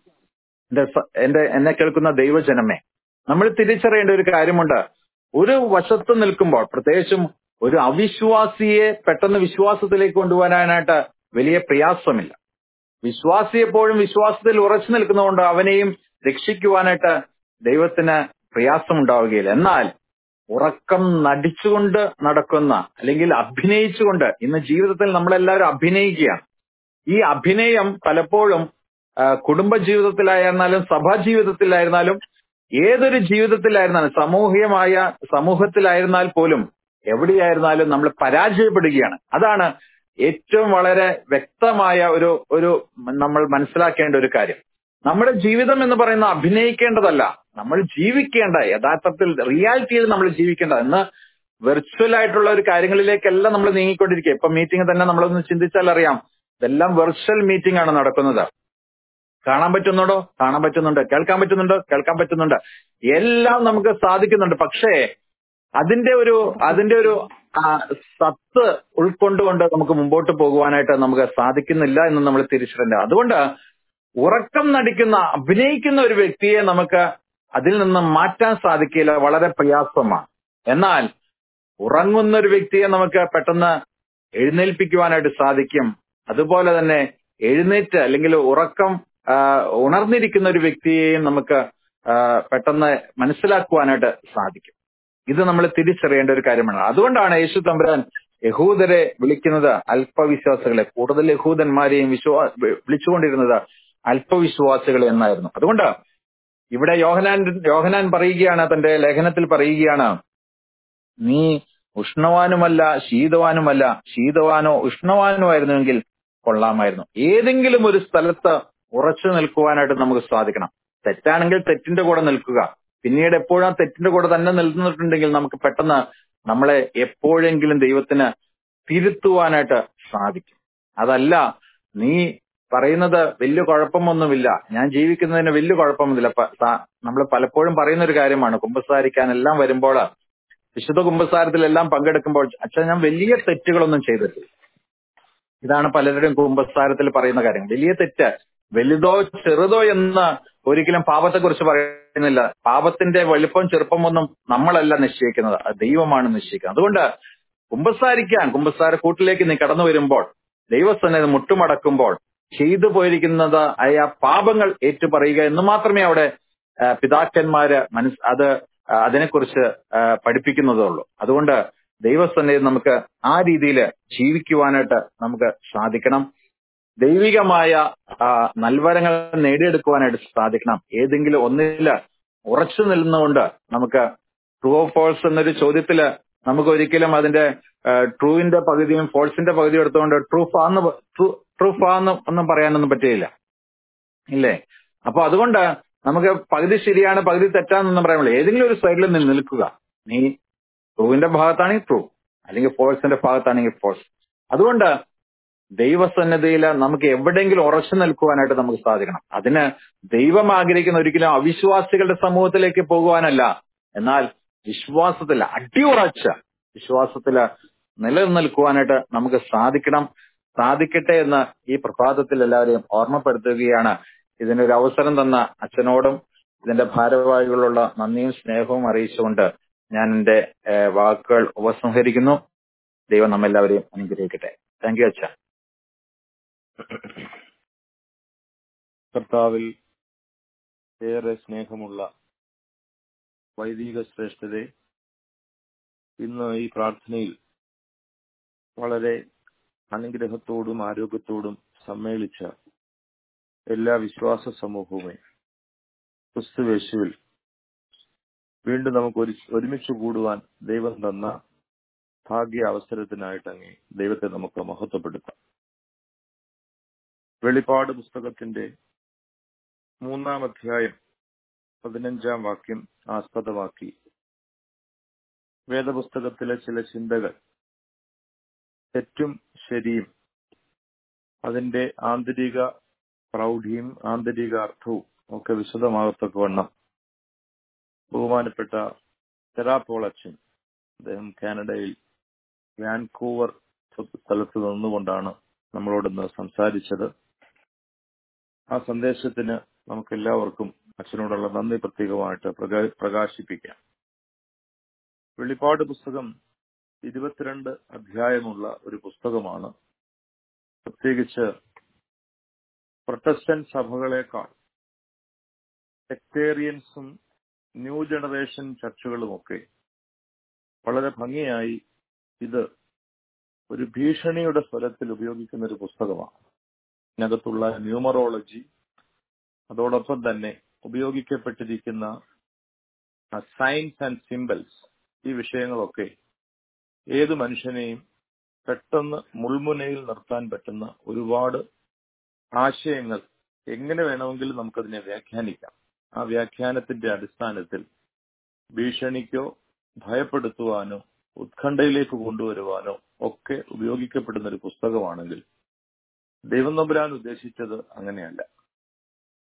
എന്റെ സ- എന്റെ എന്നെ കേൾക്കുന്ന ദൈവജനമേ നമ്മൾ തിരിച്ചറിയേണ്ട ഒരു കാര്യമുണ്ട് ഒരു വശത്ത് നിൽക്കുമ്പോൾ പ്രത്യേകിച്ചും ഒരു അവിശ്വാസിയെ പെട്ടെന്ന് വിശ്വാസത്തിലേക്ക് കൊണ്ടുവരാനായിട്ട് വലിയ പ്രയാസമില്ല വിശ്വാസി എപ്പോഴും വിശ്വാസത്തിൽ ഉറച്ചു നിൽക്കുന്നതുകൊണ്ട് അവനെയും രക്ഷിക്കുവാനായിട്ട് ദൈവത്തിന് പ്രയാസമുണ്ടാവുകയില്ല എന്നാൽ ഉറക്കം നടിച്ചുകൊണ്ട് നടക്കുന്ന അല്ലെങ്കിൽ അഭിനയിച്ചുകൊണ്ട് ഇന്ന് ജീവിതത്തിൽ നമ്മളെല്ലാവരും അഭിനയിക്കുകയാണ് ഈ അഭിനയം പലപ്പോഴും ആ, കുടുംബ ജീവിതത്തിലായിരുന്നാലും സഭാ ജീവിതത്തിലായിരുന്നാലും ഏതൊരു ജീവിതത്തിലായിരുന്നാലും സാമൂഹികമായ സമൂഹത്തിലായിരുന്നാൽ പോലും എവിടെയായിരുന്നാലും നമ്മൾ പരാജയപ്പെടുകയാണ് അതാണ് ഏറ്റവും വളരെ വ്യക്തമായ ഒരു ഒരു നമ്മൾ മനസ്സിലാക്കേണ്ട ഒരു കാര്യം നമ്മുടെ ജീവിതം എന്ന് പറയുന്ന അഭിനയിക്കേണ്ടതല്ല നമ്മൾ ജീവിക്കേണ്ട യഥാർത്ഥത്തിൽ റിയാലിറ്റിയിൽ നമ്മൾ ജീവിക്കേണ്ട എന്ന് വെർച്വൽ ആയിട്ടുള്ള ഒരു കാര്യങ്ങളിലേക്കെല്ലാം നമ്മൾ നീങ്ങിക്കൊണ്ടിരിക്കുക ഇപ്പൊ മീറ്റിംഗ് തന്നെ നമ്മളൊന്ന് ചിന്തിച്ചാൽ അറിയാം ഇതെല്ലാം വെർച്വൽ മീറ്റിംഗ് ആണ് നടക്കുന്നത് കാണാൻ പറ്റുന്നുണ്ടോ കാണാൻ പറ്റുന്നുണ്ട് കേൾക്കാൻ പറ്റുന്നുണ്ടോ കേൾക്കാൻ പറ്റുന്നുണ്ട് എല്ലാം നമുക്ക് സാധിക്കുന്നുണ്ട് പക്ഷേ അതിന്റെ ഒരു അതിന്റെ ഒരു ആ, സത്ത് ഉൾക്കൊണ്ടുകൊണ്ട് നമുക്ക് മുമ്പോട്ട് പോകുവാനായിട്ട് നമുക്ക് സാധിക്കുന്നില്ല എന്ന് നമ്മൾ തിരിച്ചറിയേണ്ടത് അതുകൊണ്ട് ഉറക്കം നടിക്കുന്ന അഭിനയിക്കുന്ന ഒരു വ്യക്തിയെ നമുക്ക് അതിൽ നിന്ന് മാറ്റാൻ സാധിക്കില്ല വളരെ പ്രയാസമാണ് എന്നാൽ ഉറങ്ങുന്ന ഒരു വ്യക്തിയെ നമുക്ക് പെട്ടെന്ന് എഴുന്നേൽപ്പിക്കുവാനായിട്ട് സാധിക്കും അതുപോലെ തന്നെ എഴുന്നേറ്റ് അല്ലെങ്കിൽ ഉറക്കം ആ, ഉണർന്നിരിക്കുന്ന ഒരു വ്യക്തിയെയും നമുക്ക് ആ, പെട്ടെന്ന് മനസ്സിലാക്കുവാനായിട്ട് സാധിക്കും ഇത് നമ്മൾ തിരിച്ചറിയേണ്ട ഒരു കാര്യമാണ് അതുകൊണ്ടാണ് യേശു തമ്പുരാൻ യഹൂദരെ വിളിക്കുന്നത് അല്പവിശ്വാസികളെ കൂടുതൽ യഹൂദന്മാരെയും വിശ്വാ വിളിച്ചുകൊണ്ടിരുന്നത് അല്പവിശ്വാസികളെ എന്നായിരുന്നു അതുകൊണ്ട് ഇവിടെ യോഹനാൻ യോഹനാൻ പറയുകയാണ് തന്റെ ലേഖനത്തിൽ പറയുകയാണ് നീ ഉഷ്ണവാനുമല്ല ശീതവാനുമല്ല ശീതവാനോ ഉഷ്ണവാനോ ആയിരുന്നുവെങ്കിൽ കൊള്ളാമായിരുന്നു ഏതെങ്കിലും ഒരു സ്ഥലത്ത് ഉറച്ചു നിൽക്കുവാനായിട്ട് നമുക്ക് സാധിക്കണം തെറ്റാണെങ്കിൽ തെറ്റിന്റെ കൂടെ നിൽക്കുക പിന്നീട് എപ്പോഴും ആ തെറ്റിന്റെ കൂടെ തന്നെ നിൽക്കുന്നിട്ടുണ്ടെങ്കിൽ നമുക്ക് പെട്ടെന്ന് നമ്മളെ എപ്പോഴെങ്കിലും ദൈവത്തിന് തിരുത്തുവാനായിട്ട് സാധിക്കും അതല്ല നീ പറയുന്നത് വലിയ കുഴപ്പമൊന്നുമില്ല ഞാൻ ജീവിക്കുന്നതിന് വലിയ കുഴപ്പമൊന്നുമില്ല നമ്മൾ പലപ്പോഴും പറയുന്ന ഒരു കാര്യമാണ് കുമ്പസാരിക്കാൻ എല്ലാം വരുമ്പോൾ വിശുദ്ധ കുമ്പസാരത്തിലെല്ലാം പങ്കെടുക്കുമ്പോൾ അച്ഛൻ ഞാൻ വലിയ തെറ്റുകളൊന്നും ചെയ്തിട്ടില്ല ഇതാണ് പലരുടെയും കുമ്പസാരത്തിൽ പറയുന്ന കാര്യം വലിയ തെറ്റ് വലുതോ ചെറുതോ എന്ന് ഒരിക്കലും പാപത്തെക്കുറിച്ച് പറയുന്നില്ല പാപത്തിന്റെ വലുപ്പം ചെറുപ്പമൊന്നും നമ്മളല്ല നിശ്ചയിക്കുന്നത് അത് ദൈവമാണ് നിശ്ചയിക്കുന്നത് അതുകൊണ്ട് കുമ്പസാരിക്കാൻ കുമ്പസാര കൂട്ടിലേക്ക് നീ കടന്നു വരുമ്പോൾ ദൈവസന്നിധി മുട്ടുമടക്കുമ്പോൾ ചെയ്തു പോയിരിക്കുന്നത് ആയ പാപങ്ങൾ ഏറ്റുപറയുക എന്ന് മാത്രമേ അവിടെ ആ, പിതാക്കന്മാര് മനസ് അത് ആ, അതിനെക്കുറിച്ച് ആ, പഠിപ്പിക്കുന്നതുള്ളൂ അതുകൊണ്ട് ദൈവസന്നിധി നമുക്ക് ആ രീതിയിൽ ജീവിക്കുവാനായിട്ട് നമുക്ക് സാധിക്കണം ദൈവികമായ ആ, നൽവരങ്ങൾ നേടിയെടുക്കുവാനായിട്ട് സാധിക്കണം ഏതെങ്കിലും ഒന്നില് ഉറച്ചു നിന്നുകൊണ്ട് നമുക്ക് ട്രൂ ഓഫ് ഫോൾസ് എന്നൊരു ചോദ്യത്തില് നമുക്ക് ഒരിക്കലും അതിന്റെ ട്രൂവിന്റെ പകുതിയും ഫോൾസിന്റെ പകുതിയും എടുത്തുകൊണ്ട് ട്രൂഫ് ആന്ന് ട്രൂഫ് ആന്ന് ഒന്നും പറയാനൊന്നും പറ്റുകയില്ല ഇല്ലേ അപ്പൊ അതുകൊണ്ട് നമുക്ക് പകുതി ശരിയാണ് പകുതി തെറ്റാന്നൊന്നും പറയാൻ പറ്റില്ല ഏതെങ്കിലും ഒരു സൈഡിൽ നിന്ന് നിൽക്കുക നീ ട്രൂവിന്റെ ഭാഗത്താണെങ്കിൽ ട്രൂ അല്ലെങ്കിൽ ഫോൾസിന്റെ ഭാഗത്താണെങ്കിൽ ഫോൾസ് അതുകൊണ്ട് ദൈവസന്നദ്ധയിൽ നമുക്ക് എവിടെയെങ്കിലും ഉറച്ചു നിൽക്കുവാനായിട്ട് നമുക്ക് സാധിക്കണം അതിന് ദൈവം ആഗ്രഹിക്കുന്ന ഒരിക്കലും അവിശ്വാസികളുടെ സമൂഹത്തിലേക്ക് പോകുവാനല്ല എന്നാൽ വിശ്വാസത്തിൽ അടിയുറച്ച വിശ്വാസത്തില് നിലനിൽക്കുവാനായിട്ട് നമുക്ക് സാധിക്കണം സാധിക്കട്ടെ എന്ന് ഈ പ്രഭാതത്തിൽ എല്ലാവരെയും ഓർമ്മപ്പെടുത്തുകയാണ് ഇതിനൊരു അവസരം തന്ന അച്ഛനോടും ഇതിന്റെ ഭാരവാഹികളുള്ള നന്ദിയും സ്നേഹവും അറിയിച്ചുകൊണ്ട് ഞാൻ എന്റെ ഏഹ്, വാക്കുകൾ ഉപസംഹരിക്കുന്നു ദൈവം നമ്മെല്ലാവരെയും അനുഗ്രഹിക്കട്ടെ താങ്ക് യു അച്ഛ കർത്താവിൽ ഏറെ സ്നേഹമുള്ള വൈദിക ശ്രേഷ്ഠരെ ഇന്ന് ഈ പ്രാർത്ഥനയിൽ വളരെ അനുഗ്രഹത്തോടും ആരോഗ്യത്തോടും സമ്മേളിച്ച എല്ലാ വിശ്വാസ സമൂഹവുമേ ക്രിസ്തുവേശുവിൽ വീണ്ടും നമുക്ക് ഒരു ഒരുമിച്ച് കൂടുവാൻ ദൈവം തന്ന ഭാഗ്യ അവസരത്തിനായിട്ട് അങ്ങേ ദൈവത്തെ നമുക്ക് മഹത്വപ്പെടുത്താം വെളിപ്പാട് പുസ്തകത്തിന്റെ മൂന്നാം അധ്യായം പതിനഞ്ചാം വാക്യം ആസ്പദമാക്കി വേദപുസ്തകത്തിലെ ചില ചിന്തകൾ തെറ്റും ശരിയും അതിന്റെ ആന്തരിക പ്രൗഢിയും ആന്തരിക അർത്ഥവും ഒക്കെ വിശദമാകത്തക്കവണ്ണം ബഹുമാനപ്പെട്ട തെറാപ്പോൾ അച്ഛൻ അദ്ദേഹം കാനഡയിൽ വാൻകൂവർ സ്ഥലത്ത് നിന്നുകൊണ്ടാണ് നമ്മളോടൊന്ന് സംസാരിച്ചത് ആ സന്ദേശത്തിന് നമുക്ക് എല്ലാവർക്കും അച്ഛനോടുള്ള നന്ദി പ്രത്യേകമായിട്ട് പ്രകാ- പ്രകാശിപ്പിക്കാം വെളിപ്പാട് പുസ്തകം ഇരുപത്തിരണ്ട് അധ്യായമുള്ള ഒരു പുസ്തകമാണ് പ്രത്യേകിച്ച് പ്രൊട്ടസ്റ്റന്റ് സഭകളെക്കാൾ സെക്ടേറിയൻസും ന്യൂ ജനറേഷൻ ചർച്ചുകളുമൊക്കെ വളരെ ഭംഗിയായി ഇത് ഒരു ഭീഷണിയുടെ സ്വരത്തിൽ ഉപയോഗിക്കുന്ന ഒരു പുസ്തകമാണ് ഇതിനകത്തുള്ള ന്യൂമറോളജി അതോടൊപ്പം തന്നെ ഉപയോഗിക്കപ്പെട്ടിരിക്കുന്ന സയൻസ് ആൻഡ് സിംബൽസ് ഈ വിഷയങ്ങളൊക്കെ ഏത് മനുഷ്യനെയും പെട്ടെന്ന് മുൾമുനയിൽ നിർത്താൻ പറ്റുന്ന ഒരുപാട് ആശയങ്ങൾ എങ്ങനെ വേണമെങ്കിലും നമുക്കതിനെ വ്യാഖ്യാനിക്കാം ആ വ്യാഖ്യാനത്തിന്റെ അടിസ്ഥാനത്തിൽ ഭീഷണിക്കോ ഭയപ്പെടുത്തുവാനോ ഉത്കണ്ഠയിലേക്ക് കൊണ്ടുവരുവാനോ ഒക്കെ ഉപയോഗിക്കപ്പെടുന്ന ഒരു പുസ്തകമാണെങ്കിൽ ദൈവം നമ്പുരാൻ ഉദ്ദേശിച്ചത് അങ്ങനെയല്ല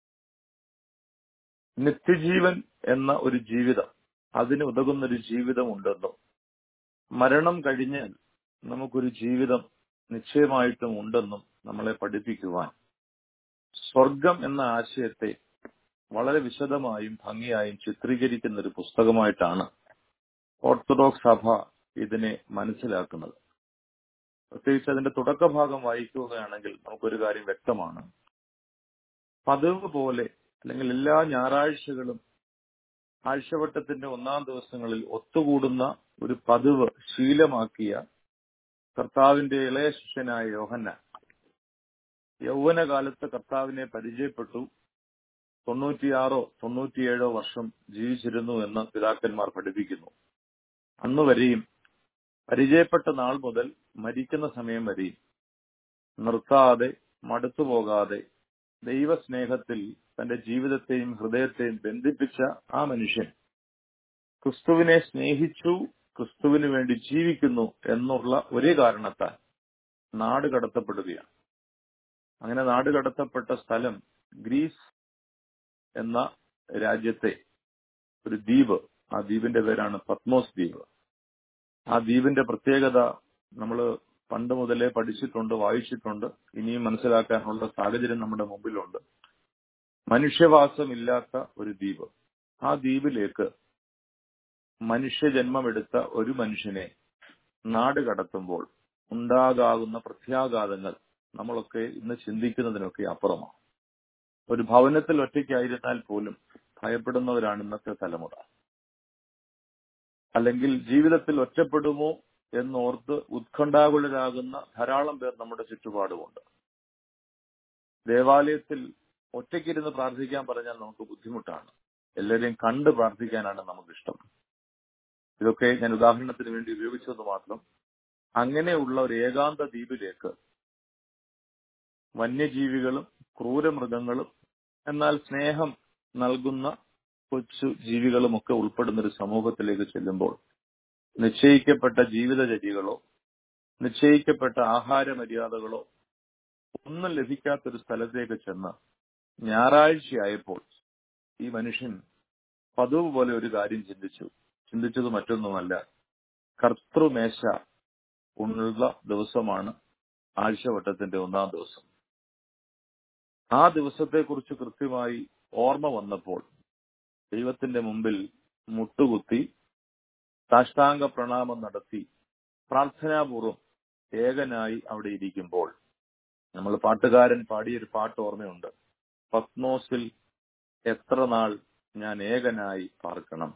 നിത്യജീവൻ എന്ന ഒരു ജീവിതം അതിന് ഉതകുന്ന ഒരു ജീവിതം ഉണ്ടെന്നും മരണം കഴിഞ്ഞാൽ നമുക്കൊരു ജീവിതം നിശ്ചയമായിട്ടും ഉണ്ടെന്നും നമ്മളെ പഠിപ്പിക്കുവാൻ സ്വർഗം എന്ന ആശയത്തെ വളരെ വിശദമായും ഭംഗിയായും ചിത്രീകരിക്കുന്ന ഒരു പുസ്തകമായിട്ടാണ് ഓർത്തഡോക്സ് സഭ ഇതിനെ മനസ്സിലാക്കുന്നത് പ്രത്യേകിച്ച് അതിന്റെ തുടക്കഭാഗം വായിക്കുകയാണെങ്കിൽ നമുക്കൊരു കാര്യം വ്യക്തമാണ് പതിവ് പോലെ അല്ലെങ്കിൽ എല്ലാ ഞായറാഴ്ചകളും ആഴ്ചവട്ടത്തിന്റെ ഒന്നാം ദിവസങ്ങളിൽ ഒത്തുകൂടുന്ന ഒരു പതിവ് ശീലമാക്കിയ കർത്താവിന്റെ ഇളയ ശിഷ്യനായ യോഹന്ന യൗവനകാലത്ത് കർത്താവിനെ പരിചയപ്പെട്ടു തൊണ്ണൂറ്റിയാറോ തൊണ്ണൂറ്റിയേഴോ വർഷം ജീവിച്ചിരുന്നു എന്ന് പിതാക്കന്മാർ പഠിപ്പിക്കുന്നു അന്ന് വരെയും പരിചയപ്പെട്ട നാൾ മുതൽ മരിക്കുന്ന സമയം വരെയും നിർത്താതെ മടുത്തുപോകാതെ ദൈവസ്നേഹത്തിൽ തന്റെ ജീവിതത്തെയും ഹൃദയത്തെയും ബന്ധിപ്പിച്ച ആ മനുഷ്യൻ ക്രിസ്തുവിനെ സ്നേഹിച്ചു ക്രിസ്തുവിന് വേണ്ടി ജീവിക്കുന്നു എന്നുള്ള ഒരേ കാരണത്താൽ നാട് കടത്തപ്പെടുകയാണ് അങ്ങനെ നാട് കടത്തപ്പെട്ട സ്ഥലം ഗ്രീസ് എന്ന രാജ്യത്തെ ഒരു ദ്വീപ് ആ ദ്വീപിന്റെ പേരാണ് പത്മോസ് ദ്വീപ് ആ ദ്വീപിന്റെ പ്രത്യേകത നമ്മൾ പണ്ട് മുതലേ പഠിച്ചിട്ടുണ്ട് വായിച്ചിട്ടുണ്ട് ഇനിയും മനസ്സിലാക്കാനുള്ള സാഹചര്യം നമ്മുടെ മുമ്പിലുണ്ട് മനുഷ്യവാസമില്ലാത്ത ഒരു ദ്വീപ് ആ ദ്വീപിലേക്ക് മനുഷ്യജന്മമെടുത്ത ഒരു മനുഷ്യനെ നാട് കടത്തുമ്പോൾ ഉണ്ടാകാവുന്ന പ്രത്യാഘാതങ്ങൾ നമ്മളൊക്കെ ഇന്ന് ചിന്തിക്കുന്നതിനൊക്കെ അപ്പുറമാണ് ഒരു ഭവനത്തിൽ ഒറ്റയ്ക്കായിരുന്നാൽ പോലും ഭയപ്പെടുന്നവരാണ് ഇന്നത്തെ തലമുറ അല്ലെങ്കിൽ ജീവിതത്തിൽ ഒറ്റപ്പെടുമോ എന്നോർത്ത് ഉത്കണ്ഠാകുലരാകുന്ന ധാരാളം പേർ നമ്മുടെ ചുറ്റുപാടുമുണ്ട് ദേവാലയത്തിൽ ഒറ്റയ്ക്കിരുന്ന് പ്രാർത്ഥിക്കാൻ പറഞ്ഞാൽ നമുക്ക് ബുദ്ധിമുട്ടാണ് എല്ലാവരെയും കണ്ട് പ്രാർത്ഥിക്കാനാണ് നമുക്കിഷ്ടം ഇതൊക്കെ ഞാൻ ഉദാഹരണത്തിന് വേണ്ടി ഉപയോഗിച്ചത് മാത്രം അങ്ങനെയുള്ള ഒരു ഏകാന്ത ദ്വീപിലേക്ക് വന്യജീവികളും ക്രൂരമൃഗങ്ങളും എന്നാൽ സ്നേഹം നൽകുന്ന കൊച്ചു ജീവികളുമൊക്കെ ഉൾപ്പെടുന്ന ഒരു സമൂഹത്തിലേക്ക് ചെല്ലുമ്പോൾ നിശ്ചയിക്കപ്പെട്ട ജീവിതചര്യകളോ നിശ്ചയിക്കപ്പെട്ട ആഹാര മര്യാദകളോ ഒന്നും ലഭിക്കാത്തൊരു സ്ഥലത്തേക്ക് ചെന്ന് ഞായറാഴ്ചയായപ്പോൾ ഈ മനുഷ്യൻ പതിവ് പോലെ ഒരു കാര്യം ചിന്തിച്ചു ചിന്തിച്ചത് മറ്റൊന്നുമല്ല കർത്തൃമേശ ഉള്ള ദിവസമാണ് ആഴ്ചവട്ടത്തിന്റെ ഒന്നാം ദിവസം ആ ദിവസത്തെക്കുറിച്ച് കൃത്യമായി ഓർമ്മ വന്നപ്പോൾ ദൈവത്തിന്റെ മുമ്പിൽ മുട്ടുകുത്തി സാഷ്ടാംഗ പ്രണാമം നടത്തി പ്രാർത്ഥനാപൂർവം ഏകനായി അവിടെ ഇരിക്കുമ്പോൾ നമ്മൾ പാട്ടുകാരൻ പാടിയൊരു പാട്ട് ഓർമ്മയുണ്ട് പത്മോസിൽ എത്ര നാൾ ഞാൻ ഏകനായി പാർക്കണം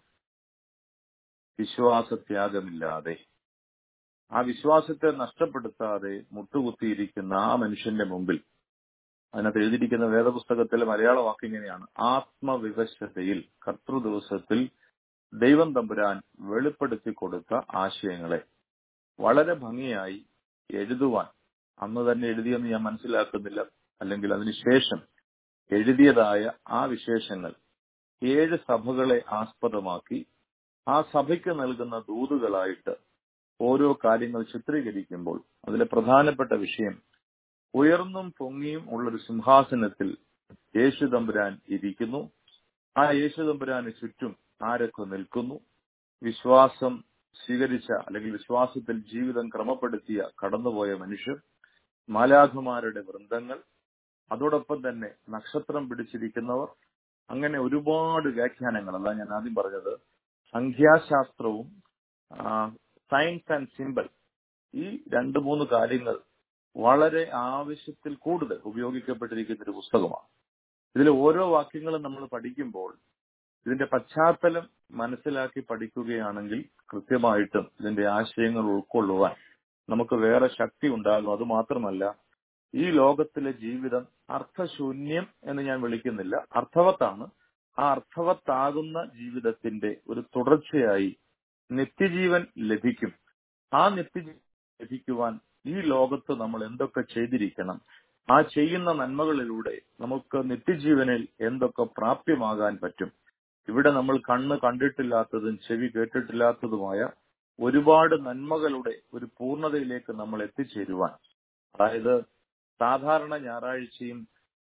വിശ്വാസത്യാഗമില്ലാതെ ആ വിശ്വാസത്തെ നഷ്ടപ്പെടുത്താതെ മുട്ടുകുത്തിയിരിക്കുന്ന ആ മനുഷ്യന്റെ മുമ്പിൽ അതിനകത്ത് എഴുതിയിരിക്കുന്ന വേദപുസ്തകത്തിലെ മലയാള വാക്ക് ഇങ്ങനെയാണ് ആത്മവിവശതയിൽ കർത്തൃ ദിവസത്തിൽ ദൈവം തമ്പുരാൻ വെളിപ്പെടുത്തി കൊടുത്ത ആശയങ്ങളെ വളരെ ഭംഗിയായി എഴുതുവാൻ അന്ന് തന്നെ എഴുതിയെന്ന് ഞാൻ മനസ്സിലാക്കുന്നില്ല അല്ലെങ്കിൽ അതിനുശേഷം എഴുതിയതായ ആ വിശേഷങ്ങൾ ഏഴ് സഭകളെ ആസ്പദമാക്കി ആ സഭയ്ക്ക് നൽകുന്ന ദൂതുകളായിട്ട് ഓരോ കാര്യങ്ങൾ ചിത്രീകരിക്കുമ്പോൾ അതിലെ പ്രധാനപ്പെട്ട വിഷയം ഉയർന്നും പൊങ്ങിയും ഉള്ളൊരു സിംഹാസനത്തിൽ യേശു തമ്പുരാൻ ഇരിക്കുന്നു ആ യേശു തമ്പുരാന് ചുറ്റും ആരൊക്കെ നിൽക്കുന്നു വിശ്വാസം സ്വീകരിച്ച അല്ലെങ്കിൽ വിശ്വാസത്തിൽ ജീവിതം ക്രമപ്പെടുത്തിയ കടന്നുപോയ മനുഷ്യർ മാലാഖമാരുടെ വൃന്ദങ്ങൾ അതോടൊപ്പം തന്നെ നക്ഷത്രം പിടിച്ചിരിക്കുന്നവർ അങ്ങനെ ഒരുപാട് വ്യാഖ്യാനങ്ങൾ അല്ല ഞാൻ ആദ്യം പറഞ്ഞത് സംഖ്യാശാസ്ത്രവും സയൻസ് ആൻഡ് സിമ്പിൾ ഈ രണ്ട് മൂന്ന് കാര്യങ്ങൾ വളരെ ആവശ്യത്തിൽ കൂടുതൽ ഉപയോഗിക്കപ്പെട്ടിരിക്കുന്ന ഒരു പുസ്തകമാണ് ഇതിൽ ഓരോ വാക്യങ്ങളും നമ്മൾ പഠിക്കുമ്പോൾ ഇതിന്റെ പശ്ചാത്തലം മനസ്സിലാക്കി പഠിക്കുകയാണെങ്കിൽ കൃത്യമായിട്ടും ഇതിന്റെ ആശയങ്ങൾ ഉൾക്കൊള്ളുവാൻ നമുക്ക് വേറെ ശക്തി ഉണ്ടാകും അത് മാത്രമല്ല ഈ ലോകത്തിലെ ജീവിതം അർത്ഥശൂന്യം എന്ന് ഞാൻ വിളിക്കുന്നില്ല അർത്ഥവത്താണ് ആ അർത്ഥവത്താകുന്ന ജീവിതത്തിന്റെ ഒരു തുടർച്ചയായി നിത്യജീവൻ ലഭിക്കും ആ നിത്യജീവൻ ലഭിക്കുവാൻ ഈ ലോകത്ത് നമ്മൾ എന്തൊക്കെ ചെയ്തിരിക്കണം ആ ചെയ്യുന്ന നന്മകളിലൂടെ നമുക്ക് നിത്യജീവനിൽ എന്തൊക്കെ പ്രാപ്യമാകാൻ പറ്റും ഇവിടെ നമ്മൾ കണ്ണ് കണ്ടിട്ടില്ലാത്തതും ചെവി കേട്ടിട്ടില്ലാത്തതുമായ ഒരുപാട് നന്മകളുടെ ഒരു പൂർണ്ണതയിലേക്ക് നമ്മൾ എത്തിച്ചേരുവാൻ അതായത് സാധാരണ ഞായറാഴ്ചയും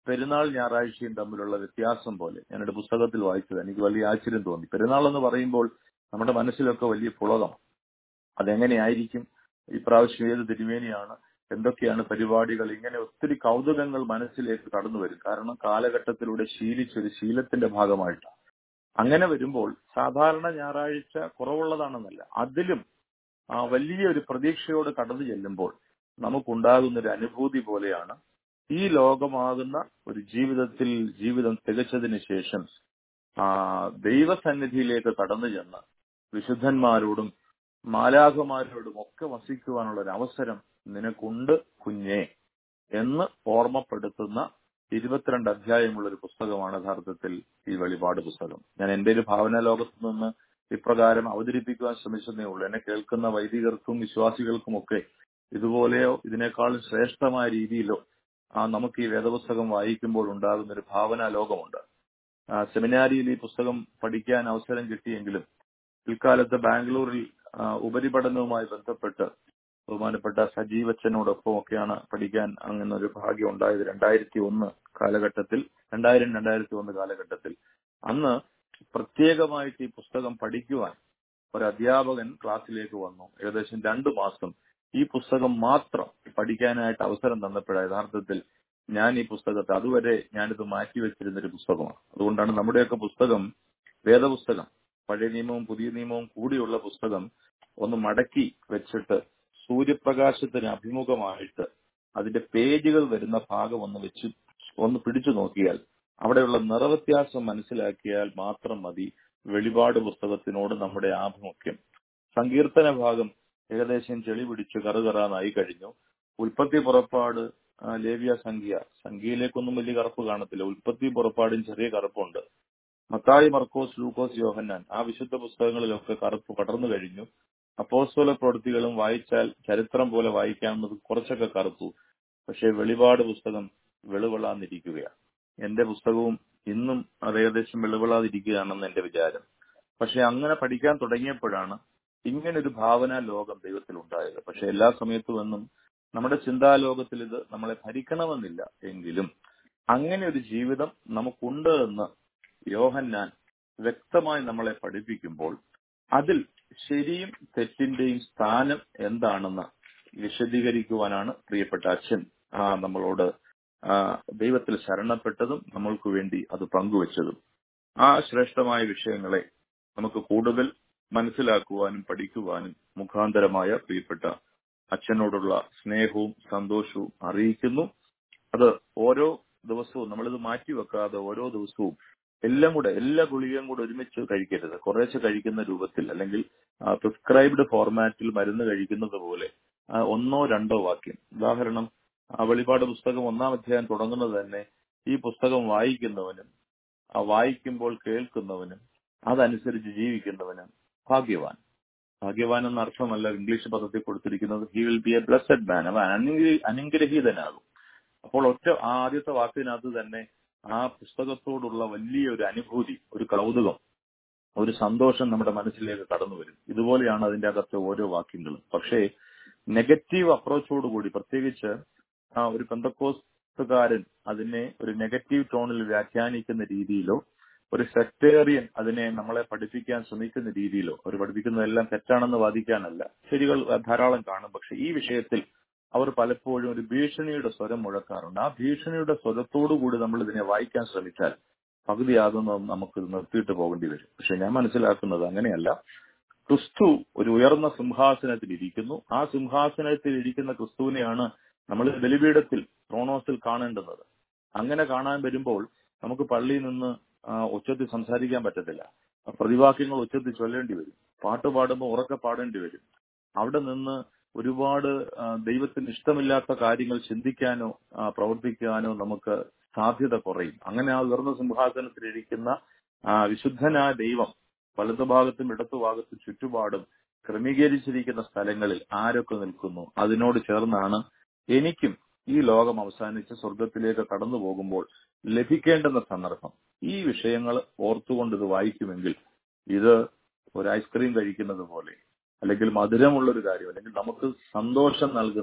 പെരുന്നാൾ ഞായറാഴ്ചയും തമ്മിലുള്ള വ്യത്യാസം പോലെ ഞാൻ ഒരു പുസ്തകത്തിൽ വായിച്ചത് എനിക്ക് വലിയ ആശ്ചര്യം തോന്നി പെരുന്നാൾ എന്ന് പറയുമ്പോൾ നമ്മുടെ മനസ്സിലൊക്കെ വലിയ പുളകം അതെങ്ങനെയായിരിക്കും ഇപ്രാവശ്യം ഏത് തിരുമേനിയാണ് എന്തൊക്കെയാണ് പരിപാടികൾ ഇങ്ങനെ ഒത്തിരി കൗതുകങ്ങൾ മനസ്സിലേക്ക് കടന്നു വരും കാരണം കാലഘട്ടത്തിലൂടെ ശീലിച്ചൊരു ശീലത്തിന്റെ ഭാഗമായിട്ടാണ് അങ്ങനെ വരുമ്പോൾ സാധാരണ ഞായറാഴ്ച കുറവുള്ളതാണെന്നല്ല അതിലും ആ വലിയൊരു പ്രതീക്ഷയോട് കടന്നു ചെല്ലുമ്പോൾ നമുക്കുണ്ടാകുന്ന ഒരു അനുഭൂതി പോലെയാണ് ഈ ലോകമാകുന്ന ഒരു ജീവിതത്തിൽ ജീവിതം തികച്ചതിന് ശേഷം ആ ദൈവസന്നിധിയിലേക്ക് കടന്നു ചെന്ന് വിശുദ്ധന്മാരോടും മാലാഖമാരോടും ഒക്കെ വസിക്കുവാനുള്ള ഒരു അവസരം നിനക്കുണ്ട് കുഞ്ഞേ എന്ന് ഓർമ്മപ്പെടുത്തുന്ന ഇരുപത്തിരണ്ട് അധ്യായമുള്ള ഒരു പുസ്തകമാണ് യഥാർത്ഥത്തിൽ ഈ വെളിപാട് പുസ്തകം ഞാൻ എന്റെ ഒരു ഭാവന ലോകത്ത് നിന്ന് ഇപ്രകാരം അവതരിപ്പിക്കുവാൻ ശ്രമിച്ചതേ ഉള്ളൂ എന്നെ കേൾക്കുന്ന വൈദികർക്കും വിശ്വാസികൾക്കുമൊക്കെ ഇതുപോലെയോ ഇതിനേക്കാളും ശ്രേഷ്ഠമായ രീതിയിലോ ആ നമുക്ക് ഈ വേദപുസ്തകം വായിക്കുമ്പോൾ ഉണ്ടാകുന്ന ഒരു ഭാവന ലോകമുണ്ട് ആ, സെമിനാരിയിൽ ഈ പുസ്തകം പഠിക്കാൻ അവസരം കിട്ടിയെങ്കിലും പിൽക്കാലത്ത് ബാംഗ്ലൂരിൽ ആ, ഉപരിപഠനവുമായി ബന്ധപ്പെട്ട് ബഹുമാനപ്പെട്ട സജീവച്ചനോടൊപ്പം ഒക്കെയാണ് പഠിക്കാൻ അങ്ങനെ ഒരു ഭാഗ്യം ഉണ്ടായത് രണ്ടായിരത്തി ഒന്ന് കാലഘട്ടത്തിൽ രണ്ടായിരം രണ്ടായിരത്തി ഒന്ന് കാലഘട്ടത്തിൽ അന്ന് പ്രത്യേകമായിട്ട് ഈ പുസ്തകം പഠിക്കുവാൻ ഒരു അധ്യാപകൻ ക്ലാസ്സിലേക്ക് വന്നു ഏകദേശം രണ്ടു മാസം ഈ പുസ്തകം മാത്രം പഠിക്കാനായിട്ട് അവസരം തന്നപ്പോഴാണ് യഥാർത്ഥത്തിൽ ഞാൻ ഈ പുസ്തകത്തെ അതുവരെ ഞാനിത് മാറ്റിവെച്ചിരുന്ന ഒരു പുസ്തകമാണ് അതുകൊണ്ടാണ് നമ്മുടെയൊക്കെ പുസ്തകം വേദപുസ്തകം പഴയ നിയമവും പുതിയ നിയമവും കൂടിയുള്ള പുസ്തകം ഒന്ന് മടക്കി വെച്ചിട്ട് സൂര്യപ്രകാശത്തിന് അഭിമുഖമായിട്ട് അതിന്റെ പേജുകൾ വരുന്ന ഭാഗം ഒന്ന് വെച്ച് ഒന്ന് പിടിച്ചു നോക്കിയാൽ അവിടെയുള്ള നിറവ്യത്യാസം മനസ്സിലാക്കിയാൽ മാത്രം മതി വെളിപാട് പുസ്തകത്തിനോട് നമ്മുടെ ആഭിമുഖ്യം സങ്കീർത്തന ഭാഗം ഏകദേശം ചെളി പിടിച്ച് കറുകറാന്നായി കഴിഞ്ഞു ഉൽപ്പത്തി പുറപ്പാട് ആ, ലേവ്യ സംഖ്യ സംഖ്യയിലേക്കൊന്നും വലിയ കറുപ്പ് കാണത്തില്ല ഉൽപ്പത്തി പുറപ്പാടും ചെറിയ കറുപ്പുണ്ട് മത്തായി മർക്കോസ് ലൂക്കോസ് യോഹന്നാൻ ആ വിശുദ്ധ പുസ്തകങ്ങളിലൊക്കെ കറുപ്പ് പടർന്നു കഴിഞ്ഞു അപ്പോസ്തല പ്രവൃത്തികളും വായിച്ചാൽ ചരിത്രം പോലെ വായിക്കാവുന്നത് കുറച്ചൊക്കെ കറുത്തു പക്ഷേ വെളിപാട് പുസ്തകം വെളുവിളാന്നിരിക്കുകയാണ് എന്റെ പുസ്തകവും ഇന്നും അത് ഏകദേശം വെളുവിളാതിരിക്കുകയാണെന്ന് എന്റെ വിചാരം പക്ഷെ അങ്ങനെ പഠിക്കാൻ തുടങ്ങിയപ്പോഴാണ് ഇങ്ങനൊരു ഭാവന ലോകം ദൈവത്തിൽ ഉണ്ടായത് പക്ഷെ എല്ലാ സമയത്തും എന്നും നമ്മുടെ ചിന്താലോകത്തിൽ ഇത് നമ്മളെ ഭരിക്കണമെന്നില്ല എങ്കിലും അങ്ങനെ ഒരു ജീവിതം നമുക്കുണ്ട് എന്ന് യോഹന്നാൻ വ്യക്തമായി നമ്മളെ പഠിപ്പിക്കുമ്പോൾ അതിൽ ശരിയും തെറ്റിന്റെയും സ്ഥാനം എന്താണെന്ന് വിശദീകരിക്കുവാനാണ് പ്രിയപ്പെട്ട അച്ഛൻ ആ, നമ്മളോട് ആ, ദൈവത്തിൽ ശരണപ്പെട്ടതും നമ്മൾക്ക് വേണ്ടി അത് പങ്കുവച്ചതും ആ ശ്രേഷ്ഠമായ വിഷയങ്ങളെ നമുക്ക് കൂടുതൽ മനസ്സിലാക്കുവാനും പഠിക്കുവാനും മുഖാന്തരമായ പ്രിയപ്പെട്ട അച്ഛനോടുള്ള സ്നേഹവും സന്തോഷവും അറിയിക്കുന്നു അത് ഓരോ ദിവസവും നമ്മളിത് മാറ്റിവെക്കാതെ ഓരോ ദിവസവും എല്ലാം കൂടെ എല്ലാ ഗുളികയും കൂടെ ഒരുമിച്ച് കഴിക്കരുത് കുറേശ്ശെ കഴിക്കുന്ന രൂപത്തിൽ അല്ലെങ്കിൽ പ്രിസ്ക്രൈബ്ഡ് ഫോർമാറ്റിൽ മരുന്ന് കഴിക്കുന്നത് പോലെ ആ, ഒന്നോ രണ്ടോ വാക്യം ഉദാഹരണം ആ വെളിപാട് പുസ്തകം ഒന്നാം അധ്യായം തുടങ്ങുന്നത് തന്നെ ഈ പുസ്തകം വായിക്കുന്നവനും ആ വായിക്കുമ്പോൾ കേൾക്കുന്നവനും അതനുസരിച്ച് ജീവിക്കുന്നവനും ഭാഗ്യവാൻ ഭാഗ്യവാൻ എന്ന അർത്ഥമല്ല ഇംഗ്ലീഷ് പദത്തിൽ കൊടുത്തിരിക്കുന്നത് he will be a blessed man അവൻ അനുഗ്രഹി- അനുഗ്രഹീതനാകും അപ്പോൾ ഒറ്റ ആ ആദ്യത്തെ വാക്കിനകത്ത് തന്നെ ആ പുസ്തകത്തോടുള്ള വലിയ ഒരു അനുഭൂതി ഒരു കൗതുകം ഒരു സന്തോഷം നമ്മുടെ മനസ്സിലേക്ക് കടന്നു വരും ഇതുപോലെയാണ് അതിന്റെ അകത്തെ ഓരോ വാക്യങ്ങളും പക്ഷേ നെഗറ്റീവ് അപ്രോച്ചോടുകൂടി പ്രത്യേകിച്ച് ആ ഒരു പെന്തക്കോസ്തുകാരൻ അതിനെ ഒരു നെഗറ്റീവ് ടോണിൽ വ്യാഖ്യാനിക്കുന്ന രീതിയിലോ ഒരു സെക്ടേറിയൻ അതിനെ നമ്മളെ പഠിപ്പിക്കാൻ ശ്രമിക്കുന്ന രീതിയിലോ അവർ പഠിപ്പിക്കുന്നതെല്ലാം തെറ്റാണെന്ന് വാദിക്കാനല്ല ശരികൾ ധാരാളം കാണും പക്ഷെ ഈ വിഷയത്തിൽ അവർ പലപ്പോഴും ഒരു ഭീഷണിയുടെ സ്വരം മുഴക്കാറുണ്ട് ആ ഭീഷണിയുടെ സ്വരത്തോടു കൂടി നമ്മൾ ഇതിനെ വായിക്കാൻ ശ്രമിച്ചാൽ പകുതിയാകുന്നത് നമുക്ക് ഇത് നിർത്തിയിട്ട് പോകേണ്ടി വരും പക്ഷെ ഞാൻ മനസ്സിലാക്കുന്നത് അങ്ങനെയല്ല ക്രിസ്തു ഒരു ഉയർന്ന സിംഹാസനത്തിൽ ഇരിക്കുന്നു ആ സിംഹാസനത്തിൽ ഇരിക്കുന്ന ക്രിസ്തുവിനെയാണ് നമ്മൾ ബലിപീഠത്തിൽ ത്രോണോസിൽ കാണേണ്ടുന്നത് അങ്ങനെ കാണാൻ വരുമ്പോൾ നമുക്ക് പള്ളിയിൽ നിന്ന് ആ, ഉച്ചത്തിൽ സംസാരിക്കാൻ പറ്റത്തില്ല പ്രതിവാക്യങ്ങൾ ഉച്ചത്തിൽ ചൊല്ലേണ്ടി വരും പാട്ട് പാടുമ്പോൾ ഉറക്കെ പാടേണ്ടി വരും അവിടെ നിന്ന് ഒരുപാട് ആ, ദൈവത്തിന് ഇഷ്ടമില്ലാത്ത കാര്യങ്ങൾ ചിന്തിക്കാനോ ആ, പ്രവർത്തിക്കാനോ നമുക്ക് സാധ്യത കുറയും അങ്ങനെ ആ ഉയർന്ന സിംഹാസനത്തിലിരിക്കുന്ന ആ, വിശുദ്ധനായ ദൈവം വലതുഭാഗത്തും ഇടത്തുഭാഗത്തും ചുറ്റുപാടും ക്രമീകരിച്ചിരിക്കുന്ന സ്ഥലങ്ങളിൽ ആരൊക്കെ നിൽക്കുന്നു അതിനോട് ചേർന്നാണ് എനിക്കും ഈ ലോകം അവസാനിച്ച് സ്വർഗത്തിലേക്ക് കടന്നു പോകുമ്പോൾ ലഭിക്കേണ്ടുന്ന സന്ദർഭം ഈ വിഷയങ്ങൾ ഓർത്തുകൊണ്ട് ഇത് വായിക്കുമെങ്കിൽ ഇത് ഒരു ഐസ്ക്രീം കഴിക്കുന്നത് പോലെ അല്ലെങ്കിൽ മധുരമുള്ള ഒരു കാര്യം അല്ലെങ്കിൽ നമുക്ക് സന്തോഷം നൽകുന്ന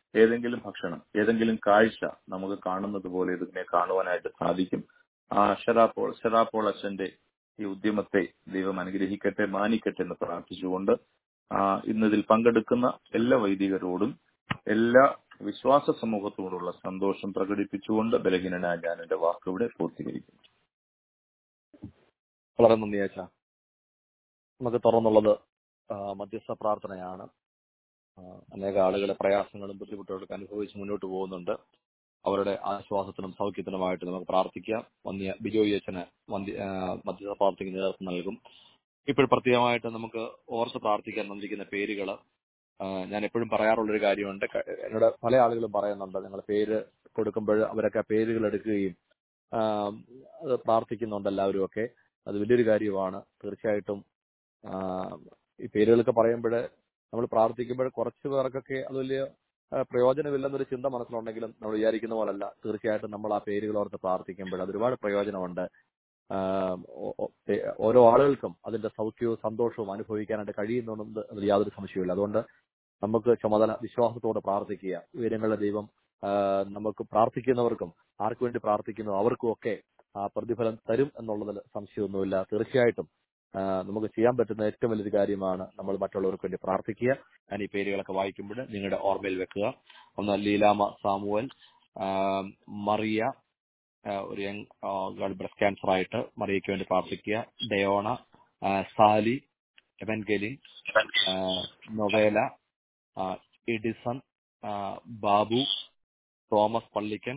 ഏതെങ്കിലും ഭക്ഷണം ഏതെങ്കിലും കാഴ്ച നമുക്ക് കാണുന്നത് പോലെ ഇതിനെ കാണുവാനായിട്ട് സാധിക്കും ആ ഷെറാപ്പോൾ ഷെറാപ്പോൾ അച്ഛന്റെ ഈ ഉദ്യമത്തെ ദൈവം അനുഗ്രഹിക്കട്ടെ മാനിക്കട്ടെ എന്ന് പ്രാർത്ഥിച്ചുകൊണ്ട് ആ ഇന്നതിൽ പങ്കെടുക്കുന്ന എല്ലാ വൈദികരോടും എല്ലാ വിശ്വാസ സമൂഹത്തോടുള്ള സന്തോഷം പ്രകടിപ്പിച്ചുകൊണ്ട് ബലഹീനനായ ഞാൻ എന്റെ വാക്കിവിടെ പൂർത്തീകരിക്കുന്നു വളരെ നന്ദി അച്ഛ നമുക്ക് തുറന്നുള്ളത് ആ, മധ്യസ്ഥ പ്രാർത്ഥനയാണ് ആ, അനേക ആളുകളെ പ്രയാസങ്ങളും ബുദ്ധിമുട്ടുകളൊക്കെ അനുഭവിച്ച് മുന്നോട്ട് പോകുന്നുണ്ട് അവരുടെ ആശ്വാസത്തിനും സൗഖ്യത്തിനുമായിട്ട് നമുക്ക് പ്രാർത്ഥിക്കാം വന്യ ബിജോയി അച്ഛന് വന്യ ആ, മധ്യസ്ഥ പ്രാർത്ഥനയ്ക്ക് നേതൃത്വം നൽകും ഇപ്പോൾ പ്രത്യേകമായിട്ട് നമുക്ക് ഓർത്ത് പ്രാർത്ഥിക്കാൻ തന്നിരിക്കുന്ന പേരുകൾ ഞാൻ എപ്പോഴും പറയാറുള്ള ഒരു കാര്യമുണ്ട് ക- എന്നോട് പല ആളുകളും പറയുന്നുണ്ട് നിങ്ങൾ പേര് കൊടുക്കുമ്പോൾ അവരൊക്കെ പേരുകൾ എടുക്കുകയും ആ, അത് പ്രാർത്ഥിക്കുന്നുണ്ട് എല്ലാവരും ഒക്കെ അത് വലിയൊരു കാര്യമാണ് തീർച്ചയായിട്ടും ആ, ഈ പേരുകളൊക്കെ പറയുമ്പോൾ നമ്മൾ പ്രാർത്ഥിക്കുമ്പോൾ കുറച്ച് പേർക്കൊക്കെ അത് വലിയ ആ, പ്രയോജനമില്ലെന്നൊരു ചിന്ത മനസ്സിലുണ്ടെങ്കിലും നമ്മൾ വിചാരിക്കുന്ന പോലല്ല തീർച്ചയായിട്ടും നമ്മൾ ആ പേരുകൾ ഓർത്ത് പ്രാർത്ഥിക്കുമ്പോൾ അത് ഒരുപാട് പ്രയോജനമുണ്ട് ആ, ഓ- ഓ- ഏ- ഓരോ ആളുകൾക്കും അതിന്റെ സൗഖ്യവും സന്തോഷവും അനുഭവിക്കാനായിട്ട് കഴിയുന്നുണ്ട് അതിൽ യാതൊരു സംശയവുമില്ല അതുകൊണ്ട് നമുക്ക് ചുമതല വിശ്വാസത്തോടെ പ്രാർത്ഥിക്കുക ഉയരങ്ങളുടെ ദൈവം ആ, നമുക്ക് പ്രാർത്ഥിക്കുന്നവർക്കും ആർക്കു വേണ്ടി പ്രാർത്ഥിക്കുന്നു അവർക്കും ഒക്കെ ആ പ്രതിഫലം തരും എന്നുള്ളതിൽ സംശയമൊന്നുമില്ല തീർച്ചയായിട്ടും ആ, നമുക്ക് ചെയ്യാൻ പറ്റുന്ന ഏറ്റവും വലിയൊരു കാര്യമാണ് നമ്മൾ മറ്റുള്ളവർക്ക് വേണ്ടി പ്രാർത്ഥിക്കുക ഞാൻ ഈ പേരുകളൊക്കെ വായിക്കുമ്പോൾ നിങ്ങളുടെ ഓർമ്മയിൽ വെക്കുക ഒന്ന് ലീലാമ സാമുവൽ ആ, മറിയ ആ, ഒരു യങ് ഗേൾ ബ്രസ്റ്റ് ക്യാൻസർ ആയിട്ട് മറിയയ്ക്ക് വേണ്ടി പ്രാർത്ഥിക്കുക ഡയോണ ആ, സാലി എവൻഗലിൻ ആ, നൊവേല ആ, എഡിസൺ ആ, ബാബു തോമസ് പള്ളിക്കൻ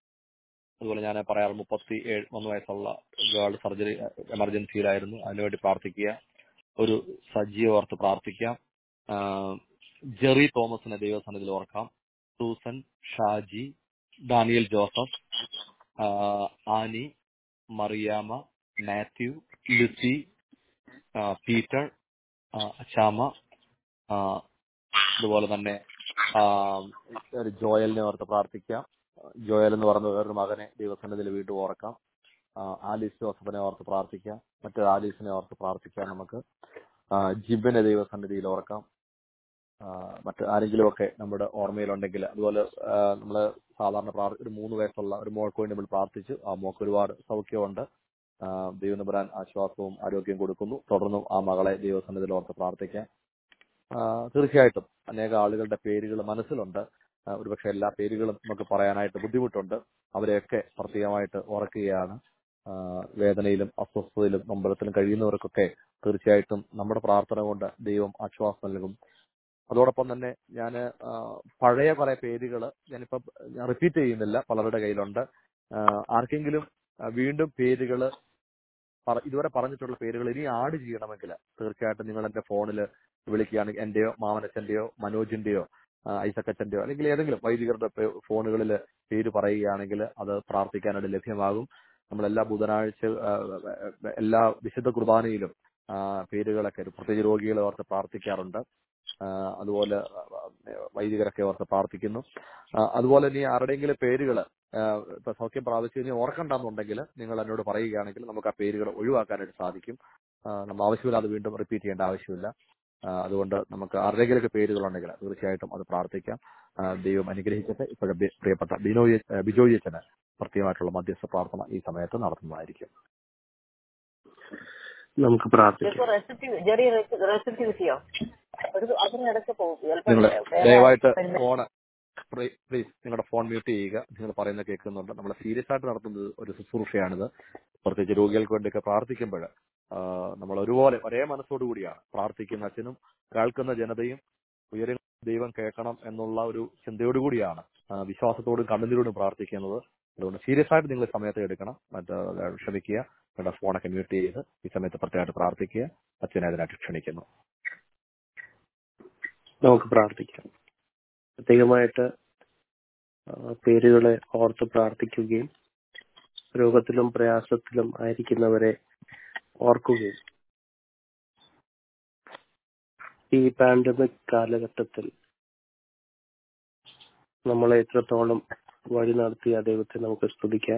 അതുപോലെ ഞാൻ പറയാറ് മുപ്പത്തി ഏഴ് മൂന്ന് വയസ്സുള്ള ഗേൾ സർജറി എമർജൻസിയിലായിരുന്നു അതിനുവേണ്ടി പ്രാർത്ഥിക്കുക ഒരു സജീവ ഓർത്ത് പ്രാർത്ഥിക്കാം ആ, ജെറി തോമസിനെ ദൈവസന്നിധിയിൽ ഓർക്കാം സൂസൻ ഷാജി ഡാനിയൽ ജോസഫ് ആ, ആനി മറിയാമ മാത്യു ലുസി ആ, പീറ്റർ ആ, അച്ചാമ ആ, അതുപോലെ തന്നെ ആ, ഒരു ജോയലിനെ ഓർത്ത് പ്രാർത്ഥിക്കാം ജോയൽ എന്ന് പറഞ്ഞ വേറൊരു മകനെ ദൈവസന്നിധിയിൽ വീണ്ടും ഓർക്കാം ആ, ആലീസ് ജോസഫിനെ ഓർത്ത് പ്രാർത്ഥിക്കാം മറ്റൊരു ആലീസിനെ ഓർത്ത് പ്രാർത്ഥിക്കാം നമുക്ക് ആ, ജിബിനെ ദൈവസന്നിധിയിൽ ഓർക്കാം ആ, മറ്റ് ആരെങ്കിലും ഒക്കെ നമ്മുടെ ഓർമ്മയിലുണ്ടെങ്കിൽ അതുപോലെ ആ, നമ്മള് സാധാരണ പ്രാർ- ഒരു മൂന്ന് വയസ്സുള്ള ഒരു മോൾക്ക് വേണ്ടി നമ്മൾ പ്രാർത്ഥിച്ചു ആ മോക്ക് ഒരുപാട് സൗഖ്യമുണ്ട് ആ, ദൈവം നമ്പുരാൻ ആശ്വാസവും ആരോഗ്യം കൊടുക്കുന്നു തുടർന്നും ആ മകളെ ദൈവസന്നിധിയിൽ ഓർത്ത് പ്രാർത്ഥിക്കാം ആ, തീർച്ചയായിട്ടും അനേക ആളുകളുടെ പേരുകൾ മനസ്സിലുണ്ട് ആ, ഒരുപക്ഷെ എല്ലാ പേരുകളും നമുക്ക് പറയാനായിട്ട് ബുദ്ധിമുട്ടുണ്ട് അവരെയൊക്കെ പ്രത്യേകമായിട്ട് ഓർക്കുകയാണ് ആ, വേദനയിലും അസ്വസ്ഥതയിലും നമ്പരത്തിലും കഴിയുന്നവർക്കൊക്കെ തീർച്ചയായിട്ടും നമ്മുടെ പ്രാർത്ഥന കൊണ്ട് ദൈവം ആശ്വാസം നൽകും അതോടൊപ്പം തന്നെ ഞാൻ പഴയ കുറെ പേരുകൾ ഞാനിപ്പോ ഞാൻ റിപ്പീറ്റ് ചെയ്യുന്നില്ല പലരുടെ കയ്യിലുണ്ട് ആ, ആർക്കെങ്കിലും ആ, വീണ്ടും പേരുകൾ ഇതുവരെ പറഞ്ഞിട്ടുള്ള പേരുകൾ ഇനി ആഡ് ചെയ്യണമെങ്കിൽ തീർച്ചയായിട്ടും നിങ്ങൾ എന്റെ ഫോണിൽ വിളിക്കുകയാണെങ്കിൽ എന്റെയോ മാമനച്ചന്റെയോ മനോജിന്റെയോ ആ, ഐസക്കച്ചന്റെയോ അല്ലെങ്കിൽ ഏതെങ്കിലും വൈദികരുടെ ഫോണുകളിൽ പേര് പറയുകയാണെങ്കിൽ അത് പ്രാർത്ഥിക്കാനായിട്ട് ലഭ്യമാകും നമ്മൾ എല്ലാ ബുധനാഴ്ച ആ, എല്ലാ വിശുദ്ധ കുർബാനയിലും ആ, പേരുകളൊക്കെ പ്രത്യേകിച്ച് രോഗികളെ ഓർത്ത് പ്രാർത്ഥിക്കാറുണ്ട് ആ, അതുപോലെ വൈദികരൊക്കെ ഓർത്ത് പ്രാർത്ഥിക്കുന്നു ആ, അതുപോലെ ഇനി ആരുടെയെങ്കിലും പേരുകൾ ഇപ്പൊ സൗഖ്യം പ്രാപിച്ചു ഇനി ഓർക്കണ്ടെന്നുണ്ടെങ്കിൽ നിങ്ങൾ എന്നോട് പറയുകയാണെങ്കിൽ നമുക്ക് ആ പേരുകൾ ഒഴിവാക്കാനായിട്ട് സാധിക്കും ആ, നമ്മൾ ആവശ്യമില്ലാതെ വീണ്ടും റിപ്പീറ്റ് ചെയ്യേണ്ട ആവശ്യമില്ല ആ, അതുകൊണ്ട് നമുക്ക് ആരുടെയെങ്കിലൊക്കെ പേരുകളുണ്ടെങ്കിൽ തീർച്ചയായിട്ടും അത് പ്രാർത്ഥിക്കാം ആ, ദൈവം അനുഗ്രഹിക്കട്ടെ ഇപ്പോഴും ബി- പ്രിയപ്പെട്ട ബിനോയ് ബിജോയ് അച്ഛന് പ്രത്യേകമായിട്ടുള്ള മധ്യസ്ഥ പ്രാർത്ഥന ഈ സമയത്ത് നടത്തുന്നതായിരിക്കും നമുക്ക് പ്രാർത്ഥിക്കാം ചിലപ്പോ റെസിപ്പി ചെറിയ റെസിപ്പി കിട്ടിയോ ഒരു അതിനിടയ്ക്ക് പോകും ചിലപ്പോ നിങ്ങൾ വേറെ ദയവായിട്ട് വരുന്ന- ഫോൺ പ്ലീസ് നിങ്ങളുടെ ഫോൺ മ്യൂട്ട് ചെയ്യുക നിങ്ങൾ പറയുന്നത് കേൾക്കുന്നുണ്ട് നമ്മൾ സീരിയസ് ആയിട്ട് നടത്തുന്നത് ഒരു ശുശ്രൂഷയാണിത് പ്രത്യേകിച്ച് രോഗികൾക്ക് വേണ്ടിയൊക്കെ പ്രാർത്ഥിക്കുമ്പോൾ നമ്മൾ ഒരുപോലെ ഒരേ മനസ്സോടുകൂടിയാണ് പ്രാർത്ഥിക്കുന്ന അച്ഛനും കേൾക്കുന്ന ജനതയും ഉയരം ദൈവം കേൾക്കണം എന്നുള്ള ഒരു ചിന്തയോടുകൂടിയാണ് ആ, വിശ്വാസത്തോടും കണ്ണുനീരോടും പ്രാർത്ഥിക്കുന്നത് അതുകൊണ്ട് സീരിയസ് ആയിട്ട് നിങ്ങൾ സമയത്ത് എടുക്കണം മറ്റേ ക്ഷമിക്കുക നിങ്ങളുടെ ഫോണൊക്കെ മ്യൂട്ട് ചെയ്ത് ഈ സമയത്ത് പ്രത്യേകമായിട്ട് പ്രാർത്ഥിക്കുക അച്ഛനെ അതിനായിട്ട് ക്ഷണിക്കുന്നു നമുക്ക് പ്രാർത്ഥിക്കാം പ്രത്യേകമായിട്ട് ആ, പേരുകളെ ഓർത്ത് പ്രാർത്ഥിക്കുകയും രോഗത്തിലും പ്രയാസത്തിലും ആയിരിക്കുന്നവരെ ഓർക്കുകയും ഈ പാൻഡമിക് കാലഘട്ടത്തിൽ നമ്മളെ എത്രത്തോളം വഴി നടത്തിയ ദൈവത്തെ നമുക്ക് സ്തുതിക്കാം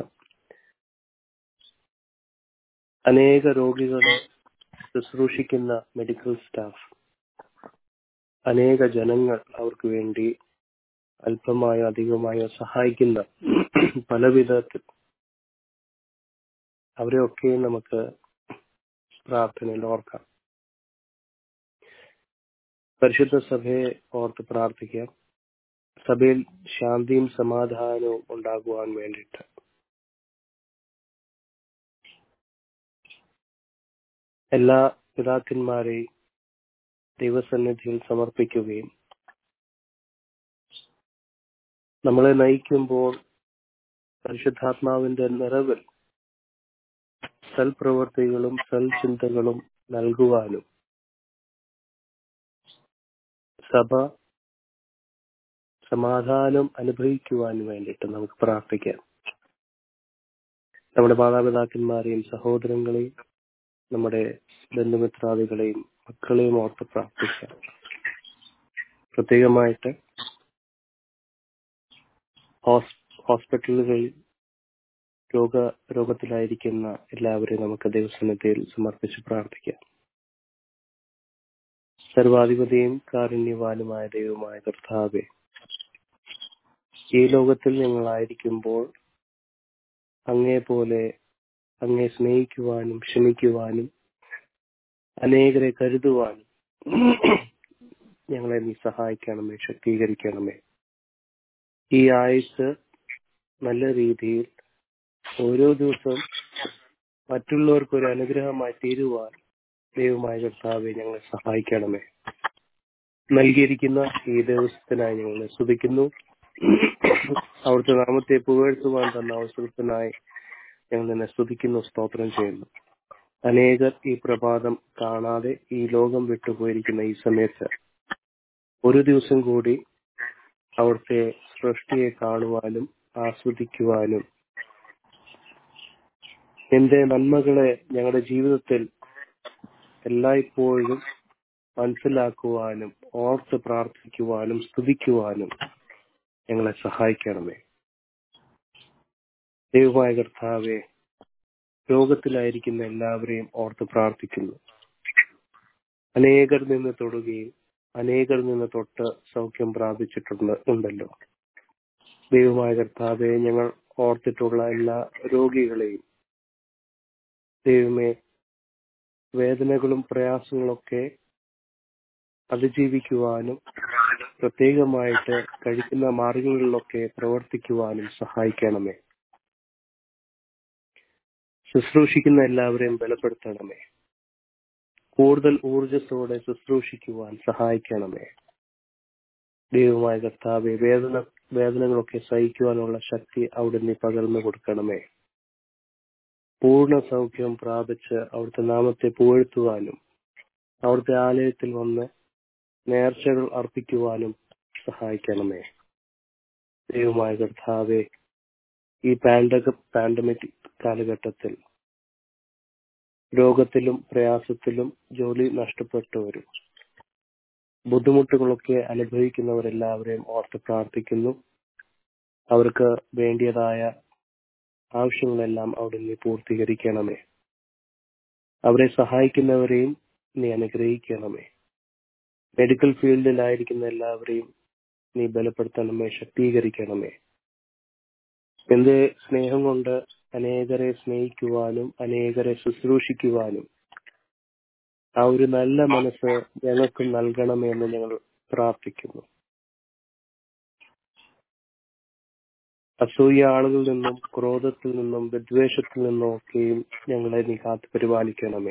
അനേക രോഗികളെ ശുശ്രൂഷിക്കുന്ന മെഡിക്കൽ സ്റ്റാഫ് അനേക ജനങ്ങൾ അവർക്ക് വേണ്ടി അല്പമായോ അധികമായോ സഹായിക്കുന്ന പല വിധത്തിൽ അവരെയൊക്കെ നമുക്ക് പ്രാർത്ഥനയിൽ ഓർക്കാം പരിശുദ്ധ സഭയെ ഓർത്ത് പ്രാർത്ഥിക്കാം സഭയിൽ ശാന്തിയും സമാധാനവും ഉണ്ടാകുവാൻ വേണ്ടിയിട്ട് എല്ലാ പിതാക്കന്മാരെയും ദൈവസന്നിധിയിൽ സമർപ്പിക്കുകയും നമ്മളെ നയിക്കുമ്പോൾ പരിശുദ്ധാത്മാവിന്റെ നിറവിൽ സൽപ്രവർത്തികളും സൽചിന്തകളും നൽകുവാനും സഭ സമാധാനം അനുഭവിക്കുവാൻ വേണ്ടിയിട്ട് നമുക്ക് പ്രാർത്ഥിക്കാം നമ്മുടെ മാതാപിതാക്കന്മാരെയും സഹോദരങ്ങളെയും നമ്മുടെ ബന്ധുമിത്രാദികളെയും മക്കളെയും ഓർത്ത് പ്രാർത്ഥിക്കാം പ്രത്യേകമായിട്ട് ഹോസ്പിറ്റലുകളിൽ രോഗ രോഗത്തിലായിരിക്കുന്ന എല്ലാവരെയും നമുക്ക് ദൈവസന്നിധിയിൽ സമർപ്പിച്ച് പ്രാർത്ഥിക്കാം സർവാധിപതിയും കാരുണ്യവാനുമായ ദൈവമായ കർത്താവെ ഈ ലോകത്തിൽ ഞങ്ങളായിരിക്കുമ്പോൾ അങ്ങേ പോലെ അങ്ങേ സ്നേഹിക്കുവാനും ക്ഷമിക്കുവാനും അനേകരെ കരുതുവാനും ഞങ്ങളെ നീ സഹായിക്കണമേ ശക്തീകരിക്കണമേ ഈ ആയുസ് നല്ല രീതിയിൽ ഓരോ ദിവസവും മറ്റുള്ളവർക്ക് ഒരു അനുഗ്രഹമായി തീരുവാൻ ദൈവമായ കർത്താവെ ഞങ്ങളെ സഹായിക്കണമേ നൽകിയിരിക്കുന്ന ഈ ദിവസത്തിനായി ഞങ്ങളെ സ്തുതിക്കുന്നു അവിടുത്തെ നാമത്തെ പുകഴ്ത്തുവാൻ തന്ന അവസരത്തിനായി ഞങ്ങൾ നിന്നെ സ്തുതിക്കുന്നു സ്തോത്രം ചെയ്യുന്നു അനേകർ ഈ പ്രഭാതം കാണാതെ ഈ ലോകം വിട്ടുപോയിരിക്കുന്ന ഈ സമയത്ത് ഒരു ദിവസം കൂടി അവിടുത്തെ സൃഷ്ടിയെ കാണുവാനും ആസ്വദിക്കുവാനും എന്റെ നന്മകളെ ഞങ്ങളുടെ ജീവിതത്തിൽ എല്ലായ്പ്പോഴും മനസ്സിലാക്കുവാനും ഓർത്ത് പ്രാർത്ഥിക്കുവാനും സ്തുതിക്കുവാനും ഞങ്ങളെ സഹായിക്കണമേ ദൈവമായ കർത്താവെ രോഗത്തിലായിരിക്കുന്ന എല്ലാവരെയും ഓർത്ത് പ്രാർത്ഥിക്കുന്നു അനേകർ നിന്ന് തൊടുകയും അനേകർ നിന്ന് തൊട്ട് സൗഖ്യം പ്രാപിച്ചിട്ടുണ്ട് ഉണ്ടല്ലോ ദൈവമായ കർത്താവെ ഞങ്ങൾ ഓർത്തിട്ടുള്ള എല്ലാ രോഗികളെയും ദൈവമേ വേദനകളും പ്രയാസങ്ങളൊക്കെ അതിജീവിക്കുവാനും പ്രത്യേകമായിട്ട് കഴിക്കുന്ന മാർഗങ്ങളിലൊക്കെ പ്രവർത്തിക്കുവാനും സഹായിക്കണമേ ശുശ്രൂഷിക്കുന്ന എല്ലാവരെയും ബലപ്പെടുത്തണമേ കൂടുതൽ ഊർജത്തോടെ ശുശ്രൂഷിക്കുവാൻ സഹായിക്കണമേ ദൈവമായ കർത്താവെ വേദന വേദനകളൊക്കെ സഹിക്കുവാനുള്ള ശക്തി അവിടെ നീ പകർന്നു കൊടുക്കണമേ പൂർണ്ണ സൗഖ്യം പ്രാപിച്ച് അവിടുത്തെ നാമത്തെ പുകഴ്ത്തുവാനും അവിടുത്തെ ആലയത്തിൽ വന്ന് നേർച്ചകൾ അർപ്പിക്കുവാനും സഹായിക്കണമേ ദൈവമായ കർത്താവെ ഈ പാൻഡക പാൻഡമിക് കാലഘട്ടത്തിൽ രോഗത്തിലും പ്രയാസത്തിലും ജോലി നഷ്ടപ്പെട്ടവരും ബുദ്ധിമുട്ടുകളൊക്കെ അനുഭവിക്കുന്നവരെല്ലാവരെയും ഓർത്ത് പ്രാർത്ഥിക്കുന്നു അവർക്ക് വേണ്ടിയതായ ആവശ്യങ്ങളെല്ലാം അവിടെ നീ പൂർത്തീകരിക്കണമേ അവരെ സഹായിക്കുന്നവരെയും നീ അനുഗ്രഹിക്കണമേ മെഡിക്കൽ ഫീൽഡിലായിരിക്കുന്ന എല്ലാവരെയും നീ ബലപ്പെടുത്തണമേ ശക്തീകരിക്കണമേ എന്റെ സ്നേഹം കൊണ്ട് അനേകരെ സ്നേഹിക്കുവാനും അനേകരെ ശുശ്രൂഷിക്കുവാനും ആ ഒരു നല്ല മനസ്സ് ഞങ്ങൾക്ക് നൽകണമെന്ന് ഞങ്ങൾ പ്രാർത്ഥിക്കുന്നു അസൂയ ആളുകളിൽ നിന്നും ക്രോധത്തിൽ നിന്നും വിദ്വേഷത്തിൽ നിന്നും ഒക്കെയും ഞങ്ങളെ നീ കാത്തു പരിപാലിക്കണമേ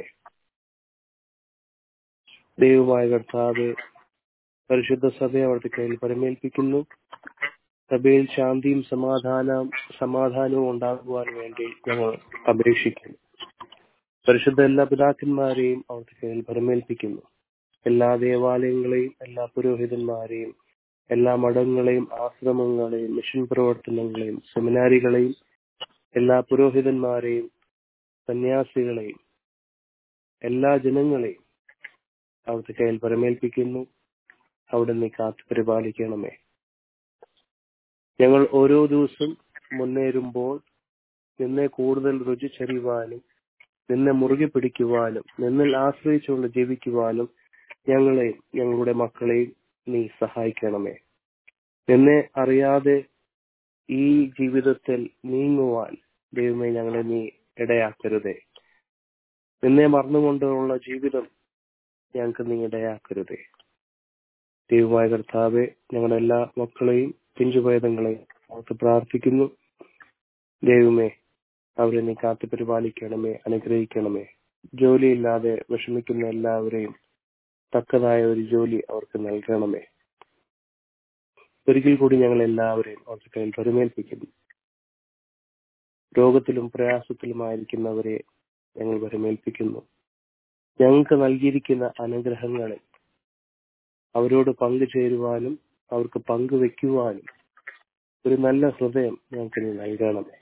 ദൈവമായ കർത്താവ് പരിശുദ്ധ സഭയെ അവിടുത്തെ കയ്യിൽ പരമേൽപ്പിക്കുന്നു സഭയിൽ ശാന്തിയും സമാധാനം സമാധാനവും ഉണ്ടാകുവാൻ വേണ്ടി ഞങ്ങൾ അപേക്ഷിക്കുന്നു പരിശുദ്ധ എല്ലാ പിതാക്കന്മാരെയും അവിടുത്തെ കയ്യിൽ പരമേൽപ്പിക്കുന്നു എല്ലാ ദേവാലയങ്ങളെയും എല്ലാ പുരോഹിതന്മാരെയും എല്ലാ മഠങ്ങളെയും ആശ്രമങ്ങളെയും മിഷൻ പ്രവർത്തനങ്ങളെയും സെമിനാരികളെയും എല്ലാ പുരോഹിതന്മാരെയും സന്യാസികളെയും എല്ലാ ജനങ്ങളെയും അവിടുത്തെ കയ്യിൽ പരമേൽപ്പിക്കുന്നു അവിടെ നീ കാത്തു പരിപാലിക്കണമേ ഞങ്ങൾ ഓരോ ദിവസം മുന്നേറുമ്പോൾ നിന്നെ കൂടുതൽ രുചിച്ചറിയുവാനും നിന്നെ മുറുകെ പിടിക്കുവാനും നിന്നിൽ ആശ്രയിച്ചുകൊണ്ട് ജീവിക്കുവാനും ഞങ്ങളെയും ഞങ്ങളുടെ മക്കളെയും നീ സഹായിക്കണമേ നിന്നെ അറിയാതെ ഈ ജീവിതത്തിൽ നീങ്ങുവാൻ ദൈവമേ ഞങ്ങളെ നീ ഇടയാക്കരുതേ നിന്നെ മറന്നുകൊണ്ടുള്ള ജീവിതം ഞങ്ങൾക്ക് നീ ഇടയാക്കരുതേ ദൈവമായ കർത്താവെ ഞങ്ങളുടെ എല്ലാ മക്കളെയും പിഞ്ചുപേദങ്ങളെയും ഓർത്ത് പ്രാർത്ഥിക്കുന്നു ദൈവമേ അവരെ നീ കാത്തു പരിപാലിക്കണമേ അനുഗ്രഹിക്കണമേ ജോലിയില്ലാതെ വിഷമിക്കുന്ന എല്ലാവരെയും തക്കതായ ഒരു ജോലി അവർക്ക് നൽകണമേ ഒരിക്കൽ കൂടി ഞങ്ങൾ എല്ലാവരെയും അവർക്ക് കയ്യിൽ പരിമേൽപ്പിക്കുന്നു രോഗത്തിലും പ്രയാസത്തിലുമായിരിക്കുന്നവരെ ഞങ്ങൾ പരിമേൽപ്പിക്കുന്നു ഞങ്ങൾക്ക് നൽകിയിരിക്കുന്ന അനുഗ്രഹങ്ങളിൽ അവരോട് പങ്കുചേരുവാനും അവർക്ക് പങ്കുവെക്കുവാനും ഒരു നല്ല ഹൃദയം ഞങ്ങൾക്ക് നീ നൽകണമേ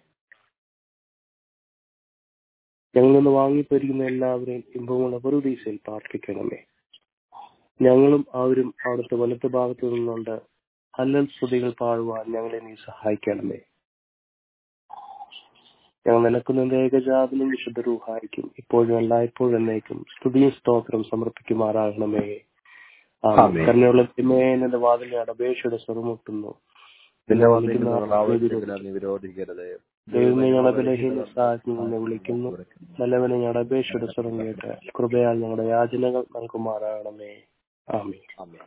ഞങ്ങൾ നിന്ന് വാങ്ങിപ്പോയിരിക്കുന്ന എല്ലാവരെയും ഇമ്പമുള്ള പ്രതീക്ഷയിൽ പ്രാർത്ഥിക്കണമേ ഞങ്ങളും അവരും അവിടുത്തെ വലത്ത് ഭാഗത്തു നിന്നുകൊണ്ട് ഹല്ലൽ സ്തുതികൾ പാടുവാൻ ഞങ്ങളെ നീ സഹായിക്കണമേ ഞങ്ങൾ നിലക്കുന്ന ഏകജാതനും വിശുദ്ധ രൂഹായിക്കും ഇപ്പോഴും എല്ലായ്പ്പോഴും എന്നേക്കും സ്തുതിയും സ്തോത്രം സമർപ്പിക്കുമാറാകണമേ ആമേൻ. കരുണയുള്ള നിന്റെ വാതിലെ അപേക്ഷയുടെ സ്വരമുട്ടുന്നു നിന്റെ വന്നിരിക്കുന്ന ആവശ്യത്തിന് നീ വിരോധിക്കരുത് ദൈവമേ ഞങ്ങളെ ബലഹീന സഹായത്തിൽ നിന്ന് വിളിക്കുന്നു നല്ലവനെ ഞങ്ങളുടെ അപേക്ഷയുടെ സ്വരം കേട്ട് കൃപയാൽ ഞങ്ങളുടെ യാചനകൾ നൽകുമാറാകണമേ ആമേ ആമേൻ.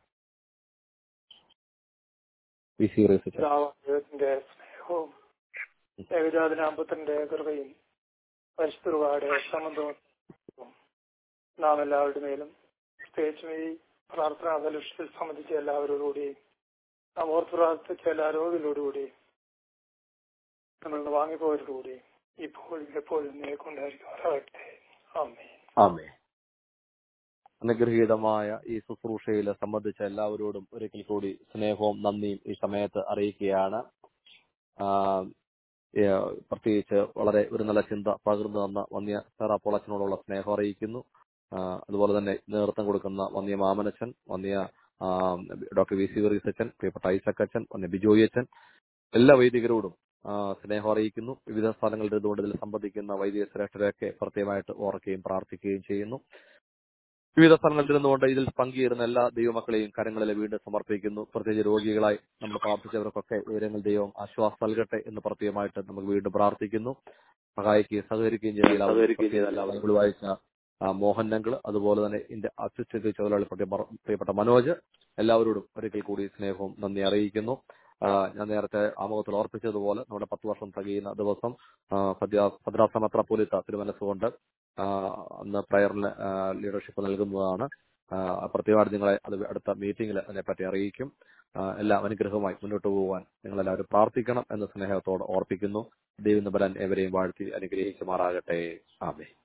V C റേസിച്ച. പിതാവായ ദൈവത്തിന്റെ സ്നേഹവും ഏകജാതനാമ്പത്തിന്റെ കൃപയും പരിശുദ്ധരുടെ സംബന്ധവും നാം എല്ലാവരുടെ മേലും പ്രത്യേകിച്ചും ഈ പ്രാർത്ഥനാ ഫലത്തിൽ സംബന്ധിച്ച എല്ലാവരോടുകൂടി നാം ഓർത്ത് പ്രാർത്ഥിച്ച എല്ലാ രോഗികളോടുകൂടി നമ്മൾ വാങ്ങിപ്പോയവരോടുകൂടി ഇപ്പോഴും എപ്പോഴും നേക്കൊണ്ടായിരിക്കുമാറാകട്ടെ ആമേ ആമേ അനുഗ്രഹീതമായ ഈ ശുശ്രൂഷയിൽ സംബന്ധിച്ച എല്ലാവരോടും ഒരിക്കൽ കൂടി സ്നേഹവും നന്ദിയും ഈ സമയത്ത് അറിയിക്കുകയാണ് ആ, ഏ, പ്രത്യേകിച്ച് വളരെ ഒരു നല്ല ചിന്ത പകർന്നു തന്ന വന്യ സാറ പോളച്ചനോടുള്ള സ്നേഹം അറിയിക്കുന്നു ആ, അതുപോലെ തന്നെ നേതൃത്വം കൊടുക്കുന്ന വന്യ മാമനച്ചൻ വന്യ ആ, ഡോക്ടർ വി സി വറീസച്ചൻ പ്രിയപ്പെട്ട ഐസക് അച്ഛൻ വന്യ ബിജോയി അച്ഛൻ എല്ലാ വൈദികരോടും ആ, സ്നേഹം അറിയിക്കുന്നു വിവിധ സ്ഥലങ്ങളിൽ ഇരുന്നുകൊണ്ട് ഇതിൽ സംബന്ധിക്കുന്ന വൈദിക ശ്രേഷ്ഠരെയൊക്കെ പ്രത്യേകമായിട്ട് ഓർക്കുകയും പ്രാർത്ഥിക്കുകയും ചെയ്യുന്നു വിവിധ സ്ഥലങ്ങളിൽ നിന്നുകൊണ്ട് ഇതിൽ പങ്കുചേരുന്ന എല്ലാ ദൈവമക്കളെയും കരങ്ങളിൽ വീണ്ടും സമർപ്പിക്കുന്നു പ്രത്യേകിച്ച് രോഗികളായി നമ്മൾ പ്രാർത്ഥിച്ചവർക്കൊക്കെ വിവരങ്ങൾ ദൈവം ആശ്വാസം നൽകട്ടെ എന്ന് പ്രത്യേകമായിട്ട് നമുക്ക് വീണ്ടും പ്രാർത്ഥിക്കുന്നു സഹായിക്കുകയും സഹകരിക്കുകയും ചെയ്ത എല്ലാവരും പ്രത്യേകം ബൈബിൾ വായിച്ച ആ, മോഹൻ നങ്കിൾ അതുപോലെ തന്നെ ഇതിന്റെ അസിസ്റ്റന്റ് ചുമതല പ്രിയപ്പെട്ട മനോജ് എല്ലാവരോടും ഒരിക്കൽ കൂടി സ്നേഹവും നന്ദി അറിയിക്കുന്നു ആ, ഞാൻ നേരത്തെ ആമുഖത്തിൽ ഓർപ്പിച്ചതുപോലെ നമ്മുടെ പത്ത് വർഷം തികയുന്ന ദിവസം ആ, ഭദ്രാ- ഭദ്രാസന മെത്രാപ്പോലീത്ത തിരുമനസ്സുകൊണ്ട് ആ, അന്ന് പ്രയറിന് ലീഡർഷിപ്പ് നൽകുന്നതാണ് ആ, പ്രത്യേകമായിട്ട് നിങ്ങളെ അത് അടുത്ത മീറ്റിംഗിൽ അതിനെപ്പറ്റി അറിയിക്കും ആ, എല്ലാം അനുഗ്രഹമായി മുന്നോട്ട് പോകാൻ നിങ്ങൾ എല്ലാവരും പ്രാർത്ഥിക്കണം എന്ന സ്നേഹത്തോടെ ഓർപ്പിക്കുന്നു ദൈവം ബലൻ എവരെയും വാഴ്ത്തി അനുഗ്രഹിക്കുമാറാകട്ടെ ആമേ